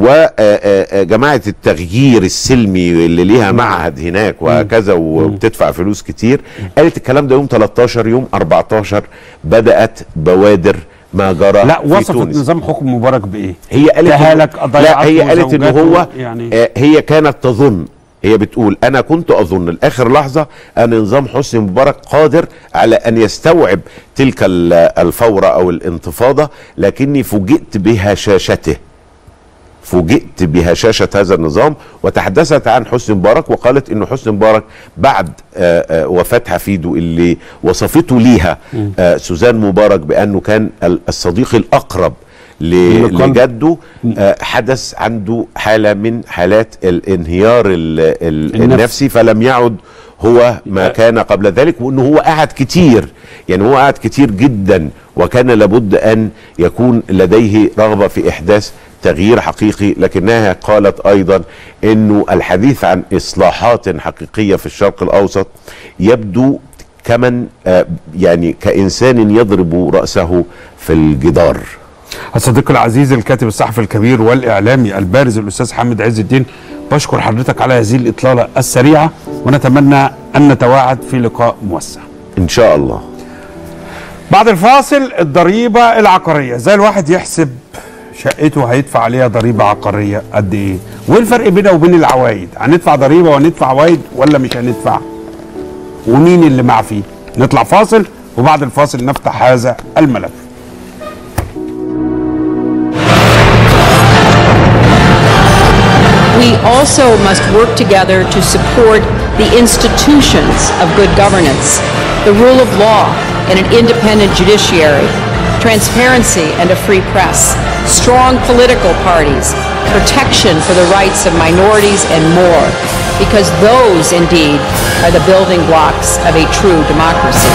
وجماعه التغيير السلمي اللي ليها معهد هناك وهكذا وبتدفع فلوس كتير قالت الكلام ده يوم 13 يوم 14 بدات بوادر ما جرى لا في وصفت تونس. نظام حكم مبارك بايه هي قالت إنه- تهالك لا ضيعته هي قالت ان وزوجته، هو يعني آه هي كانت تظن هي بتقول انا كنت اظن لاخر لحظه ان نظام حسني مبارك قادر على ان يستوعب تلك ال- الفوره او الانتفاضه لكني فوجئت بهشاشته فوجئت بهشاشة هذا النظام وتحدثت عن حسني مبارك وقالت انه حسني مبارك بعد آه، آه، وفاة حفيده اللي وصفته ليها آه، سوزان مبارك بانه كان ال- الصديق الاقرب ل- لقلب. لجده آه، حدث عنده حالة من حالات الانهيار ال- ال- النفسي. النفسي فلم يعد هو ما كان قبل ذلك وانه هو قعد كتير يعني هو قعد كتير جدا وكان لابد ان يكون لديه رغبه في احداث تغيير حقيقي لكنها قالت ايضا انه الحديث عن اصلاحات حقيقيه في الشرق الاوسط يبدو كمن آه، يعني كانسان يضرب راسه في الجدار الصديق العزيز الكاتب الصحفي الكبير والاعلامي البارز الاستاذ حامد عز الدين بشكر حضرتك على هذه الاطلاله السريعه ونتمنى ان نتواعد في لقاء موسع ان شاء الله بعد الفاصل الضريبه العقاريه زي الواحد يحسب شقته هيدفع عليها ضريبه عقاريه قد ايه وايه الفرق بينها وبين العوايد هندفع ضريبه وندفع عوايد ولا مش هندفع ومين اللي مع فيه نطلع فاصل وبعد الفاصل نفتح هذا الملف We also must work together to support the institutions of good governance, the rule of law, and an independent judiciary, transparency and a free press, strong political parties, protection for the rights of minorities, and more, because those, indeed, are the building blocks of a true democracy.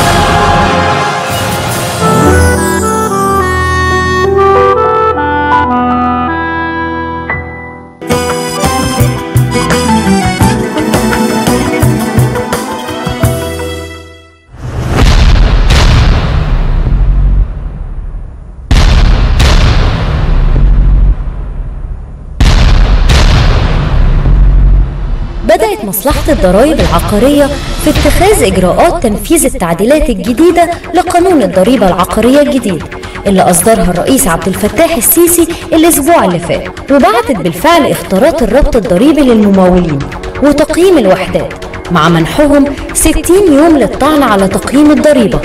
بدأت مصلحة الضرائب العقارية في اتخاذ إجراءات تنفيذ التعديلات الجديدة لقانون الضريبة العقارية الجديد اللي أصدرها الرئيس عبد الفتاح السيسي الأسبوع اللي فات وبعتت بالفعل إختارات الربط الضريبي للممولين وتقييم الوحدات مع منحهم 60 يوم للطعن على تقييم الضريبة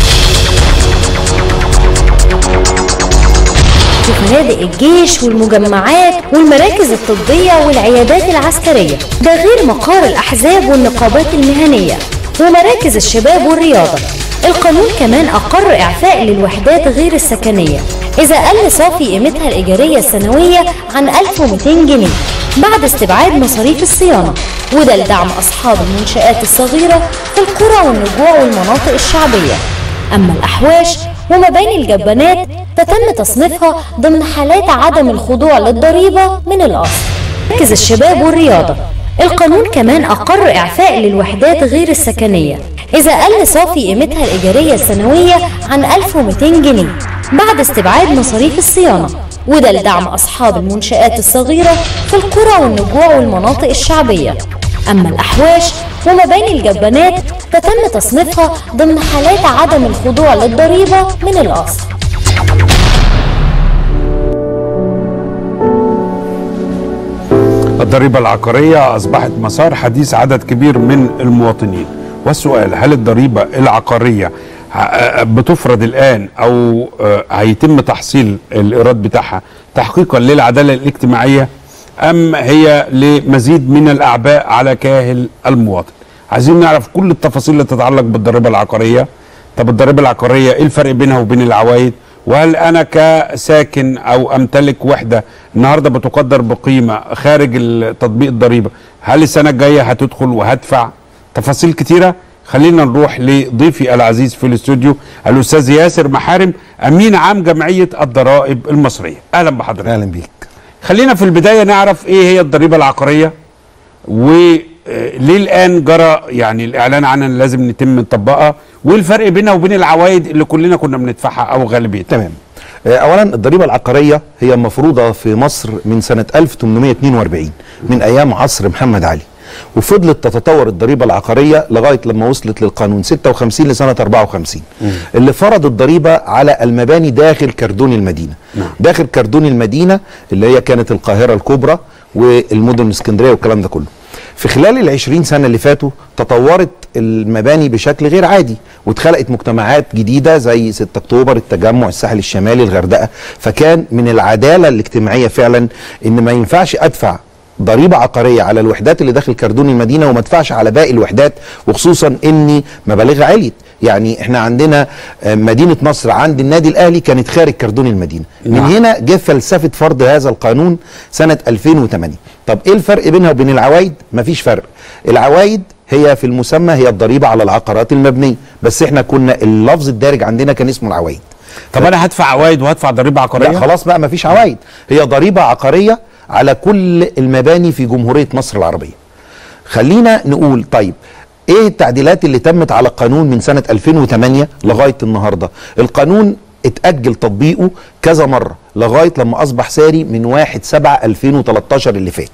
في فنادق الجيش والمجمعات والمراكز الطبية والعيادات العسكرية ده غير مقار الأحزاب والنقابات المهنية ومراكز الشباب والرياضة القانون كمان أقر إعفاء للوحدات غير السكنية إذا قل صافي قيمتها الإيجارية السنوية عن 1200 جنيه بعد استبعاد مصاريف الصيانة وده لدعم أصحاب المنشآت الصغيرة في القرى والنجوع والمناطق الشعبية أما الأحواش ومباني الجبانات تتم تصنيفها ضمن حالات عدم الخضوع للضريبة من الأصل مركز الشباب والرياضة القانون كمان أقر إعفاء للوحدات غير السكنية إذا قل صافي قيمتها الإيجارية السنوية عن 1200 جنيه بعد استبعاد مصاريف الصيانة وده لدعم أصحاب المنشآت الصغيرة في القرى والنجوع والمناطق الشعبية أما الأحواش ومباني الجبانات فتم تصنيفها ضمن حالات عدم الخضوع للضريبة من الأصل الضريبة العقارية أصبحت مسار حديث عدد كبير من المواطنين والسؤال هل الضريبة العقارية ه- بتفرض الآن أو آه، هيتم تحصيل الإيراد بتاعها تحقيقا للعدالة الاجتماعية أم هي لمزيد من الأعباء على كاهل المواطن عايزين نعرف كل التفاصيل اللي تتعلق بالضريبة العقارية طب الضريبة العقارية إيه الفرق بينها وبين العوائد وهل انا كساكن او امتلك وحده النهارده بتقدر بقيمه خارج ال- تطبيق الضريبه هل السنه الجايه هتدخل وهدفع تفاصيل كتيره خلينا نروح لضيفي العزيز في الاستوديو الاستاذ ياسر محارم امين عام جمعيه الضرائب المصريه اهلا بحضرتك اهلا بيك خلينا في البدايه نعرف ايه هي الضريبه العقاريه وليه الان جرى يعني الاعلان عنها إن لازم نتم نطبقها وايه الفرق بينها وبين العوائد اللي كلنا كنا بندفعها او غالبيتها تمام آه، اولا الضريبه العقاريه هي مفروضه في مصر من سنه 1842 من ايام عصر محمد علي وفضلت تتطور الضريبه العقاريه لغايه لما وصلت للقانون 56 لسنه 54 اللي فرض الضريبه على المباني داخل كردون المدينه نعم. داخل كردون المدينه اللي هي كانت القاهره الكبرى والمدن الاسكندريه والكلام ده كله في خلال العشرين سنة اللي فاتوا تطورت المباني بشكل غير عادي واتخلقت مجتمعات جديدة زي 6 أكتوبر التجمع الساحل الشمالي الغردقة فكان من العدالة الاجتماعية فعلا إن ما ينفعش أدفع ضريبة عقارية على الوحدات اللي داخل كردون المدينة وما ادفعش على باقي الوحدات وخصوصا اني مبالغها عليت يعني احنا عندنا آه، مدينة نصر عند النادي الاهلي كانت خارج كردون المدينة من نعم. هنا جه فلسفة فرض هذا القانون سنة 2008 طب ايه الفرق بينها وبين العوائد مفيش فرق العوائد هي في المسمى هي الضريبة على العقارات المبنية بس احنا كنا اللفظ الدارج عندنا كان اسمه العوائد طب انا هدفع عوائد وهدفع ضريبه عقاريه لا خلاص بقى مفيش عوائد هي ضريبة عقارية على كل المباني في جمهورية مصر العربية خلينا نقول طيب ايه التعديلات اللي تمت على القانون من سنة 2008 لغاية النهاردة القانون اتأجل تطبيقه كذا مرة لغاية لما أصبح ساري من 1 7 2013 اللي فات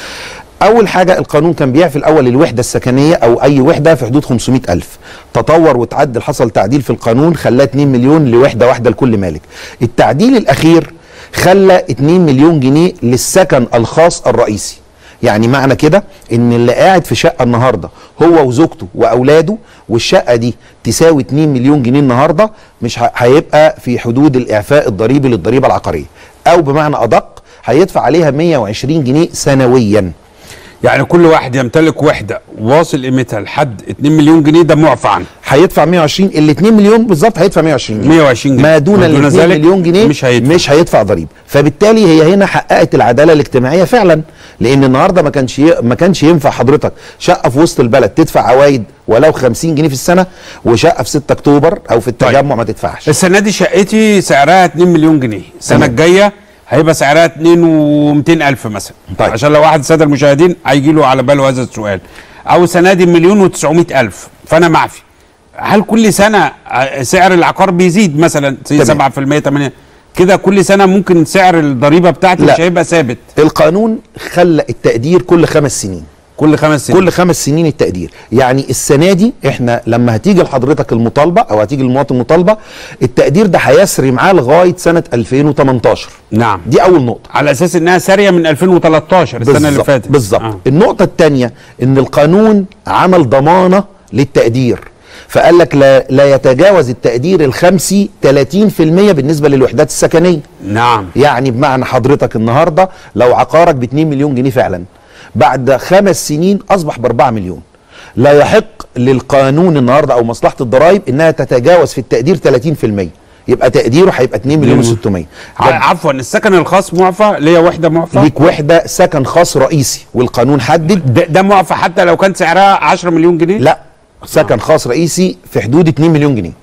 اول حاجه القانون كان بيعفي الاول الوحده السكنيه او اي وحده في حدود 500 الف تطور وتعدل حصل تعديل في القانون خلاه 2 مليون لوحده واحده لكل مالك التعديل الاخير خلى 2 مليون جنيه للسكن الخاص الرئيسي يعني معنى كده ان اللي قاعد في شقه النهارده هو وزوجته واولاده والشقه دي تساوي 2 مليون جنيه النهارده مش ه- هيبقى في حدود الاعفاء الضريبي للضريبه العقاريه او بمعنى ادق هيدفع عليها 120 جنيه سنويا يعني كل واحد يمتلك وحده واصل قيمتها لحد 2 مليون جنيه ده معفى عنه هيدفع 120 ال 2 مليون بالظبط هيدفع 120 جنيه 120 جنيه ما دون ال 2 ذلك مليون جنيه مش هيدفع مش هيدفع ضريبه فبالتالي هي هنا حققت العداله الاجتماعيه فعلا لان النهارده ما كانش ي... ما كانش ينفع حضرتك شقه في وسط البلد تدفع عوايد ولو 50 جنيه في السنه وشقه في 6 اكتوبر او في التجمع ما تدفعش السنه دي شقتي سعرها 2 مليون جنيه السنه تمام. الجايه هيبقى سعرها 2 و200 الف مثلا طيب. عشان لو واحد الساده المشاهدين هيجي له على باله هذا السؤال او السنه دي مليون و900 الف فانا معفي هل كل سنه ع- سعر العقار بيزيد مثلا زي 7% 8 كده كل سنه ممكن سعر الضريبه بتاعتي لا. مش هيبقى ثابت القانون خلى التقدير كل خمس سنين كل خمس سنين كل خمس سنين التقدير يعني السنه دي احنا لما هتيجي لحضرتك المطالبه او هتيجي المواطن مطالبه التقدير ده هيسري معاه لغايه سنه 2018 نعم دي اول نقطه على اساس انها ساريه من 2013 السنه اللي بالظبط- فاتت بالظبط آه. النقطه الثانيه ان القانون عمل ضمانه للتقدير فقال لك لا, لا يتجاوز التقدير الخمسي 30% بالنسبه للوحدات السكنيه نعم يعني بمعنى حضرتك النهارده لو عقارك ب 2 مليون جنيه فعلا بعد خمس سنين اصبح ب 4 مليون لا يحق للقانون النهارده او مصلحه الضرائب انها تتجاوز في التقدير 30% يبقى تقديره هيبقى 2 مليون و600 ع- عفوا السكن الخاص معفى ليا وحده معفى ليك وحده سكن خاص رئيسي والقانون حدد ده, ده معفى حتى لو كان سعرها 10 مليون جنيه لا سكن خاص رئيسي في حدود 2 مليون جنيه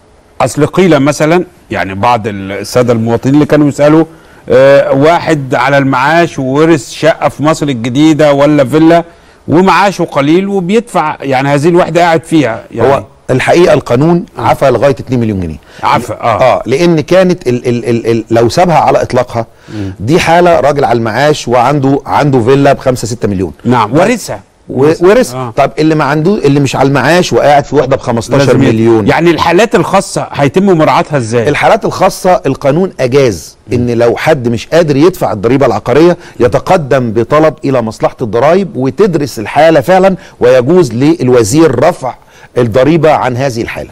اصل قيل مثلا يعني بعض الساده المواطنين اللي كانوا يسالوا آه واحد على المعاش وورث شقه في مصر الجديده ولا فيلا ومعاشه قليل وبيدفع يعني هذه الوحده قاعد فيها يعني هو الحقيقه القانون عفى لغايه 2 مليون جنيه عفى اه اه لان كانت ال ال ال ال لو سابها على اطلاقها دي حاله راجل على المعاش وعنده عنده فيلا ب 5 6 مليون نعم ورثها ورثها آه. طب اللي ما عنده اللي مش على المعاش وقاعد في وحده ب 15 لازم ي- مليون يعني الحالات الخاصه هيتم مراعاتها ازاي الحالات الخاصة القانون أجاز إن لو حد مش قادر يدفع الضريبة العقارية يتقدم بطلب إلى مصلحة الضرائب وتدرس الحالة فعلا ويجوز للوزير رفع الضريبة عن هذه الحالة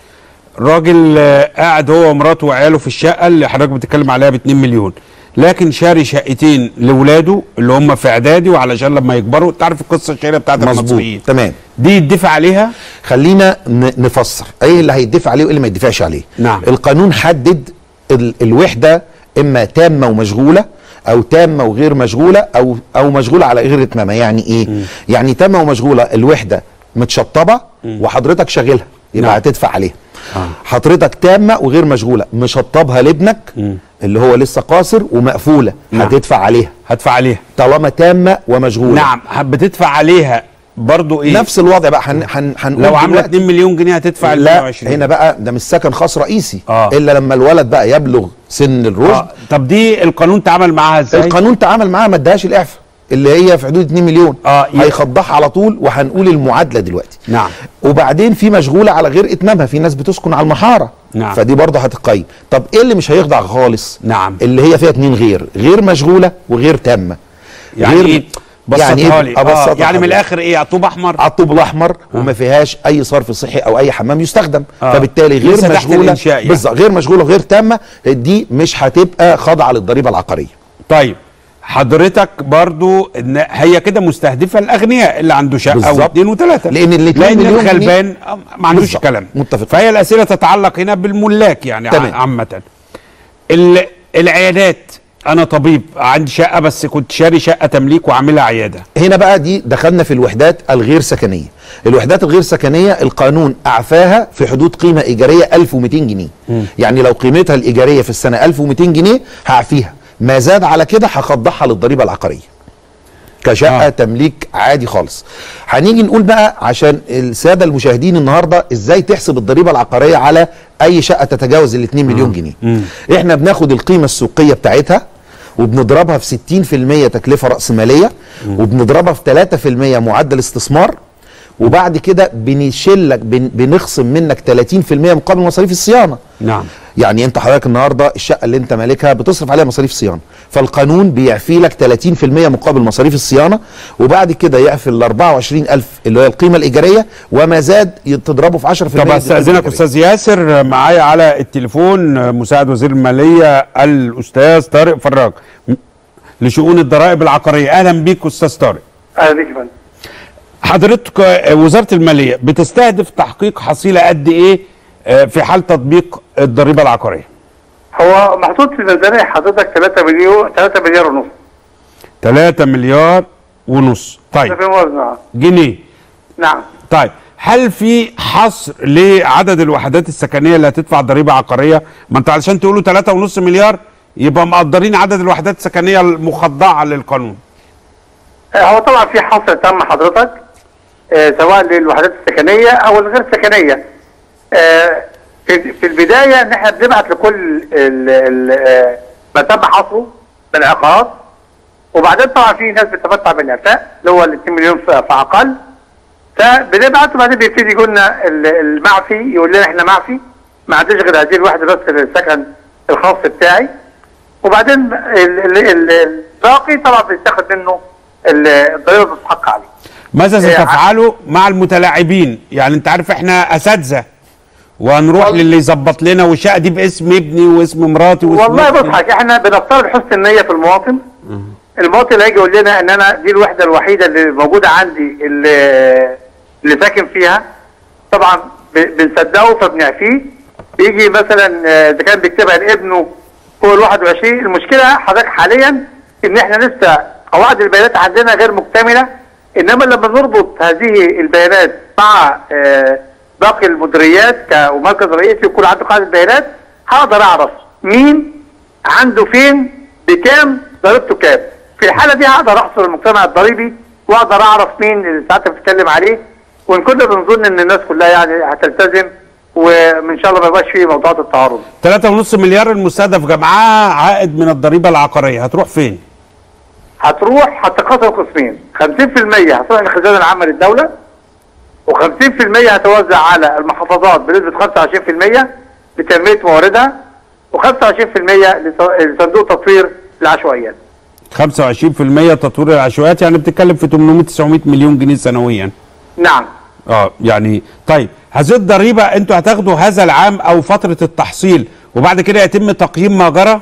راجل آه، قاعد هو ومراته وعياله في الشقه اللي حضرتك بتتكلم عليها ب 2 مليون لكن شاري شقتين لاولاده اللي هم في اعدادي وعلشان لما يكبروا تعرف القصه الشهيره بتاعت مظبوط المصريين تمام دي يدفع عليها خلينا ن- نفسر ايه اللي هيدفع عليه وايه اللي ما يدفعش عليه نعم. القانون حدد ال الوحده اما تامه ومشغوله او تامه وغير مشغوله او او مشغوله على غير اتمامها يعني ايه يعني تامه ومشغوله الوحده متشطبه وحضرتك شاغلها يبقى نعم. هتدفع عليها حضرتك تامه وغير مشغوله مشطبها لابنك اللي هو لسه قاصر ومقفوله نعم. هتدفع عليها هدفع عليها طالما تامه ومشغوله نعم بتدفع عليها برضو ايه نفس الوضع بقى هن هن هنقول لو عامله دلوقتي- 2 مليون جنيه هتدفع ال لا 120 هنا بقى ده مش سكن خاص رئيسي آه. الا لما الولد بقى يبلغ سن الرشد آه. طب دي القانون تعامل معاها ازاي القانون تعامل معاها ما اداهاش الاعفاء اللي هي في حدود 2 مليون اه هيخضعها على طول وهنقول المعادله دلوقتي نعم وبعدين في مشغوله على غير اتمامها في ناس بتسكن على المحاره نعم. فدي برضه هتقيم طب ايه اللي مش هيخضع خالص نعم اللي هي فيها اتنين غير غير مشغوله وغير تامه يعني غير ايه بسطها لي أبسطها آه. يعني من حضرتك. الاخر ايه طوب احمر على الطوب الاحمر وما فيهاش اي صرف صحي او اي حمام يستخدم آه. فبالتالي غير لسه تحت مشغوله الإنشاء يعني. بالظبط غير مشغوله وغير تامه دي مش هتبقى خاضعه للضريبه العقاريه طيب حضرتك برضو ان هي كده مستهدفه الاغنياء اللي عنده شقه بالظبط. واثنين وثلاثه لأن الاتنين لان مليون جنيه- الغلبان آه، ما عندوش بالظبط. كلام متفق فهي الاسئله تتعلق هنا بالملاك يعني تمام. ع- عامه ال- العيادات انا طبيب عندي شقه بس كنت شاري شقه تمليك وعاملها عياده هنا بقى دي دخلنا في الوحدات الغير سكنيه الوحدات الغير سكنيه القانون اعفاها في حدود قيمه ايجاريه 1200 جنيه يعني لو قيمتها الايجاريه في السنه 1200 جنيه هعفيها ما زاد على كده هخضعها للضريبه العقاريه كشقه آه. تمليك عادي خالص هنيجي نقول بقى عشان الساده المشاهدين النهارده ازاي تحسب الضريبه العقاريه على اي شقه تتجاوز ال 2 مليون جنيه احنا بناخد القيمه السوقيه بتاعتها وبنضربها في 60% تكلفه راسماليه وبنضربها في 3% معدل استثمار وبعد كده بنشلك بن بنخصم منك 30% مقابل مصاريف الصيانه نعم يعني انت حضرتك النهارده الشقه اللي انت مالكها بتصرف عليها مصاريف صيانه فالقانون بيعفي لك 30% مقابل مصاريف الصيانه وبعد كده يعفي ال 24000 اللي هي القيمه الايجاريه وما زاد تضربه في 10% طب دي القيمة استاذنك الإيجارية. استاذ ياسر معايا على التليفون مساعد وزير الماليه الاستاذ طارق فراج م- لشؤون الضرائب العقاريه اهلا بيك استاذ طارق اهلا بيك يا فندم حضرتك آه، وزاره الماليه بتستهدف تحقيق حصيله قد ايه آه، في حال تطبيق الضريبه العقاريه هو محطوط في الميزانيه حضرتك 3 مليون 3 مليار ونص 3 مليار ونص ده طيب في موازنه جنيه نعم طيب هل في حصر لعدد الوحدات السكنيه اللي هتدفع ضريبه عقاريه ما انت علشان تقولوا 3.5 مليار يبقى مقدرين عدد الوحدات السكنيه المخضعه للقانون آه، هو طبعا في حصر تم حضرتك آه، سواء للوحدات السكنيه او الغير سكنيه آه، في في البدايه ان احنا بنبعت لكل ال- ال- آه، ما تم حصره من العقارات وبعدين طبعا في ناس بتتمتع بالإعفاء اللي هو ال 2 مليون ف- فأقل فبنبعت وبعدين بيبتدي يقول لنا ال- المعفي يقول لنا احنا معفي ما عنديش غير هذه الوحده بس السكن الخاص بتاعي وبعدين ال- ال- ال- الباقي طبعا بيتاخد منه ال- الضريبه المستحقه عليه ماذا إيه، ستفعلوا مع المتلاعبين يعني انت عارف احنا اساتذه وهنروح للي يظبط لنا والشقه دي باسم ابني واسم مراتي واسم والله أختي. بص حاجه احنا بنفترض حسن النيه في المواطن المواطن اللي هيجي يقول لنا ان انا دي الوحده الوحيده اللي موجوده عندي اللي, اللي ساكن فيها طبعا ب- بنصدقه فبنعفيه بيجي مثلا آه، اذا كان بيكتبها لابنه فوق ال 21 المشكله حضرتك حاليا ان احنا لسه قواعد البيانات عندنا غير مكتمله انما لما نربط هذه البيانات مع آه، باقي المديريات كمركز رئيسي يكون عنده قاعده بيانات هقدر اعرف مين عنده فين بكام ضريبته كام في الحاله دي هقدر احصر المجتمع الضريبي واقدر اعرف مين اللي ساعتها بتتكلم عليه وان كنا بنظن ان الناس كلها يعني هتلتزم وان شاء الله ما يبقاش فيه موضوعات التعارض 3.5 مليار المستهدف جمعها عائد من الضريبه العقاريه هتروح فين؟ هتروح هتقسم قسمين 50% هتروح للخزانه العامه للدوله و50% هتوزع على المحافظات بنسبه 25% لتنميه مواردها و25% لصندوق تطوير العشوائيات 25% تطوير العشوائيات يعني بتتكلم في 800 900 مليون جنيه سنويا نعم اه يعني طيب هذه الضريبه انتوا هتاخدوا هذا العام او فتره التحصيل وبعد كده يتم تقييم ما جرى؟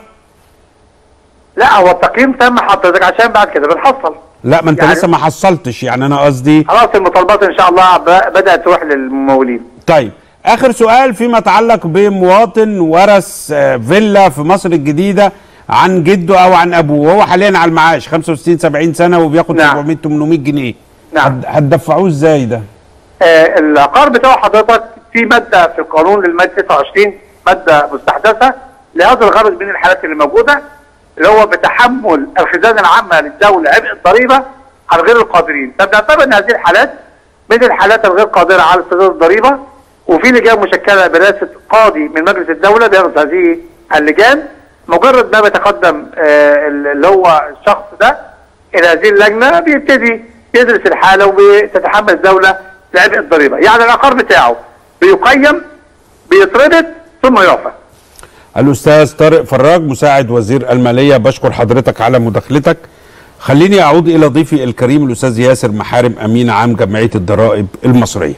لا هو التقييم تم حضرتك عشان بعد كده بنحصل لا ما انت يعني- لسه ما حصلتش يعني انا قصدي خلاص المطالبات ان شاء الله ب- بدات تروح للممولين طيب اخر سؤال فيما يتعلق بمواطن ورث آه، فيلا في مصر الجديده عن جده او عن ابوه وهو حاليا على المعاش 65 70 سنه وبياخد نعم. 700 800 جنيه نعم. هت- هتدفعوه ازاي ده؟ آه العقار بتاع حضرتك في ماده في القانون للماده 29 ماده مستحدثه لهذا الغرض من الحالات اللي موجوده اللي هو بتحمل الخزانه العامه للدوله عبء الضريبه على غير القادرين فبنعتبر ان هذه الحالات من الحالات الغير قادره على سداد الضريبه وفي لجان مشكله برئاسه قاضي من مجلس الدوله بيرأس هذه اللجان مجرد ما بيتقدم آه اللي هو الشخص ده الى هذه اللجنه بيبتدي يدرس الحاله وبتتحمل الدوله لعبء الضريبه يعني العقار بتاعه بيقيم بيتربط ثم يعفى الاستاذ طارق فراج مساعد وزير الماليه بشكر حضرتك على مداخلتك خليني اعود الى ضيفي الكريم الاستاذ ياسر محارم امين عام جمعيه الضرائب المصريه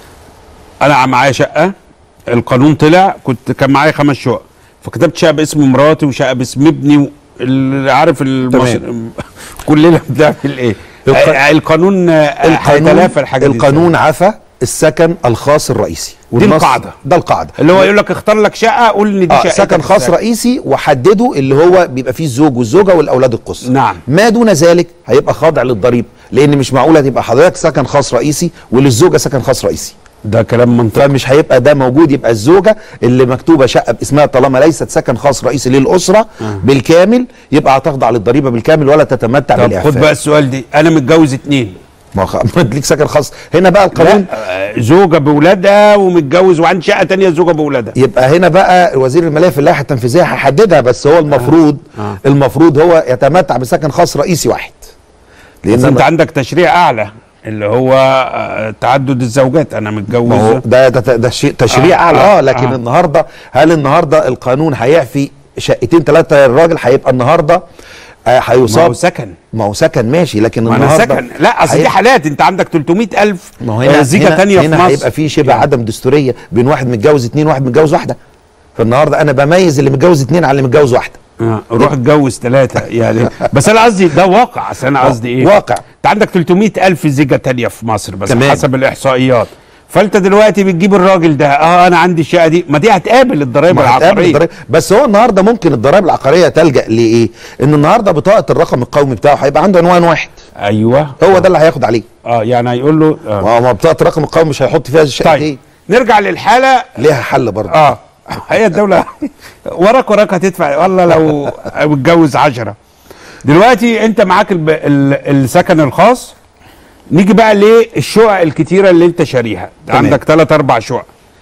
انا معايا شقه القانون طلع كنت كان معايا خمس شقق فكتبت شقه باسم مراتي وشقه باسم ابني و- اللي عارف المصر كلنا بنعمل ايه الق- آه، القانون آه، هيتلافى الحاجه دي القانون عفى السكن الخاص الرئيسي دي والنص- القاعدة. ده القاعده اللي هو يقول لك اختار لك شقه قول ان دي آه شقه سكن خاص رئيسي وحدده اللي هو بيبقى فيه الزوج والزوجه والاولاد القصر نعم ما دون ذلك هيبقى خاضع للضريبه لان مش معقول هتبقى حضرتك سكن خاص رئيسي وللزوجه سكن خاص رئيسي ده كلام منطقي فمش هيبقى ده موجود يبقى الزوجه اللي مكتوبه شقه باسمها طالما ليست سكن خاص رئيسي للاسره آه. بالكامل يبقى هتخضع للضريبه بالكامل ولا تتمتع طب بالاعفاء خد بقى السؤال دي انا متجوز اتنين ما خ... ما ليك سكن خاص هنا بقى القانون لا زوجه باولادها ومتجوز وعندي شقه تانية زوجه باولادها يبقى هنا بقى وزير الماليه في اللائحه التنفيذيه هيحددها بس هو المفروض آه. المفروض هو يتمتع بسكن خاص رئيسي واحد بس انت أنا- عندك تشريع اعلى اللي هو آه، تعدد الزوجات انا متجوز ما هو ده ده, ده شيء تشريع آه، اعلى آه، اه لكن آه. النهارده هل النهارده القانون هيعفي شقتين ثلاثه للراجل هيبقى النهارده آه، هيصاب ما هو سكن ما هو سكن ماشي لكن ما انا النهارده سكن لا اصل دي هي- حالات انت عندك 300000 ما هو هنا زيجه هنا, تانية هنا في مصر هيبقى في شبه عدم دستوريه بين واحد متجوز اتنين وواحد متجوز واحده فالنهارده انا بميز اللي متجوز اتنين على اللي متجوز واحده آه، روح اتجوز ثلاثة يعني بس انا قصدي ده واقع اصل انا قصدي ايه واقع. انت عندك 300 ألف زيجة تانية في مصر بس تمام. حسب الإحصائيات فانت دلوقتي بتجيب الراجل ده اه انا عندي الشقة دي ما دي هتقابل الضرايب ما هتقابل العقارية الضرايب بس هو النهارده ممكن الضرائب العقاريه تلجا لايه؟ ان النهارده بطاقه الرقم القومي بتاعه هيبقى عنده عنوان واحد ايوه هو ده اللي هياخد عليه اه يعني هيقول له آه. ما هو بطاقه الرقم القومي مش هيحط فيها الشقه طيب ايه؟ نرجع للحالة ليها حل برضه اه هي الدولة وراك وراك هتدفع والله لو متجوز عشرة دلوقتي انت معاك الب... ال... السكن الخاص نيجي بقى للشقق الكتيرة اللي انت شاريها تمام. عندك ثلاث اربع شقق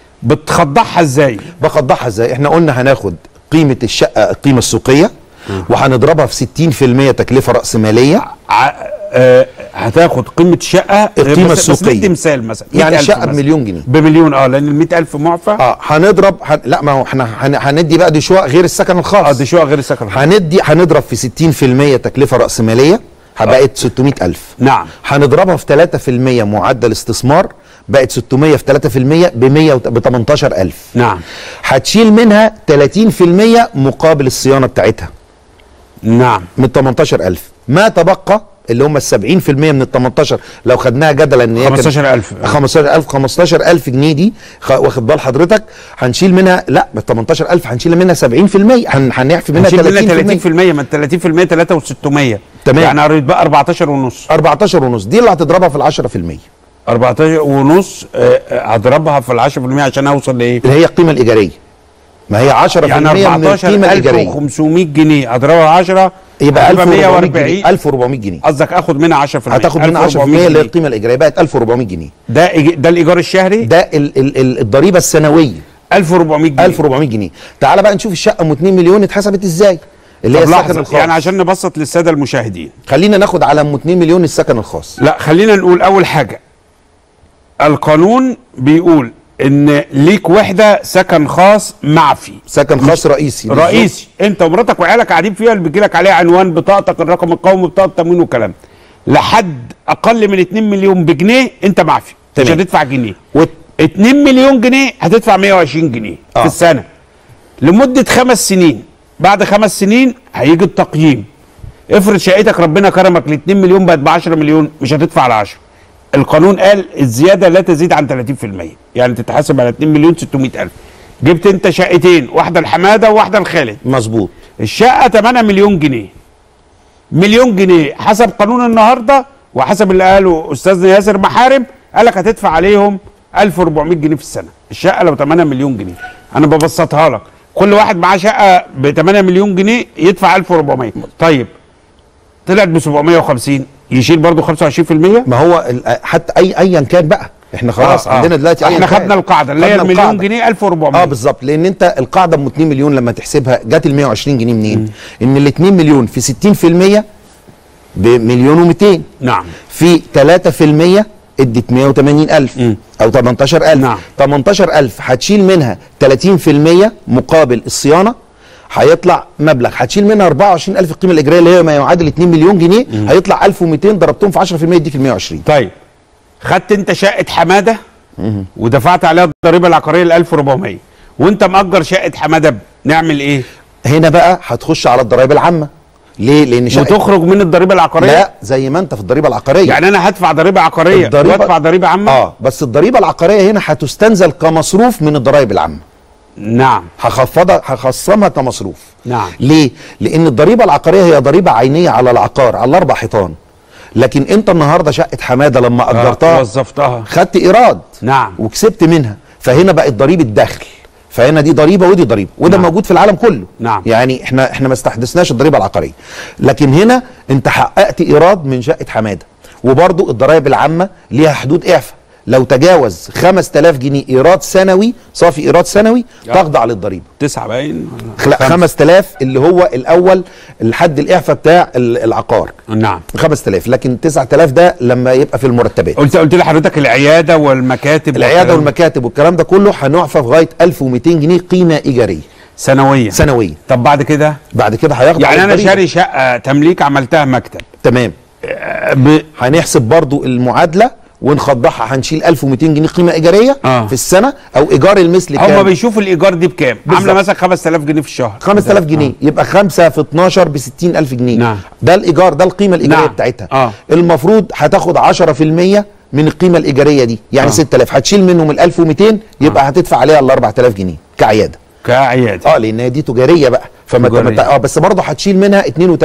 بتخضعها ازاي بخضعها ازاي؟ احنا قلنا هناخد قيمه الشقه القيمه السوقيه وهنضربها في 60% تكلفه راسماليه ع... آه هتاخد قيمة الشقة القيمة بس- بس السوقية. ندي مثال مثلا يعني 100,000 الشقه مثلاً. بمليون جنيه بمليون اه لان ال 100000 معفى اه هنضرب هن... لا ما هو احنا هن... هندي بقى دي شقق غير السكن الخاص اه دي شقق غير السكن الخاص هندي هنضرب في 60% تكلفه راسماليه بقت 600000 نعم هنضربها في 3% معدل استثمار بقت 600 في 3% ب 100 ب 18000 نعم هتشيل منها 30% مقابل الصيانه بتاعتها نعم من 18000 ما تبقى اللي هم ال 70% من ال 18 لو خدناها جدلا ان هي كانت 15000 15000 15000 جنيه دي خ- واخد بال حضرتك هنشيل منها لا ب 18000 هنشيل منها 70% هن هنعفي منها هنشيل منها 30% 30% من 30% 3600 تمام. يعني هتبقى 14 ونص 14 ونص دي اللي هتضربها في ال 10% 14 ونص آه، آه، هضربها في ال 10% عشان اوصل لايه؟ اللي هي القيمه الايجاريه ما هي 10% يعني من القيمه الايجاريه 14500 جنيه اضربها 10 يبقى هتبقى 1400 جنيه 140 1400 جنيه قصدك اخد منها 10% هتاخد منها 10% اللي هي القيمه الايجاريه بقت 1400 جنيه ده إيج- ده الايجار الشهري ده ال ال ال الضريبه السنويه 1400 جنيه 1400 جنيه تعال بقى نشوف الشقه ام 2 مليون اتحسبت ازاي اللي هي طب السكن لحظة، الخاص يعني عشان نبسط للساده المشاهدين خلينا ناخد على ام 2 مليون السكن الخاص لا خلينا نقول اول حاجه القانون بيقول ان ليك وحده سكن خاص معفي سكن خاص رئيسي رئيسي انت ومراتك وعيالك قاعدين فيها اللي بيجي لك عليها عنوان بطاقتك الرقم القومي بطاقه التموين والكلام لحد اقل من 2 مليون بجنيه انت معفي مش تمام. هتدفع جنيه و... 2 مليون جنيه هتدفع 120 جنيه آه. في السنه لمده خمس سنين بعد خمس سنين هيجي التقييم افرض شقتك ربنا كرمك ل 2 مليون بقت ب 10 مليون مش هتدفع على 10 القانون قال الزياده لا تزيد عن 30% يعني تتحاسب على 2 مليون 600 الف جبت انت شقتين واحده لحماده وواحده لخالد مظبوط الشقه 8 مليون جنيه مليون جنيه حسب قانون النهارده وحسب اللي قاله استاذنا ياسر محارم قال لك هتدفع عليهم 1400 جنيه في السنه الشقه لو 8 مليون جنيه انا ببسطها لك كل واحد معاه شقه ب 8 مليون جنيه يدفع 1400 طيب طلعت ب 750 يشيل برضه 25% ما هو ال- حتى اي ايا كان بقى احنا خلاص آه، آه. عندنا دلوقتي أياً احنا كان. خدنا القاعده اللي هي خدنا المليون القاعدة. جنيه 1400 اه بالظبط لان انت القاعده ام 2 مليون لما تحسبها جت ال 120 جنيه منين؟ ان ال 2 مليون في 60% بمليون و200 نعم في 3% ادت 180000 او 18000 نعم 18000 هتشيل منها 30% مقابل الصيانه هيطلع مبلغ هتشيل منها 24000 القيمه الاجرائيه اللي هي ما يعادل 2 مليون جنيه هيطلع 1200 ضربتهم في 10% يديك ال 120 طيب خدت انت شقه حماده ودفعت عليها الضريبه العقاريه ال 1400 وانت مأجر شقه حماده نعمل ايه؟ هنا بقى هتخش على الضرائب العامه ليه؟ لان شقة وتخرج من الضريبه العقاريه؟ لا زي ما انت في الضريبه العقاريه يعني انا هدفع ضريبه عقاريه وادفع ضريبه عامه؟ اه بس الضريبه العقاريه هنا هتستنزل كمصروف من الضرائب العامه نعم هخفضها هخصمها كمصروف نعم ليه؟ لان الضريبه العقاريه هي ضريبه عينيه على العقار على الاربع حيطان لكن انت النهارده شقه حماده لما اجرتها وظفتها خدت ايراد نعم وكسبت منها فهنا بقت ضريبه دخل فهنا دي ضريبه ودي ضريبه وده نعم. موجود في العالم كله نعم. يعني احنا احنا ما استحدثناش الضريبه العقاريه لكن هنا انت حققت ايراد من شقه حماده وبرضو الضرائب العامه ليها حدود اعفاء لو تجاوز 5000 جنيه ايراد سنوي صافي ايراد سنوي آه. تخضع للضريبه تسعة باين لا 5000 اللي هو الاول الحد الاعفاء بتاع ال- العقار نعم 5000 لكن 9000 ده لما يبقى في المرتبات قلت قلت لحضرتك العياده والمكاتب العياده والكلام. والمكاتب والكلام ده كله هنعفى لغايه 1200 جنيه قيمه ايجاريه سنويا سنويا طب بعد كده بعد كده هيخضع يعني انا للضريبة. شاري شقه تمليك عملتها مكتب تمام ب... هنحسب برضو المعادله ونخضعها هنشيل 1200 جنيه قيمه ايجاريه آه. في السنه او ايجار المثل هم كام بيشوفوا الايجار دي بكام بالظبط. عامله مثلا 5000 جنيه في الشهر 5000 جنيه يبقى 5 في 12 ب 60000 جنيه نعم. ده الايجار ده القيمه الايجاريه نعم. بتاعتها آه. المفروض هتاخد 10% من القيمه الايجاريه دي يعني آه. 6000 هتشيل منهم ال 1200 يبقى هتدفع عليها ال 4000 جنيه كعياده كعياده اه لان هي دي تجاريه بقى فما تجارية. تجارية. اه بس برضه هتشيل منها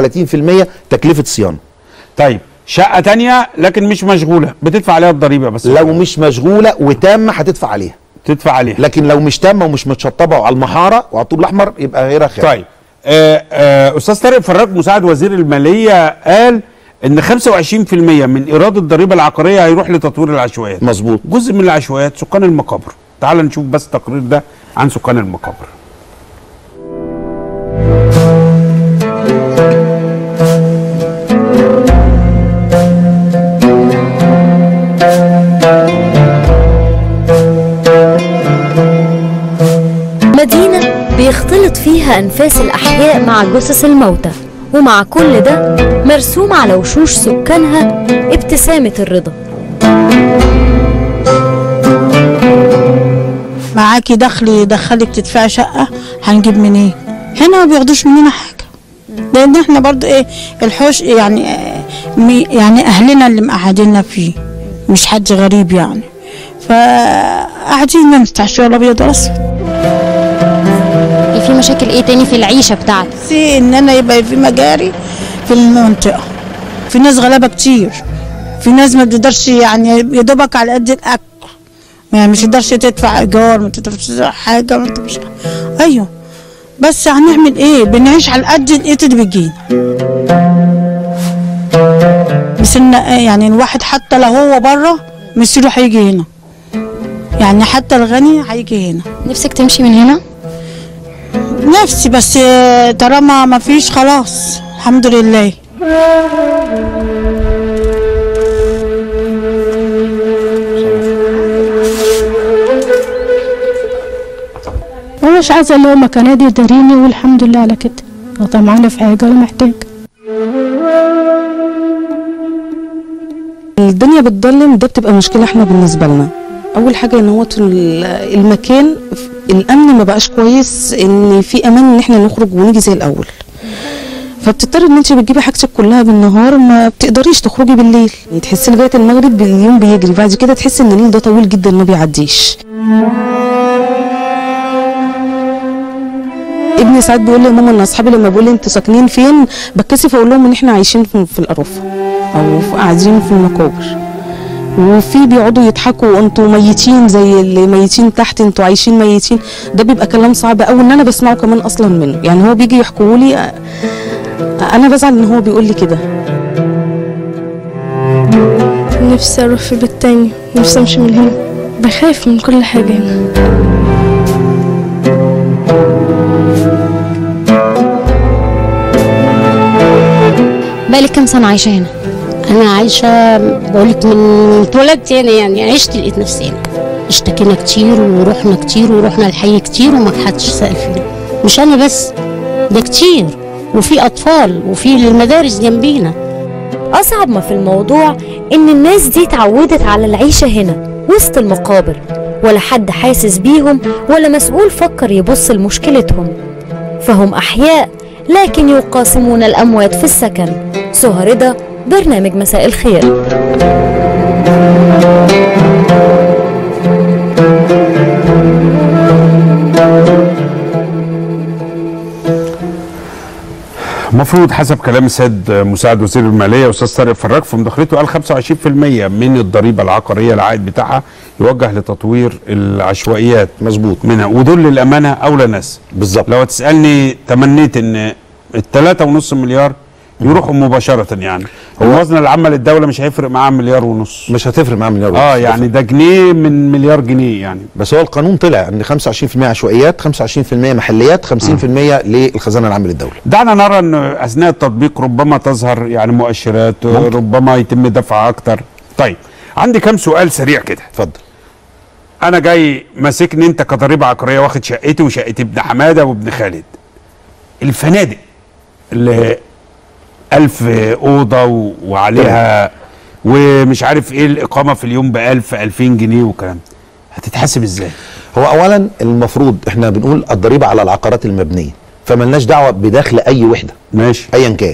32% تكلفه صيانه طيب شقه تانية لكن مش مشغوله بتدفع عليها الضريبه بس لو مش مشغوله وتامه هتدفع عليها تدفع عليها لكن لو مش تامه ومش متشطبه وعلى المحاره وعلى الطوب الاحمر يبقى غيرها خير طيب آه آه استاذ طارق فراج مساعد وزير الماليه قال ان 25% من ايراد الضريبه العقاريه هيروح لتطوير العشوائيات مظبوط جزء من العشوائيات سكان المقابر تعال نشوف بس التقرير ده عن سكان المقابر مدينة بيختلط فيها أنفاس الأحياء مع جثث الموتى ومع كل ده مرسوم على وشوش سكانها ابتسامة الرضا معاكي دخل يدخلك تدفعي شقة هنجيب منين هنا ما بياخدوش مننا حاجة لأن احنا برضو ايه الحوش يعني آه، مي- يعني أهلنا اللي مقعديننا فيه مش حد غريب يعني فقاعدين ما بنفتحش ولا أبيض ولا أسود في مشاكل ايه تاني في العيشه بتاعتك في ان انا يبقى في مجاري في المنطقه في ناس غلابه كتير في ناس ما بتقدرش يعني يا دوبك على قد الاكل يعني مش تقدرش تدفع ايجار ما تقدرش تدفع حاجه ما انت مش ايوه بس هنعمل ايه بنعيش على قد الايد اللي بتجينا بس إن يعني الواحد حتى لو هو بره مصيره هيجي هنا يعني حتى الغني هيجي هنا نفسك تمشي من هنا نفسي بس آه، طالما ما فيش خلاص الحمد لله انا مش عايزه اللي هو مكانه دي يداريني والحمد لله على كده هو طمعانه في حاجه ولا محتاج الدنيا بتضلم ده بتبقى مشكله احنا بالنسبه لنا اول حاجه ان هو ال- المكان الامن ما بقاش كويس ان في امان ان احنا نخرج ونيجي زي الاول فبتضطر ان انت بتجيبي حاجتك كلها بالنهار ما بتقدريش تخرجي بالليل يعني تحسي لغايه المغرب اليوم بيجري بعد كده تحسي ان الليل ده طويل جدا ما بيعديش ابني ساعات بيقول لي يا ماما ان اصحابي لما بيقول لي انتوا ساكنين فين بتكسف اقول لهم ان احنا عايشين في, في القرافه او في- قاعدين في المقابر وفي بيقعدوا يضحكوا انتوا ميتين زي اللي ميتين تحت انتوا عايشين ميتين ده بيبقى كلام صعب قوي ان انا بسمعه كمان اصلا منه يعني هو بيجي يحكوا لي آه، انا بزعل ان هو بيقول لي كده نفسي اروح في بيت تاني نفسي امشي من هنا بخاف من كل حاجة هنا بقالك كام سنه عايشه هنا انا عايشه بقولك من اتولدت هنا يعني عشت لقيت نفسي هنا اشتكينا كتير ورحنا كتير ورحنا الحي كتير وما حدش سأل فينا مش انا بس ده كتير وفي اطفال وفي المدارس جنبينا أصعب ما في الموضوع إن الناس دي اتعودت على العيشة هنا وسط المقابر ولا حد حاسس بيهم ولا مسؤول فكر يبص لمشكلتهم فهم أحياء لكن يقاسمون الأموات في السكن سهى رضا برنامج مساء الخير المفروض حسب كلام السيد مساعد وزير الماليه استاذ طارق فراج في مداخلته قال 25% من الضريبه العقاريه العائد بتاعها يوجه لتطوير العشوائيات مظبوط منها ودول للامانه اولى ناس بالظبط لو تسالني تمنيت ان الثلاثة ونص مليار يروحوا مباشرة يعني الموازنة العامة للدولة مش هيفرق معاها مليار ونص مش هتفرق معاه مليار اه ونص. يعني ده جنيه من مليار جنيه يعني بس هو القانون طلع ان 25% عشوائيات 25% محليات 50% للخزانه العامه للدوله دعنا نرى ان اثناء التطبيق ربما تظهر يعني مؤشرات ممكن. ربما يتم دفع اكتر طيب عندي كم سؤال سريع كده اتفضل انا جاي ماسكني انت كضريبه عقاريه واخد شقتي وشقه ابن حماده وابن خالد الفنادق اللي ألف أوضة و- وعليها ومش عارف ايه الإقامة في اليوم بألف ألفين جنيه والكلام ده. هتتحسب ازاي؟ هو اولا المفروض احنا بنقول الضريبه على العقارات المبنيه فملناش دعوه بدخل اي وحده ماشي ايا كان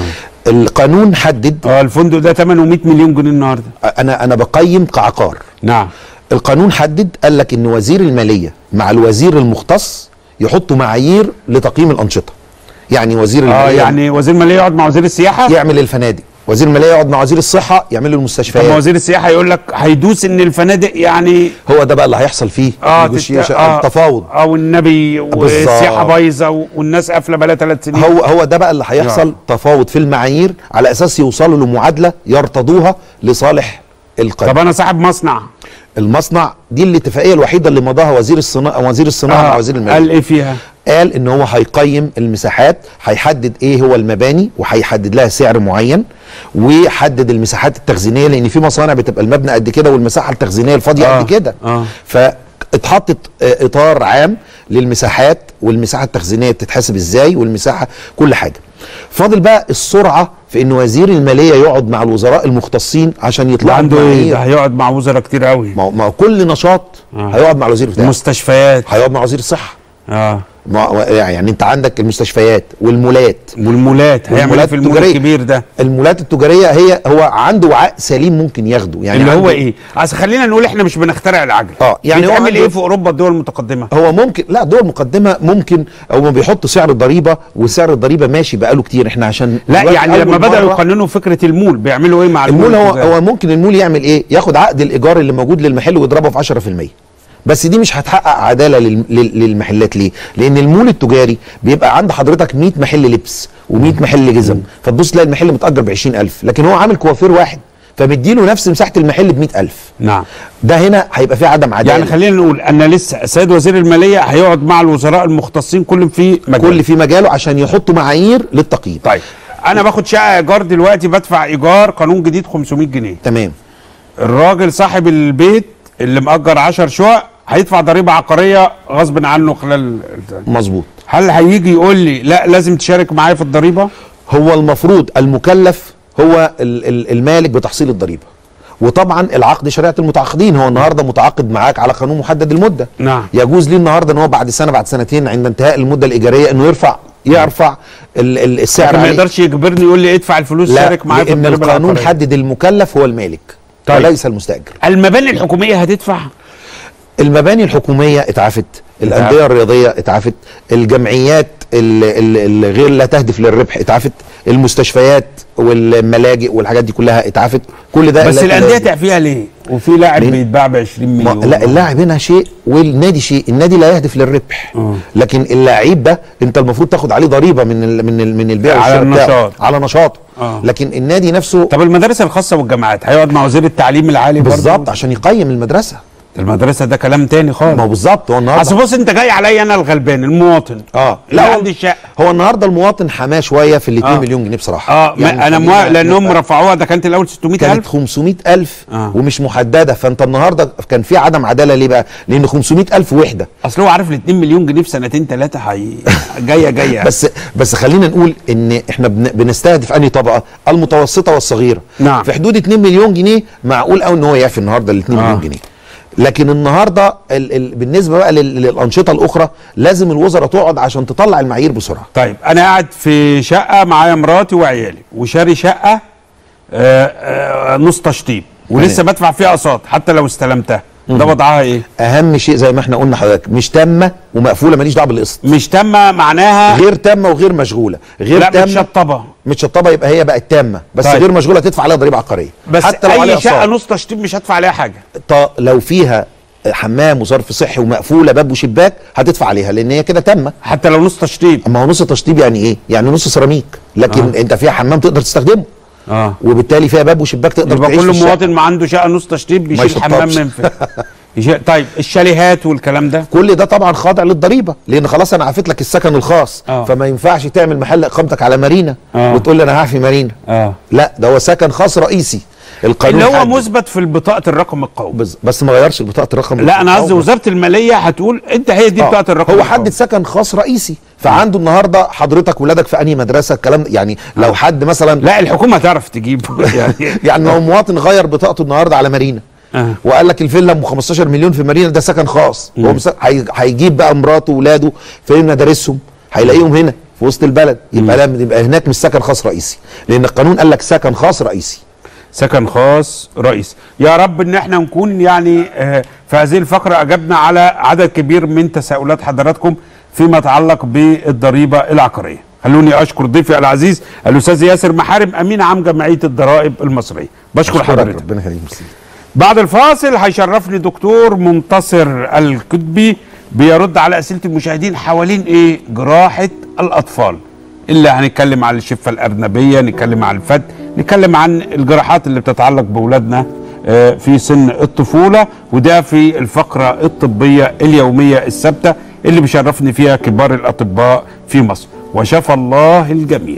القانون حدد اه الفندق ده ثمنه 100 مليون جنيه النهارده انا انا بقيم كعقار نعم القانون حدد قال لك ان وزير الماليه مع الوزير المختص يحطوا معايير لتقييم الانشطه يعني وزير اه الماليه يعني وزير المالية يقعد مع وزير السياحة يعمل الفنادق وزير الماليه يقعد مع وزير الصحه يعمل له طب المستشفيات ما وزير السياحة يقول لك هيدوس ان الفنادق يعني هو ده بقى اللي هيحصل فيه اه negotiation، تت- آه التفاوض اه والنبي بالظبط. والسياحة بايظة و- والناس قافلة بقالها ثلاث سنين هو هو ده بقى اللي هيحصل نعم. تفاوض في المعايير على اساس يوصلوا لمعادله يرتضوها لصالح القرية طب انا صاحب مصنع المصنع دي الاتفاقيه الوحيده اللي مضاها وزير الصناعه وزير الصناعه آه، مع وزير الماليه قال ايه فيها؟ قال ان هو هيقيم المساحات هيحدد ايه هو المباني وهيحدد لها سعر معين ويحدد المساحات التخزينيه لان في مصانع بتبقى المبنى قد كده والمساحه التخزينيه الفاضيه آه، قد كده اه فاتحطت آه، اطار عام للمساحات والمساحه التخزينيه بتتحسب ازاي والمساحه كل حاجه فاضل بقى السرعه في ان وزير الماليه يقعد مع الوزراء المختصين عشان يطلعوا عنده ايه؟ بمعايير. ده هيقعد مع وزراء كتير قوي ما هو- ما هو كل نشاط آه. هيقعد مع الوزير بتاعه مستشفيات هيقعد مع وزير الصحه اه ما- يعني انت عندك المستشفيات والمولات والمولات هيعمل إيه في المول التجارية. الكبير ده المولات التجاريه هي هو عنده وعاء سليم ممكن ياخده يعني اللي هو عنده- ايه اصل خلينا نقول احنا مش بنخترع العجل اه يعني هو بيتعمل عنده- ايه في اوروبا الدول المتقدمه هو ممكن لا دول مقدمه ممكن هو بيحط سعر الضريبه وسعر الضريبه ماشي بقاله كتير احنا عشان لا دلوقتي يعني لما أول بداوا مرة- يقننوا فكره المول بيعملوا ايه مع المول, المول هو التجاري؟ هو ممكن المول يعمل ايه ياخد عقد الايجار اللي موجود للمحل ويضربه في 10% بس دي مش هتحقق عداله لل- لل- للمحلات ليه لان المول التجاري بيبقى عند حضرتك 100 محل لبس و100 محل جزم فتبص تلاقي المحل متاجر ب 20000 لكن هو عامل كوافير واحد فمديله نفس مساحه المحل ب 100000 نعم ده هنا هيبقى فيه عدم عداله يعني خلينا نقول ان لسه السيد وزير الماليه هيقعد مع الوزراء المختصين كل في مجال كل في مجاله عشان يحطوا معايير للتقييم طيب انا باخد شقه ايجار دلوقتي بدفع ايجار قانون جديد 500 جنيه تمام الراجل صاحب البيت اللي مأجر 10 شقق هيدفع ضريبه عقاريه غصب عنه خلال مظبوط هل هيجي يقول لي لا لازم تشارك معايا في الضريبه هو المفروض المكلف هو ال- ال- المالك بتحصيل الضريبه وطبعا العقد شريعه المتعاقدين هو النهارده متعاقد معاك على قانون محدد المده نعم يجوز ليه النهارده ان هو بعد سنه بعد سنتين عند انتهاء المده الايجاريه انه يرفع يرفع ال- ال- السعر لكن ما عليه. يقدرش يجبرني يقول لي ادفع الفلوس لا شارك معايا في لان الضريبه القانون العقارية. حدد المكلف هو المالك طيب. وليس المستاجر المباني الحكوميه هتدفع المباني الحكوميه اتعافت الانديه الرياضيه اتعافت الجمعيات ال- ال- اللي غير لا تهدف للربح اتعافت المستشفيات والملاجئ والحاجات دي كلها اتعافت كل ده بس لا- الانديه لا- تعفيها ليه وفي لاعب ليه؟ بيتباع ب 20 ما مليون لا اللاعب هنا شيء والنادي شيء النادي لا يهدف للربح لكن اللاعب ده انت المفروض تاخد عليه ضريبه من ال من ال من البيع على والشراء بتاعه. النشاط. على نشاطه آه. لكن النادي نفسه طب المدارس الخاصه والجامعات هيقعد مع وزير التعليم العالي برضه؟ بالظبط عشان يقيم المدرسه المدرسه ده كلام تاني خالص ما هو بالظبط هو النهارده اصل بص انت جاي عليا انا الغلبان المواطن اه لا لا هو- عندي الشقه هو النهارده المواطن حماه شويه في ال 2 آه. مليون جنيه بصراحه اه يعني انا خلينا موافق لانهم نبقى- رفعوها ده كانت الاول 600000 كانت 500000 آه. ومش محدده فانت النهارده كان في عدم عداله ليه بقى؟ لان 500000 وحده اصل هو عارف ال 2 مليون جنيه في سنتين ثلاثه هي جايه جايه بس بس خلينا نقول ان احنا بن- بنستهدف انهي طبقه المتوسطه والصغيره نعم. في حدود 2 مليون جنيه معقول قوي ان هو يعفي النهارده ال 2 آه. مليون جنيه لكن النهارده ال ال بالنسبه بقى لل- للانشطه الاخرى لازم الوزراء تقعد عشان تطلع المعايير بسرعه طيب انا قاعد في شقه معايا مراتي وعيالي وشاري شقه آه، آه، نص تشطيب ولسه تمام. بدفع فيها اقساط حتى لو استلمتها ده وضعها ايه اهم شيء زي ما احنا قلنا حضرتك مش تامه ومقفوله ماليش دعوه بالقسط مش تامه معناها غير تامه وغير مشغوله غير لا تامه متشطبه متشطبه يبقى هي بقت تامه بس طيب. غير مشغوله تدفع عليها ضريبه عقاريه بس حتى لو عليها اي شقه أقساط. نص تشطيب مش هدفع عليها حاجه ط- لو فيها حمام وظرف صحي ومقفوله باب وشباك هتدفع عليها لان هي كده تامه حتى لو نص تشطيب اما هو نص تشطيب يعني ايه يعني نص سيراميك لكن آه. آه. انت فيها حمام تقدر تستخدمه اه وبالتالي فيها باب وشباك تقدر يبقى تعيش في كل الشقة. مواطن ما عنده شقه نص تشطيب ما بيشيل حمام يشطبش. من فين يشيل- طيب الشاليهات والكلام ده كل ده طبعا خاضع للضريبه لان خلاص انا عفيت لك السكن الخاص آه. فما ينفعش تعمل محل اقامتك على مارينا آه. وتقول لي انا هعفي مارينا اه لا ده هو سكن خاص رئيسي القانون اللي هو حدد. مثبت في بطاقه الرقم القومي بس, بس ما غيرش بطاقه الرقم لا انا قصدي القومي. وزاره الماليه هتقول انت هي دي آه. بطاقه الرقم هو القومي. حدد سكن خاص رئيسي فعنده النهارده حضرتك ولادك في انهي مدرسه الكلام يعني لو حد مثلا لا الحكومه تعرف تجيب يعني يعني لو مواطن غير بطاقته النهارده على مارينا آه. وقال لك الفيلا ام 15 مليون في مارينا ده سكن خاص هو مس- هي- هيجيب بقى مراته واولاده فين مدارسهم هيلاقيهم هنا في وسط البلد يبقى لا يبقى هناك مش سكن خاص رئيسي لان القانون قال لك سكن خاص رئيسي سكن خاص رئيس يا رب ان احنا نكون يعني آه، في هذه الفقره اجبنا على عدد كبير من تساؤلات حضراتكم فيما يتعلق بالضريبه العقاريه خلوني اشكر ضيفي العزيز الاستاذ ياسر محارم امين عام جمعيه الضرائب المصريه بشكر أشكرك، حضرتك ربنا يخليك ميرسي. بعد الفاصل هيشرفني دكتور منتصر الكتبي بيرد على اسئله المشاهدين حوالين ايه جراحه الاطفال اللي هنتكلم عن الشفه الارنبيه نتكلم عن الفد نتكلم عن الجراحات اللي بتتعلق باولادنا آه، في سن الطفوله وده في الفقره الطبيه اليوميه الثابته اللي بيشرفني فيها كبار الاطباء في مصر وشفى الله الجميع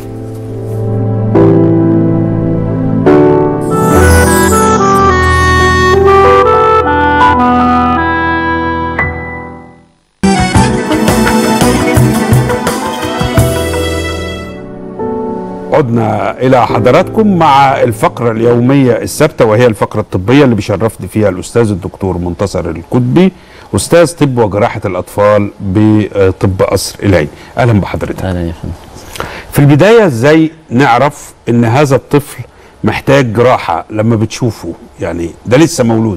عدنا الى حضراتكم مع الفقره اليوميه الثابته وهي الفقره الطبيه اللي بيشرفني فيها الاستاذ الدكتور منتصر الكتبي استاذ طب وجراحه الاطفال بطب قصر العين اهلا بحضرتك اهلا يا فندم في البدايه ازاي نعرف ان هذا الطفل محتاج جراحه لما بتشوفه يعني ده لسه مولود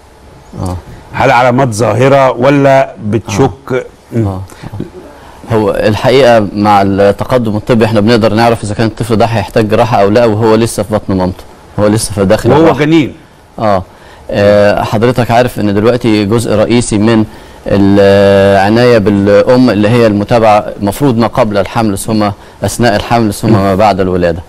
اه هل علامات ظاهره ولا بتشك اه هو الحقيقه مع التقدم الطبي احنا بنقدر نعرف اذا كان الطفل ده هيحتاج جراحه او لا وهو لسه في بطن مامته هو لسه في داخل وهو الرحم. جنين اه آه، حضرتك عارف ان دلوقتي جزء رئيسي من العنايه بالام اللي هي المتابعه المفروض ما قبل الحمل ثم اثناء الحمل ثم ما بعد الولاده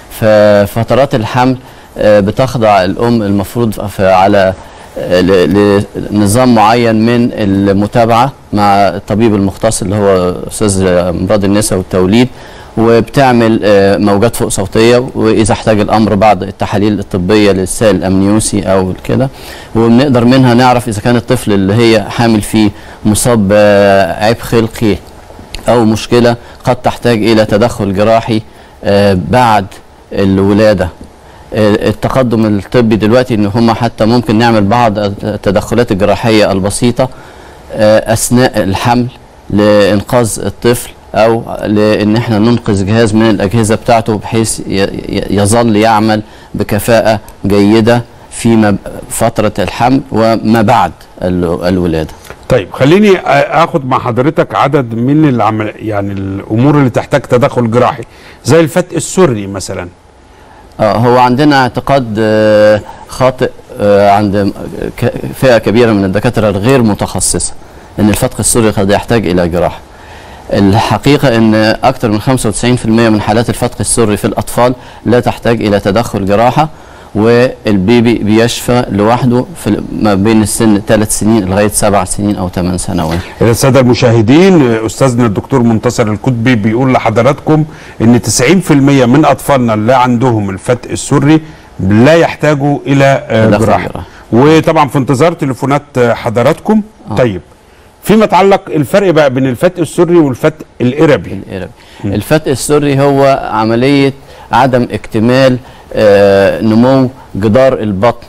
ففترات الحمل آه، بتخضع الام المفروض في- على آه، ل- لنظام معين من المتابعه مع الطبيب المختص اللي هو استاذ امراض النساء والتوليد وبتعمل آه، موجات فوق صوتيه واذا احتاج الامر بعض التحاليل الطبيه للسائل الامنيوسي او كده وبنقدر منها نعرف اذا كان الطفل اللي هي حامل فيه مصاب بعيب خلقي او مشكله قد تحتاج الى تدخل جراحي آه، بعد الولاده آه، التقدم الطبي دلوقتي ان هم حتى ممكن نعمل بعض التدخلات الجراحيه البسيطه آه، اثناء الحمل لانقاذ الطفل او لان احنا ننقذ جهاز من الاجهزه بتاعته بحيث ي- ي- يظل يعمل بكفاءه جيده في فتره الحمل وما بعد ال- الولاده طيب خليني آ- اخد مع حضرتك عدد من العمل يعني الامور اللي تحتاج تدخل جراحي زي الفتق السري مثلا آه، هو عندنا اعتقاد آه، خاطئ آه، عند ك- فئة كبيرة من الدكاترة الغير متخصصة ان الفتق السري قد يحتاج الى جراحة الحقيقة ان اكثر من 95% من حالات الفتق السري في الاطفال لا تحتاج الى تدخل جراحة والبيبي بيشفى لوحده في ما بين السن ثلاث سنين لغاية سبع سنين او ثمان سنوات إذا السادة المشاهدين استاذنا الدكتور منتصر الكتبي بيقول لحضراتكم ان 90% من اطفالنا اللي عندهم الفتق السري لا يحتاجوا الى آه، تدخل جراحه جراحي. وطبعا في انتظار تليفونات آه، حضراتكم طيب فيما يتعلق الفرق بقى بين الفتق السري والفتق الاربي الاربي الفتق السري هو عملية عدم اكتمال آه، نمو جدار البطن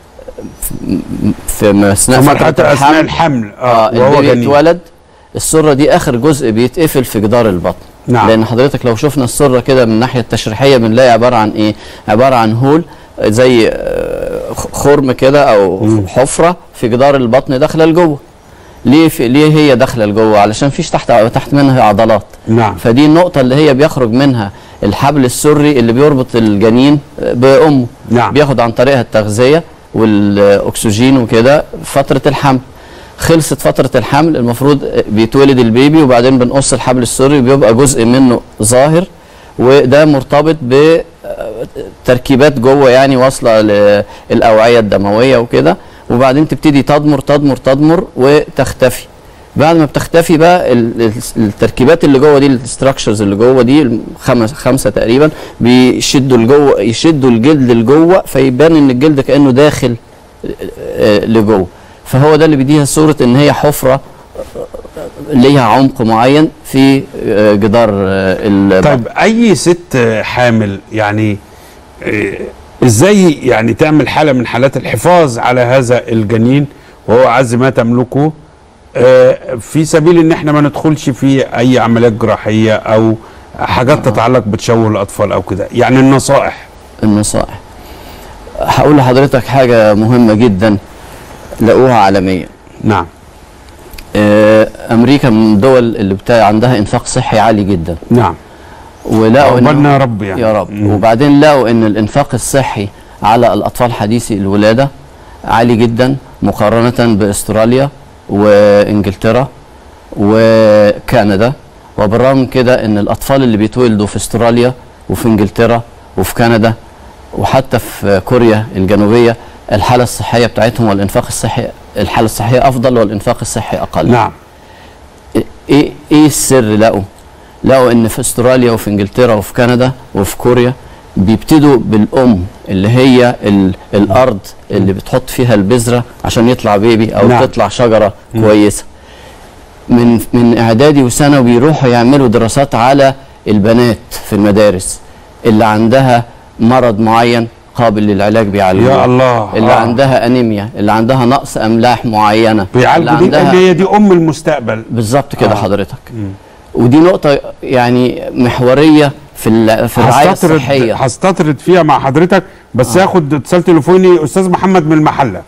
في م- اثناء في فترة مرحلة أثناء الحمل، آه، وهو البيبي جنين. اتولد السرة دي آخر جزء بيتقفل في جدار البطن نعم. لأن حضرتك لو شفنا السرة كده من الناحية التشريحية بنلاقي عبارة عن إيه؟ عبارة عن هول زي آه، خ- خرم كده أو حفرة في جدار البطن داخلة لجوه ليه في ليه هي داخله لجوه علشان فيش تحت تحت منها عضلات نعم فدي النقطه اللي هي بيخرج منها الحبل السري اللي بيربط الجنين بامه نعم. بياخد عن طريقها التغذيه والاكسجين وكده فتره الحمل خلصت فتره الحمل المفروض بيتولد البيبي وبعدين بنقص الحبل السري وبيبقى جزء منه ظاهر وده مرتبط بتركيبات جوه يعني واصله للاوعيه الدمويه وكده وبعدين تبتدي تضمر تضمر تضمر وتختفي بعد ما بتختفي بقى ال- ال- التركيبات اللي جوه دي الاستراكشرز اللي جوه دي خمس خمسه تقريبا بيشدوا لجوه يشدوا الجلد لجوه فيبان ان الجلد كانه داخل آه، لجوه فهو ده اللي بيديها صوره ان هي حفره آه، ليها عمق معين في آه، جدار آه، البطن طيب اي ست آه، حامل يعني آه، ازاي يعني تعمل حاله من حالات الحفاظ على هذا الجنين وهو اعز ما تملكه آه، في سبيل ان احنا ما ندخلش في اي عمليات جراحيه او حاجات تتعلق بتشوه الاطفال او كده يعني النصائح النصائح هقول لحضرتك حاجة مهمة جدا لقوها عالميا نعم آه، أمريكا من الدول اللي بتاع عندها إنفاق صحي عالي جدا نعم ولقوا إن- عقبالنا يا رب يعني. يا رب وبعدين لقوا إن الإنفاق الصحي على الأطفال حديثي الولادة عالي جدا مقارنة بأستراليا وإنجلترا وكندا وبالرغم من كده إن الأطفال اللي بيتولدوا في أستراليا وفي إنجلترا وفي كندا وحتى في كوريا الجنوبية الحالة الصحية بتاعتهم والإنفاق الصحي الحالة الصحية أفضل والإنفاق الصحي أقل نعم إيه إيه السر لقوا؟ لقوا إن في أستراليا وفي إنجلترا وفي كندا وفي كوريا بيبتدوا بالأم اللي هي ال الأرض اللي بتحط فيها البذرة عشان يطلع بيبي أو نعم. تطلع شجرة كويسة من من اعدادي وثانوي بيروحوا يعملوا دراسات على البنات في المدارس اللي عندها مرض معين قابل للعلاج بيعالجوها يا الله، اللي آه. عندها انيميا اللي عندها نقص املاح معينه بيعالجوا دي لان هي دي ام المستقبل بالظبط كده آه. آه. حضرتك ودي نقطه يعني محوريه في ال- في الرعايه هستطرد الصحيه هستطرد فيها مع حضرتك بس هاخد اتصال تليفوني استاذ محمد من المحله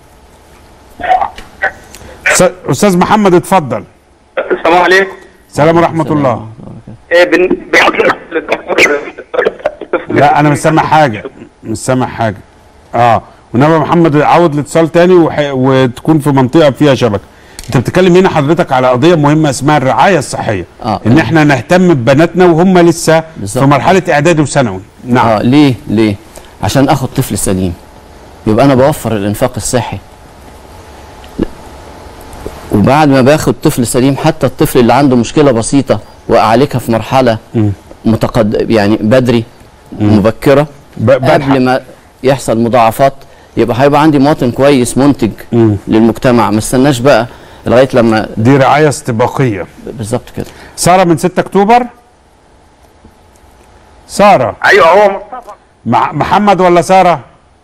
أستاذ- استاذ محمد اتفضل السلام عليكم السلام ورحمه الله إيه بن... بن... لا انا مش سامع حاجه مش سامع حاجه اه ونبي محمد عود الاتصال تاني وح... وتكون في منطقه فيها شبكه انت بتتكلم هنا حضرتك على قضيه مهمه اسمها الرعايه الصحيه آه. ان احنا نهتم ببناتنا وهم لسه بالظبط. في مرحله اعدادي وثانوي نعم آه ليه ليه عشان اخد طفل سليم يبقى انا بوفر الانفاق الصحي وبعد ما باخد طفل سليم حتى الطفل اللي عنده مشكله بسيطه واعالجها في مرحله متقدم يعني بدري مبكره قبل ما يحصل مضاعفات يبقى هيبقى عندي مواطن كويس منتج للمجتمع ما استناش بقى لغايه لما دي رعايه استباقيه بالظبط كده ساره من 6 اكتوبر ساره ايوه هو مصطفى مع محمد ولا ساره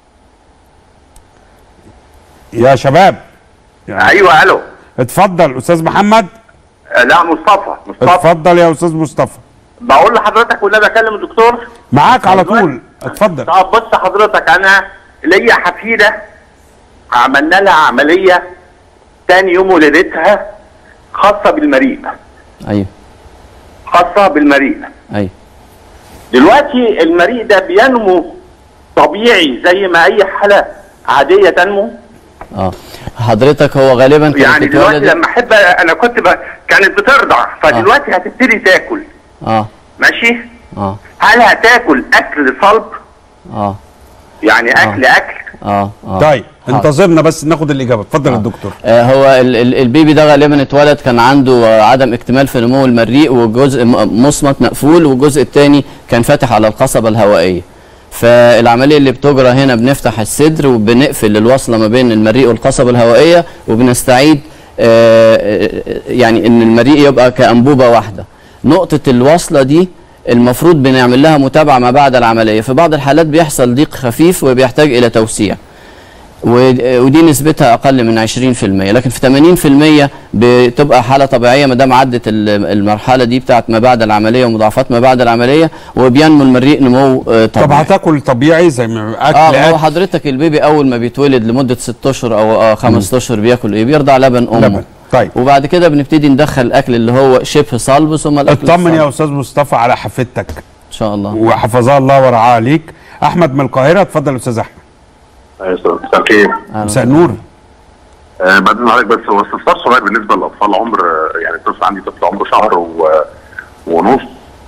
يا شباب يعني ايوه الو اتفضل استاذ محمد آه، لا مصطفى مصطفى اتفضل يا استاذ مصطفى بقول لحضرتك ولا بكلم الدكتور معاك على طول اتفضل طب بص حضرتك انا ليا حفيده عملنا لها عمليه تاني يوم ولادتها خاصه بالمريء ايوه خاصه بالمريء ايوه دلوقتي المريء ده بينمو طبيعي زي ما اي حاله عاديه تنمو اه حضرتك هو غالبا كانت يعني دلوقتي بتولد- لما احب انا كنت ب... كانت بترضع فدلوقتي هتبتدي تاكل اه ماشي اه هل هتاكل اكل صلب اه يعني اكل اكل اه اه طيب حاضر. انتظرنا بس ناخد الاجابه اتفضل يا دكتور آه هو ال ال البيبي ده غالبا اتولد كان عنده آه، عدم اكتمال في نمو المريء وجزء م- مصمت مقفول والجزء الثاني كان فاتح على القصبه الهوائيه فالعمليه اللي بتجرى هنا بنفتح الصدر وبنقفل الوصله ما بين المريء والقصبه الهوائيه وبنستعيد آه، آه، يعني ان المريء يبقى كانبوبه واحده نقطه الوصله دي المفروض بنعمل لها متابعه ما بعد العمليه في بعض الحالات بيحصل ضيق خفيف وبيحتاج الى توسيع ود- ودي نسبتها اقل من 20% لكن في 80% بتبقى حاله طبيعيه ما دام عدت ال- المرحله دي بتاعت ما بعد العمليه ومضاعفات ما بعد العمليه وبينمو المريء نمو آه، طب طبيعي هتاكل طبيعي زي ما اكل اه ما هو أكل. حضرتك البيبي اول ما بيتولد لمده 6 اشهر او آه 5 اشهر بياكل ايه بيرضع لبن امه لبن. طيب وبعد كده بنبتدي ندخل الاكل اللي هو شبه صلب ثم الاكل اطمن يا الصلب. استاذ مصطفى على حفيدتك ان شاء الله وحفظها الله ورعاها ليك احمد من القاهره اتفضل يا استاذ احمد مساء الخير مساء النور آه بعدين حضرتك بس هو استفسار صغير بالنسبه للاطفال عمر آه، يعني طفل عندي طفل عمره شهر و... ونص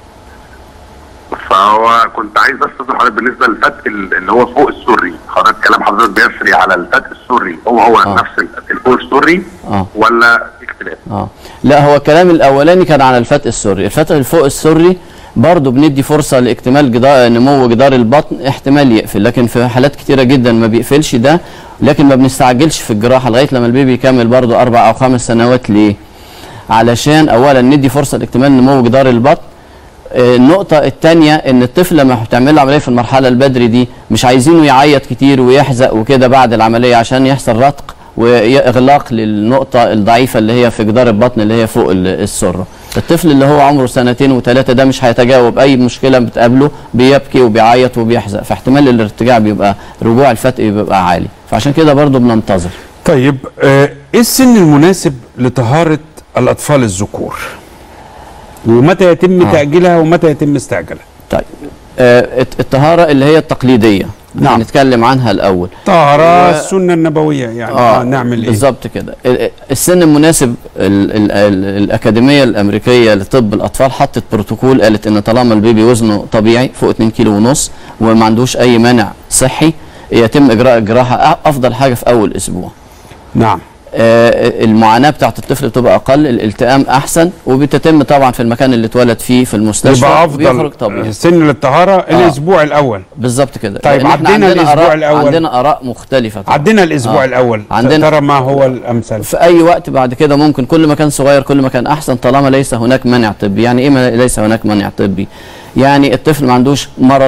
فهو كنت عايز بس اسال حضرتك بالنسبه للفتق ال- اللي هو فوق السري حضرتك كلام حضرتك بيسري على الفتق السري هو هو آه. نفس الفتق اللي فوق السري اه ولا في اختلاف؟ اه لا هو الكلام الاولاني كان على الفتق السري الفتق اللي فوق السري برضه بندي فرصه لاكتمال جدار نمو جدار البطن احتمال يقفل لكن في حالات كتيره جدا ما بيقفلش ده لكن ما بنستعجلش في الجراحه لغايه لما البيبي يكمل برضه اربع او خمس سنوات ليه علشان اولا ندي فرصه لاكتمال نمو جدار البطن آه، النقطة الثانية إن الطفل لما بتعمل له عملية في المرحلة البدري دي مش عايزينه يعيط كتير ويحزق وكده بعد العملية عشان يحصل رتق وإغلاق للنقطة الضعيفة اللي هي في جدار البطن اللي هي فوق ال- السرة. الطفل اللي هو عمره سنتين وثلاثة ده مش هيتجاوب أي مشكلة بتقابله بيبكي وبيعيط وبيحزق فاحتمال الارتجاع بيبقى رجوع الفتق بيبقى عالي فعشان كده برضو بننتظر. طيب آه، ايه السن المناسب لطهاره الاطفال الذكور ومتى يتم آه. تاجيلها ومتى يتم استعجالها طيب آه، الت- الطهارة اللي هي التقليدية نعم نتكلم عنها الأول طهارة و- السنه النبويه يعني آه آه نعمل ايه بالظبط كده ال- السن المناسب ال ال ال الأكاديمية الأمريكية لطب الأطفال حطت بروتوكول قالت إن طالما البيبي وزنه طبيعي فوق 2 كيلو ونص وما عندوش أي مانع صحي يتم إجراء الجراحة أ- أفضل حاجة في أول أسبوع نعم آه، المعاناة بتاعت الطفل بتبقى أقل الالتئام أحسن وبتتم طبعا في المكان اللي اتولد فيه في المستشفى يبقى وبيخرج افضل طبيعي سن للطهاره آه. الاسبوع الاول بالظبط كده طيب لأن إحنا عدينا عندنا الاسبوع آراء- الاول عندنا آراء مختلفة طبعا. عدينا الاسبوع آه. الاول عندنا ترى ما هو الامثل في اي وقت بعد كده ممكن كل ما كان صغير كل ما كان احسن طالما ليس هناك مانع طبي يعني ايه ما ليس هناك مانع طبي يعني الطفل ما عندوش مرض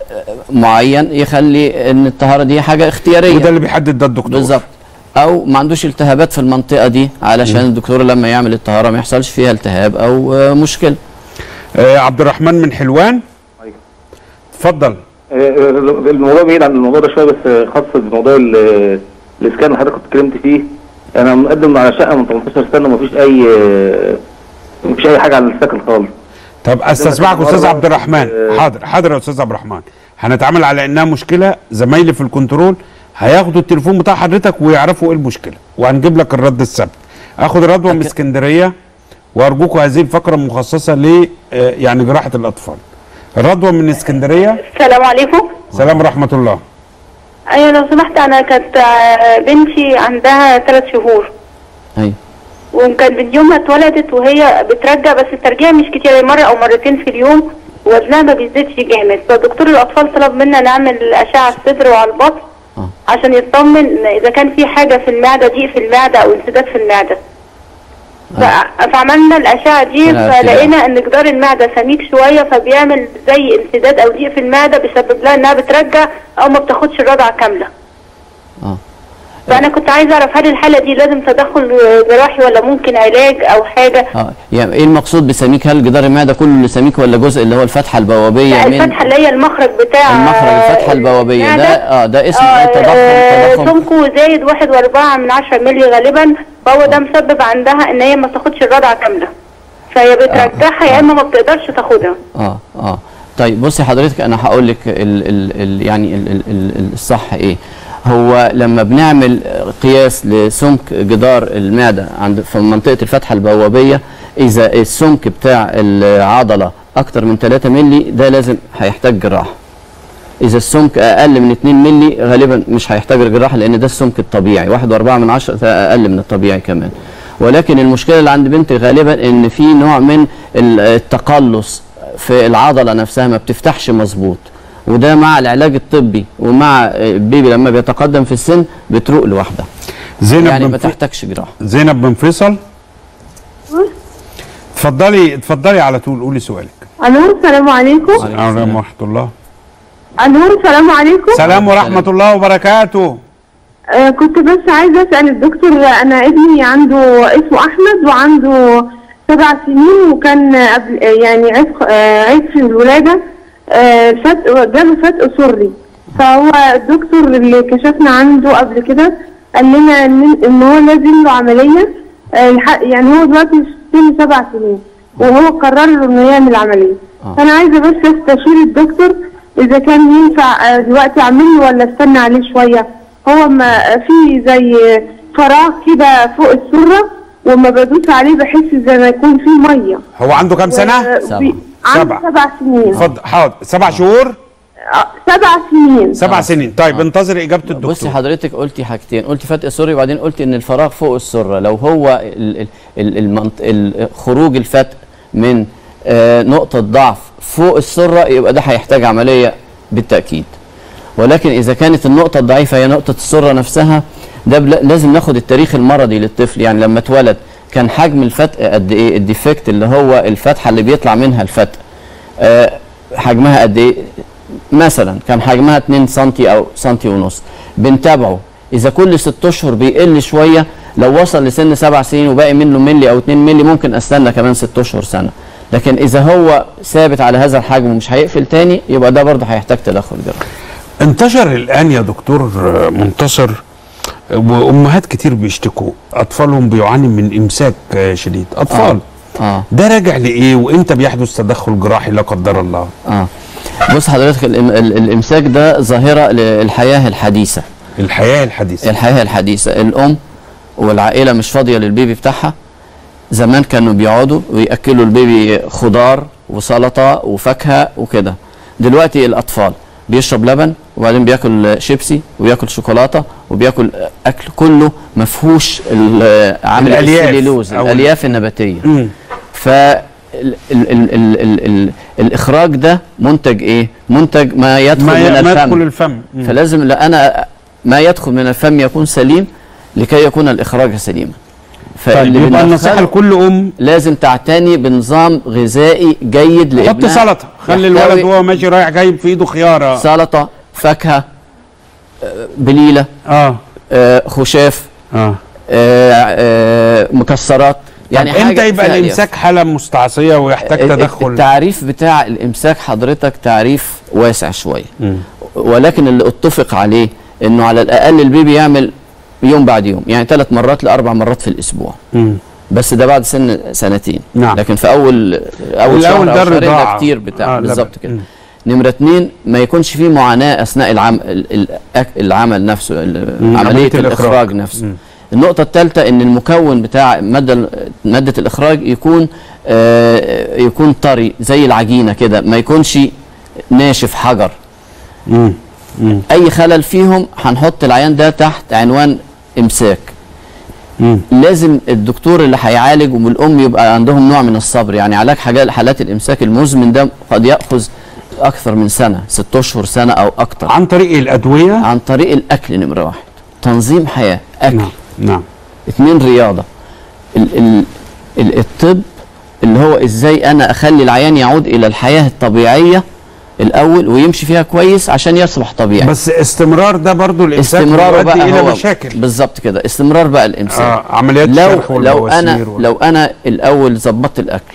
معين يخلي ان الطهاره دي حاجه اختياريه وده اللي بيحدد ده الدكتور بالظبط او ما عندوش التهابات في المنطقه دي علشان الدكتور لما يعمل الطهاره ما يحصلش فيها التهاب او آه، مشكله آه عبد الرحمن من حلوان اتفضل الموضوع بعيد عن الموضوع ده شويه بس خاص بموضوع ال- الاسكان اللي حضرتك كنت اتكلمت فيه انا مقدم على شقه من 18 سنه ومفيش اي مفيش اي حاجه على السكن خالص طب استسمعك استاذ عبد الرحمن حاضر حاضر يا استاذ عبد الرحمن هنتعامل على انها مشكله زمايلي في الكنترول هياخدوا التليفون بتاع حضرتك ويعرفوا ايه المشكله وهنجيب لك الرد السبت اخد رضوى من اسكندريه وارجوكم هذه الفقره مخصصه ل آه، يعني جراحه الاطفال رضوى من اسكندريه السلام عليكم سلام ورحمه الله ايوه لو سمحت انا كانت آه، بنتي عندها ثلاث شهور ايوه وكان من يوم ما اتولدت وهي بترجع بس الترجيع مش كتير يعني مره او مرتين في اليوم وزنها ما بيزيدش جامد فدكتور الاطفال طلب منا نعمل اشعه على الصدر وعلى البطن عشان يطمن اذا كان في حاجه في المعده ضيق في المعده او انسداد في المعده ف- فعملنا الاشعه دي أنا فلقينا ان جدار المعده سميك شويه فبيعمل زي انسداد او ضيق في المعده بيسبب لها انها بترجع او ما بتاخدش الرضعه كامله اه فانا كنت عايزه اعرف هل الحاله دي لازم تدخل جراحي ولا ممكن علاج او حاجه اه يعني ايه المقصود بسميك هل جدار المعده كله اللي سميك ولا جزء اللي هو الفتحه البوابيه لا من الفتحه اللي هي المخرج بتاع المخرج الفتحه البوابيه ده المعدة. اه ده اسمه آه، ايه تضخم آه، تضخم سمكه زايد واحد واربعة من عشرة مللي غالبا فهو ده مسبب عندها ان هي ما تاخدش الرضعة كاملة فهي بترجعها يا اما ما بتقدرش تاخدها اه اه طيب بصي حضرتك انا هقول لك ال ال ال يعني ال ال ال الصح ايه هو لما بنعمل قياس لسمك جدار المعده عند في منطقه الفتحه البوابيه اذا السمك بتاع العضله اكتر من 3 مللي ده لازم هيحتاج جراحه اذا السمك اقل من 2 مللي غالبا مش هيحتاج الجراحه لان ده السمك الطبيعي 1.4 من عشرة ده اقل من الطبيعي كمان ولكن المشكله اللي عند بنتي غالبا ان في نوع من ال- التقلص في العضله نفسها ما بتفتحش مظبوط وده مع العلاج الطبي ومع البيبي لما بيتقدم في السن بتروق لوحدها زينب يعني بن ما في- تحتاجش جراحه زينب بن فيصل اتفضلي اتفضلي على طول قولي سؤالك الو السلام عليكم السلام ورحمه الله الو السلام عليكم سلام ورحمه الله وبركاته آه كنت بس عايزه اسال الدكتور انا ابني عنده اسمه احمد وعنده سبع سنين وكان قبل آه، يعني عيب آه، عيب في الولاده آه، فتق جاله فتق سري فهو الدكتور اللي كشفنا عنده قبل كده قال لنا ان إن هو لازم له عمليه آه، الح- يعني هو دلوقتي في سن سبع سنين وهو قرر له انه يعمل عمليه فانا عايزه بس استشير الدكتور اذا كان ينفع آه، دلوقتي اعمل له ولا استنى عليه شويه هو ما في زي فراغ كده فوق السره وما بدوس عليه بحس زي ما يكون في ميه هو عنده كام سنه و- بي- عنده سبع سنين اتفضل حاضر سبع شهور سبع سنين سبع سنين طيب انتظر اجابه الدكتور بصي حضرتك قلتي حاجتين قلتي فتق سري وبعدين قلتي ان الفراغ فوق السره لو هو ال ال ال المنط... ال خروج الفتق من آه نقطه ضعف فوق السره يبقى ده هيحتاج عمليه بالتاكيد ولكن اذا كانت النقطه الضعيفه هي نقطه السره نفسها ده بلا- لازم ناخد التاريخ المرضي للطفل يعني لما اتولد كان حجم الفتق قد ايه الديفكت اللي هو الفتحه اللي بيطلع منها الفتق آه حجمها قد ايه مثلا كان حجمها 2 سم او سنتي ونص بنتابعه اذا كل 6 اشهر بيقل شويه لو وصل لسن 7 سنين وباقي منه ملي او 2 ملي ممكن استنى كمان 6 اشهر سنه لكن اذا هو ثابت على هذا الحجم ومش هيقفل تاني يبقى ده برضه هيحتاج تدخل جراحي انتشر الان يا دكتور آه، منتصر آه، وامهات كتير بيشتكوا اطفالهم بيعاني من امساك آه، شديد اطفال اه, آه. ده راجع لايه وامتى بيحدث تدخل جراحي لا قدر الله اه بص حضرتك الإم ال- الامساك ده ظاهره للحياه الحديثه الحياه الحديثه الحياه الحديثه الام والعائله مش فاضيه للبيبي بتاعها زمان كانوا بيقعدوا وياكلوا البيبي خضار وسلطه وفاكهه وكده دلوقتي الاطفال بيشرب لبن وبعدين بياكل شيبسي وبياكل شوكولاته وبياكل اكل كله ما فيهوش ال- عامل الألياف السليلوز أو- الالياف النباتيه ف ال ال ال ال ال ال الاخراج ده منتج ايه منتج ما يدخل ما ي- من ما الفم يدخل الفم. مم. فلازم لا انا ما يدخل من الفم يكون سليم لكي يكون الاخراج سليما طيب يبقى بندخله النصيحه لكل ام لازم تعتني بنظام غذائي جيد حط لابنها سلطه خلي يحتوي الولد وهو ماشي رايح جايب في ايده خياره سلطه فاكهه آه، بليله اه, آه خشاف آه. آه مكسرات يعني يعني امتى يبقى فيها ألياف. الامساك حاله مستعصيه ويحتاج ال- تدخل التعريف بتاع الامساك حضرتك تعريف واسع شويه مم. ولكن اللي اتفق عليه انه على الاقل البيبي يعمل يوم بعد يوم يعني ثلاث مرات لاربع مرات في الاسبوع مم. بس ده بعد سن سنتين نعم. لكن في اول اول الأول شهر ده او شهرين ده الرضاعة. كتير بتاع آه، بالظبط لبن. كده مم. نمرة اتنين ما يكونش فيه معاناة أثناء العم... ال- ال- الأك- العمل نفسه ال- مم. عملية عملية الإخراج. الإخراج نفسه مم. النقطة الثالثة إن المكون بتاع مادة مادة الإخراج يكون آه يكون طري زي العجينة كده ما يكونش ناشف حجر مم. مم. أي خلل فيهم هنحط العيان ده تحت عنوان إمساك مم. لازم الدكتور اللي هيعالج والام يبقى عندهم نوع من الصبر يعني علاج حاجات حالات الامساك المزمن ده قد ياخذ اكثر من سنه ست اشهر سنه او اكثر عن طريق الادويه عن طريق الاكل نمره واحد تنظيم حياه اكل نعم نعم اتنين رياضه ال ال ال الطب اللي هو ازاي انا اخلي العيان يعود الى الحياه الطبيعيه الاول ويمشي فيها كويس عشان يصبح طبيعي بس استمرار ده برضو الامساك استمراره بيؤدي بقى الى هو مشاكل بالظبط كده استمرار بقى الامساك آه عمليات لو الشرخ لو انا والبواسير وال- لو انا الاول ظبطت الاكل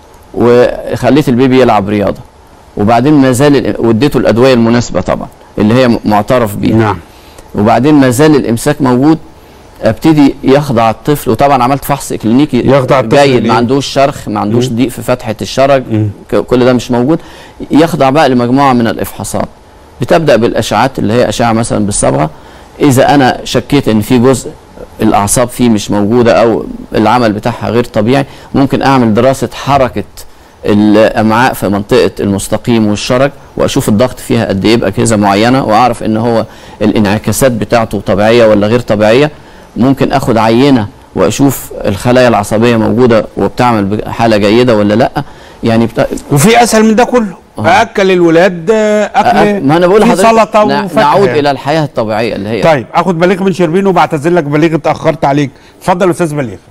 وخليت البيبي يلعب رياضه وبعدين ما زال ال- واديته الادويه المناسبه طبعا اللي هي م- معترف بيها نعم وبعدين ما زال الامساك موجود ابتدي يخضع الطفل وطبعا عملت فحص كلينيكي يخضع الطفل جيد لإيه؟ ما عندوش شرخ ما عندوش مم. ضيق في فتحه الشرج مم. ك- كل ده مش موجود يخضع بقى لمجموعه من الافحاصات بتبدا بالاشعات اللي هي اشعه مثلا بالصبغه اذا انا شكيت ان في جزء الاعصاب فيه مش موجوده او العمل بتاعها غير طبيعي ممكن اعمل دراسه حركه الامعاء في منطقه المستقيم والشرج واشوف الضغط فيها قد ايه باجهزه معينه واعرف ان هو الانعكاسات بتاعته طبيعيه ولا غير طبيعيه ممكن اخد عينه واشوف الخلايا العصبيه موجوده وبتعمل بحاله جيده ولا لا يعني بتا... وفي اسهل من ده كله اكل الولاد آه، اكل ما انا بقول في لحضرتك سلطه نع- وفاكهه نعود يعني. الى الحياه الطبيعيه اللي هي طيب اخد بليغ من شربين وبعتذر لك بليغ اتاخرت عليك اتفضل يا استاذ بليغ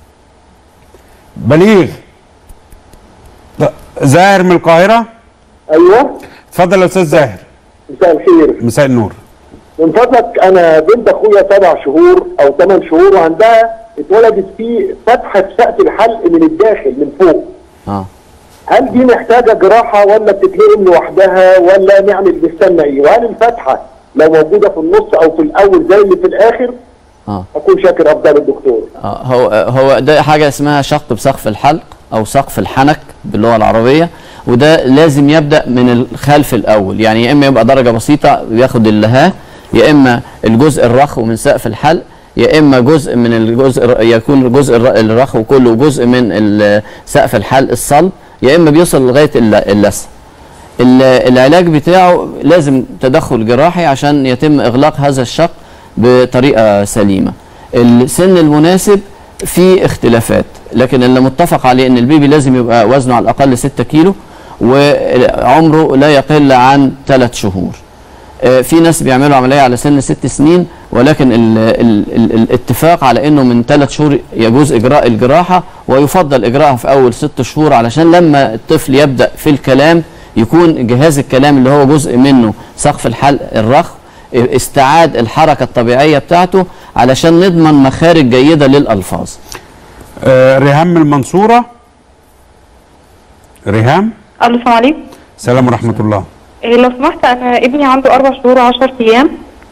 بليغ ط- زاهر من القاهره ايوه اتفضل يا استاذ زاهر مساء الخير مساء النور من فضلك انا بنت اخويا سبع شهور او ثمان شهور وعندها اتولدت في فتحه في سقف الحلق من الداخل من فوق اه هل دي محتاجه جراحه ولا بتتلقم لوحدها ولا نعمل نستنى ايه؟ وهل الفتحه لو موجوده في النص او في الاول زي اللي في الاخر اه اكون شاكر افضل الدكتور. آه، هو هو ده حاجه اسمها شق بسقف الحلق او سقف الحنك باللغه العربيه وده لازم يبدا من الخلف الاول يعني يا اما يبقى درجه بسيطه بياخد اللها يا اما الجزء الرخو من سقف الحلق يا اما جزء من الجزء يكون الجزء الر- الرخو كله جزء من ال- سقف الحلق الصلب يا اما بيوصل لغايه الل- اللثه ال- العلاج بتاعه لازم تدخل جراحي عشان يتم اغلاق هذا الشق بطريقه سليمه السن المناسب فيه اختلافات لكن اللي متفق عليه ان البيبي لازم يبقى وزنه على الاقل 6 كيلو وعمره لا يقل عن 3 شهور آه، في ناس بيعملوا عمليه على سن ست سنين ولكن ال ال ال الاتفاق على انه من ثلاث شهور يجوز اجراء الجراحه ويفضل اجراءها في اول ست شهور علشان لما الطفل يبدا في الكلام يكون جهاز الكلام اللي هو جزء منه سقف الحلق الرخو استعاد الحركه الطبيعيه بتاعته علشان نضمن مخارج جيده للالفاظ آه ريهام من المنصوره ريهام الو السلام عليكم سلام ورحمه الله إيه لو سمحت انا ابني عنده اربع شهور وعشر ايام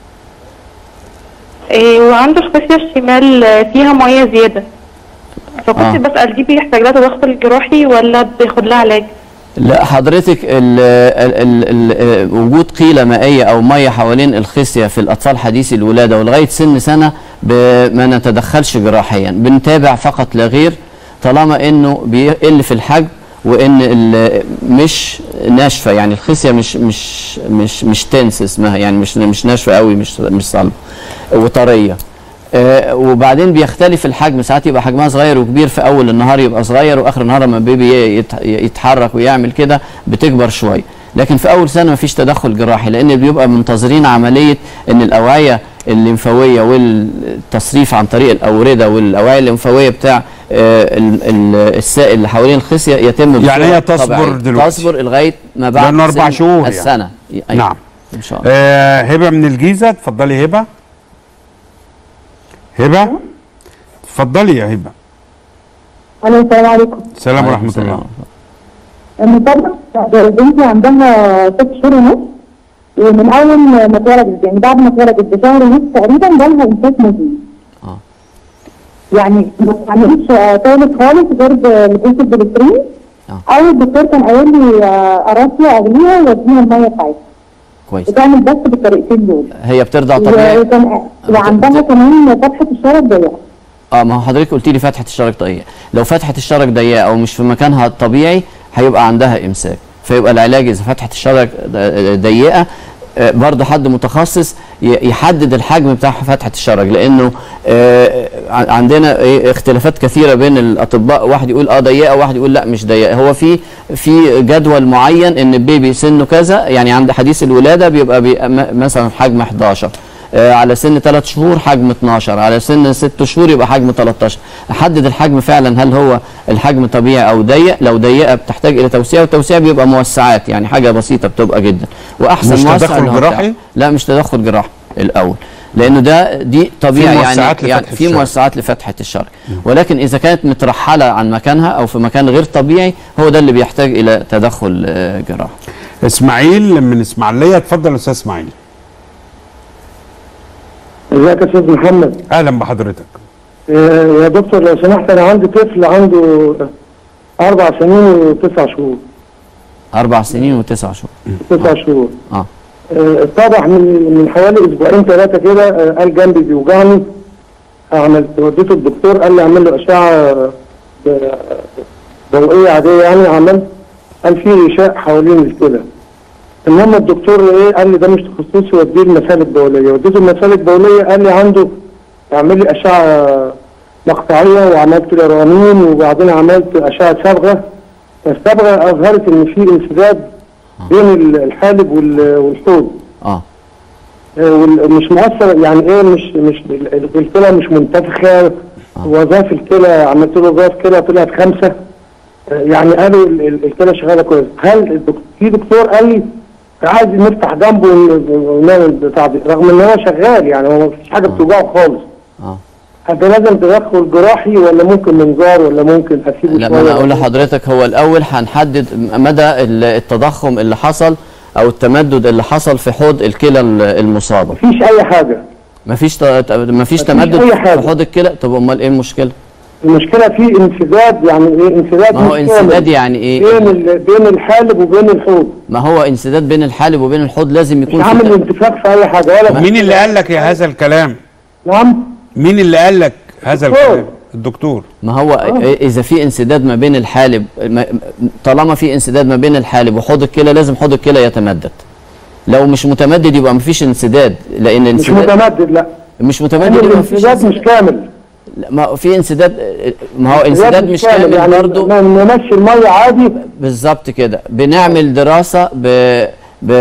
إيه وعنده الخصيه الشمال آه، فيها ميه زياده فكنت آه. بسال دي بيحتاج لها تدخل جراحي ولا بياخد لها علاج لا حضرتك ال ال ال ال وجود قيلة مائية أو مية حوالين الخصية في الأطفال حديثي الولادة ولغاية سن سنة ب- ما نتدخلش جراحيا بنتابع فقط لا غير طالما إنه بيقل في الحجم وإن ال- مش ناشفة يعني الخصية مش مش مش مش تنس اسمها يعني مش مش ناشفة قوي مش مش صلبة وطرية آه، وبعدين بيختلف الحجم ساعات يبقى حجمها صغير وكبير في اول النهار يبقى صغير واخر النهار لما البيبي يت- يتحرك ويعمل كده بتكبر شويه لكن في اول سنه مفيش تدخل جراحي لان بيبقى منتظرين عمليه ان الاوعيه الليمفاويه والتصريف عن طريق الاورده والاوعيه الليمفاويه بتاع آه، ال- ال- السائل اللي حوالين الخصيه يتم يعني هي بصورة تصبر طبيعية. دلوقتي. تصبر لغايه ما بعد لأنه أربع سن شهور يعني. السنه أيوة. نعم ان شاء الله آه هبه من الجيزه اتفضلي هبه هبه اتفضلي يا هبه الو السلام عليكم السلام ورحمه الله المفاجأة بنتي عندها ست شهور ونص ومن اول ما اتولدت يعني بعد ما اتولدت بشهر ونص تقريبا جالها امساك مزمن يعني ما بتعملش تولد خالص غير بلبوس البلسترين او الدكتور كان قايل لي آه، اراسيا اغليها واديها الميه بتاعتها كويس بتعمل بس بالطريقتين دول هي بترضع طبيعي وكان وعندها كمان فتحه الشرج ضيقه اه ما هو حضرتك قلت لي فتحه الشرج ضيقه لو فتحه الشرج ضيقه او مش في مكانها الطبيعي هيبقى عندها امساك فيبقى العلاج اذا فتحه الشرج ض- ضيقه آه، برضه حد متخصص ي- يحدد الحجم بتاع فتحه الشرج لانه آه، ع- عندنا إيه اختلافات كثيره بين الاطباء واحد يقول اه ضيقه وواحد يقول لا مش ضيقه هو في في جدول معين ان البيبي سنه كذا يعني عند حديث الولاده بيبقى, بيبقى م- مثلا حجم 11 آه، على سن 3 شهور حجم 12 على سن 6 شهور يبقى حجم 13 احدد الحجم فعلا هل هو الحجم طبيعي او ضيق لو ضيقه بتحتاج الى توسيع والتوسيع بيبقى موسعات يعني حاجه بسيطه بتبقى جدا واحسن مش موسع تدخل اللي هو بتاع- جراحي؟ لا مش تدخل جراحي الاول لانه ده دي طبيعي يعني موسعات يعني لفتحة في الشرج. موسعات لفتحه الشرج ولكن اذا كانت مترحله عن مكانها او في مكان غير طبيعي هو ده اللي بيحتاج الى تدخل آه، جراحي اسماعيل من اسماعيليه اتفضل يا استاذ اسماعيل ازيك يا استاذ محمد اهلا بحضرتك آه، يا دكتور لو سمحت انا عندي طفل عنده اربع سنين وتسع شهور اربع سنين وتسع شهور تسع شهور اه آه، اتضح من من حوالي اسبوعين ثلاثه كده آه، قال جنبي بيوجعني عملت وديته الدكتور قال لي اعمل له اشعه ب- ضوئيه عاديه يعني عملت قال في غشاء حوالين الكلى المهم الدكتور ايه قال لي ده مش تخصصي وديه المسالك البوليه وديته المسالك البوليه قال لي عنده اعمل لي اشعه مقطعيه وعملت له رنين وبعدين عملت اشعه صبغه الصبغه اظهرت ان في انسداد بين ال- الحالب وال- والحوض اه آه، وال- مش مؤثر يعني ايه مش مش ال- ال- الكلى مش منتفخه وظائف الكلى عملت له وظائف كلى طلعت خمسه آه، يعني قالوا ال- ال- الكلى شغاله كويس هل الدك- في دكتور قال لي عايز نفتح جنبه ون- ونعمل بتاع دي رغم ان هو شغال يعني هو مفيش حاجه بتوجعه خالص اه هل ده لازم تدخل جراحي ولا ممكن منظار ولا ممكن اسيبه لا ما شويه انا اقول لحضرتك هو الاول هنحدد مدى ال- التضخم اللي حصل او التمدد اللي حصل في حوض الكلى ال- المصابه مفيش اي حاجه مفيش ت- ت- مفيش تمدد أي حاجة. في حوض الكلى طب امال ايه المشكله المشكله في انسداد يعني ايه انسداد ما هو مش انسداد كامل يعني ايه بين ال- بين الحالب وبين الحوض ما هو انسداد بين الحالب وبين الحوض لازم يكون مش في عامل ت- انتفاخ في اي حاجه ولا مين اللي قال لك يا هذا الكلام نعم مين اللي قال لك هذا الكلام الدكتور ما هو إيه- اذا في انسداد ما بين الحالب ما- طالما في انسداد ما بين الحالب وحوض الكلى لازم حوض الكلى يتمدد لو مش متمدد يبقى مفيش انسداد لان مش الانسداد متمدد لا مش متمدد عامل يبقى مفيش الانسداد مش كامل لا، ما هو في انسداد ما هو انسداد مش كامل يعني برضه نمشي الميه عادي بالظبط كده بنعمل دراسه ب ب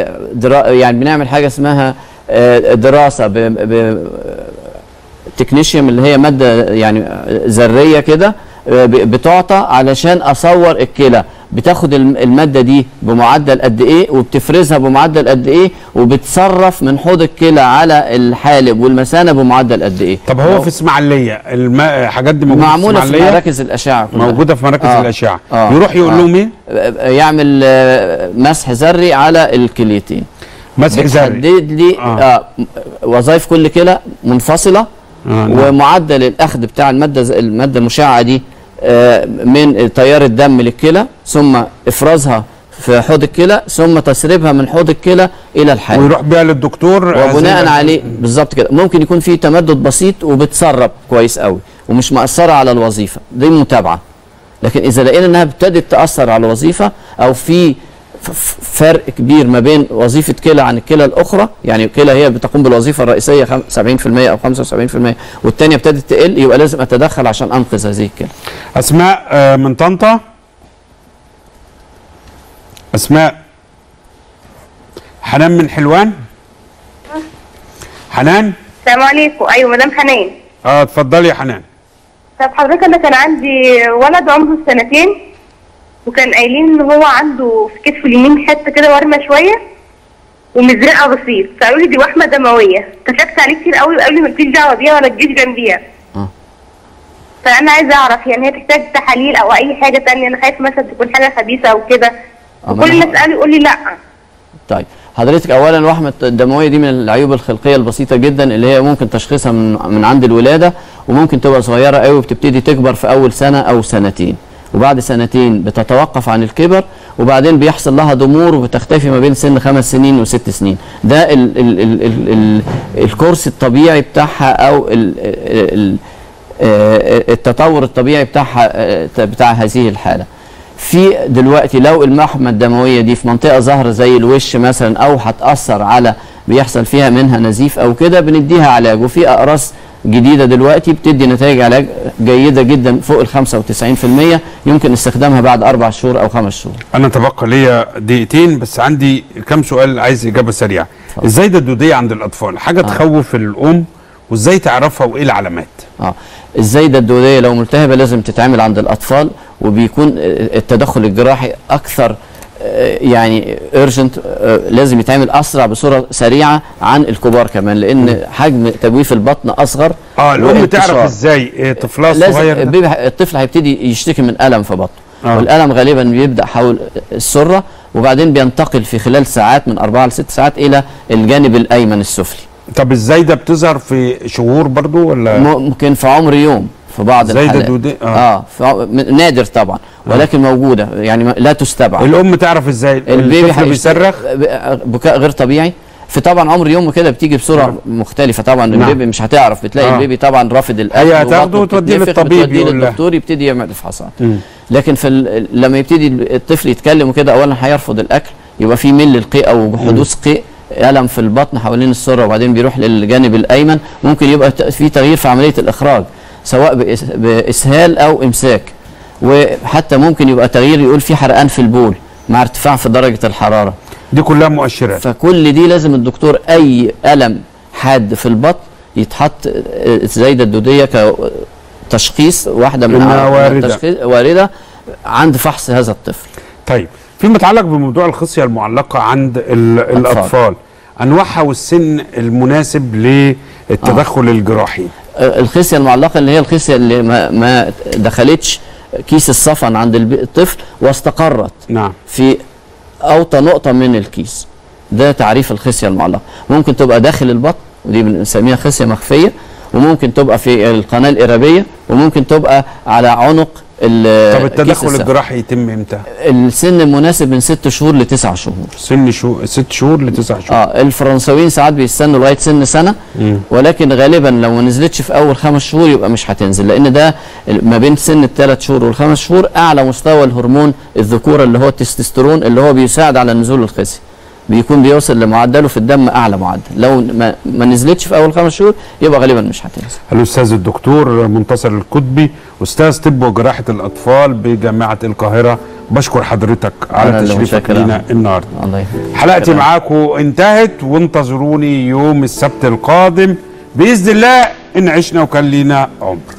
درا يعني بنعمل حاجه اسمها آه، دراسه ب ب تكنيشيوم اللي هي ماده يعني ذريه كده آه، ب- بتعطى علشان اصور الكلى بتاخد الم- الماده دي بمعدل قد ايه وبتفرزها بمعدل قد ايه وبتصرف من حوض الكلى على الحالب والمثانه بمعدل قد ايه طب هو في اسماعيليه الم... الحاجات دي موجوده معموله في اسماعيلية؟ مراكز الاشعه كلها. موجوده في مراكز آه. الاشعه آه. يروح يقول آه. لهم ايه آه، يعمل آه، مسح ذري على الكليتين مسح ذري. بتحدد لي آه. آه. وظائف كل كلى منفصله آه، نعم. ومعدل الاخذ بتاع الماده ز- الماده المشعه دي آه، من تيار الدم للكلى ثم افرازها في حوض الكلى ثم تسريبها من حوض الكلى الى الحالب ويروح بيها للدكتور وبناء هذه- عليه بالظبط كده ممكن يكون في تمدد بسيط وبتسرب كويس قوي ومش مأثره على الوظيفه دي متابعه لكن اذا لقينا انها ابتدت تاثر على الوظيفه او في ف- ف- فرق كبير ما بين وظيفه كلى عن الكلى الاخرى يعني الكلى هي بتقوم بالوظيفه الرئيسيه خم- 70% او 75% والثانيه ابتدت تقل يبقى لازم اتدخل عشان انقذ هذه الكلى اسماء آه، من طنطا اسماء حنان من حلوان حنان السلام عليكم ايوه مدام حنان اه اتفضلي يا حنان طب حضرتك انا كان عندي ولد عمره سنتين وكان قايلين ان هو عنده في كتفه اليمين حته كده ورمه شويه ومزرقه بسيط فقالوا لي دي وحمه دمويه كشفت عليه كتير قوي وقالوا لي مالكيش دعوه بيها ولا تجيش جنبيها فانا عايزه اعرف يعني هي تحتاج تحاليل او اي حاجه تانية انا خايفه مثلا تكون حاجه خبيثه او كده وكل الناس قالوا يقول لي لا طيب حضرتك اولا الوحمه الدمويه دي من العيوب الخلقيه البسيطه جدا اللي هي ممكن تشخيصها من من عند الولاده وممكن تبقى صغيره قوي وبتبتدي تكبر في اول سنه او سنتين وبعد سنتين بتتوقف عن الكبر وبعدين بيحصل لها ضمور وبتختفي ما بين سن خمس سنين وست سنين ده ال ال ال ال ال الكورس الطبيعي بتاعها او ال ال آه، التطور الطبيعي بتاعها آه، بتاع هذه الحاله في دلوقتي لو المحمى الدمويه دي في منطقه ظاهره زي الوش مثلا او هتاثر على بيحصل فيها منها نزيف او كده بنديها علاج وفي اقراص جديده دلوقتي بتدي نتائج علاج جيده جدا فوق ال 95% يمكن استخدامها بعد اربع شهور او خمس شهور انا تبقى ليا دقيقتين بس عندي كام سؤال عايز اجابه سريعه ازاي ده الدوديه عند الاطفال حاجه تخوف الام وازاي تعرفها وايه العلامات اه الزايده الدوديه لو ملتهبه لازم تتعمل عند الاطفال وبيكون آه، التدخل الجراحي اكثر آه، يعني ايرجنت لازم يتعمل اسرع بصوره سريعه عن الكبار كمان لان حجم تجويف البطن اصغر اه الام تعرف وانتشار. ازاي إيه طفلها لازم الصغير ده؟ البيبي الطفل هيبتدي يشتكي من الم في بطنه آه. والالم غالبا بيبدا حول السره وبعدين بينتقل في خلال ساعات من أربعة لست ساعات الى الجانب الايمن السفلي طب ازاي ده بتظهر في شهور برضو ولا ممكن في عمر يوم في بعض زي ده الحالات دودي- آه. اه, في عم- م- نادر طبعا ولكن موجوده يعني ما- لا تستبعد الام تعرف ازاي البيبي الطفل هيشت- بيصرخ ب- بكاء غير طبيعي في طبعا عمر يوم كده بتيجي بصوره مختلفه طبعا نعم. البيبي مش هتعرف بتلاقي آه. البيبي طبعا رافض الاكل هي هتاخده وبطنه وتوديه بتتنفخ، للطبيب بتوديه يقول لها. للدكتور يبتدي يعمل افحاصات مم. لكن في ال- لما يبتدي الطفل يتكلم وكده اولا هيرفض الاكل يبقى في مل القيء او حدوث قيء الم في البطن حوالين السره وبعدين بيروح للجانب الايمن ممكن يبقى ت- في تغيير في عمليه الاخراج سواء بإس- باسهال او امساك وحتى ممكن يبقى تغيير يقول في حرقان في البول مع ارتفاع في درجه الحراره دي كلها مؤشرات فكل دي لازم الدكتور اي الم حاد في البطن يتحط آه، الزايده الدوديه كتشخيص واحده من إنها من واردة. التشخيص وارده عند فحص هذا الطفل طيب فيما يتعلق بموضوع الخصيه المعلقه عند ال- الاطفال انواعها والسن المناسب للتدخل الجراحي آه، الخصيه المعلقه اللي هي الخصيه اللي ما, ما دخلتش كيس الصفن عند الب- الطفل واستقرت نعم في اوطى نقطه من الكيس ده تعريف الخصيه المعلقه ممكن تبقى داخل البطن ودي بنسميها خصيه مخفيه وممكن تبقى في القناه الارابيه وممكن تبقى على عنق ال- طب كيس التدخل السفن. الجراحي يتم امتى؟ السن المناسب من ست شهور لتسع شهور سن شو ست شهور لتسع شهور اه الفرنساويين ساعات بيستنوا لغايه سن سنه مم. ولكن غالبا لو ما نزلتش في اول خمس شهور يبقى مش هتنزل لان ده ما بين سن الثلاث شهور والخمس شهور اعلى مستوى الهرمون الذكوره اللي هو التستوستيرون اللي هو بيساعد على نزول الخصيه بيكون بيوصل لمعدله في الدم اعلى معدل لو ما, ما نزلتش في اول خمس شهور يبقى غالبا مش هتنزل الاستاذ الدكتور منتصر الكتبي استاذ طب وجراحه الاطفال بجامعه القاهره بشكر حضرتك أنا على اللي تشريفك متشكر. لينا النهارده الله يخليك حلقتي شكراً. معاكم انتهت وانتظروني يوم السبت القادم باذن الله ان عشنا وكان لينا عمر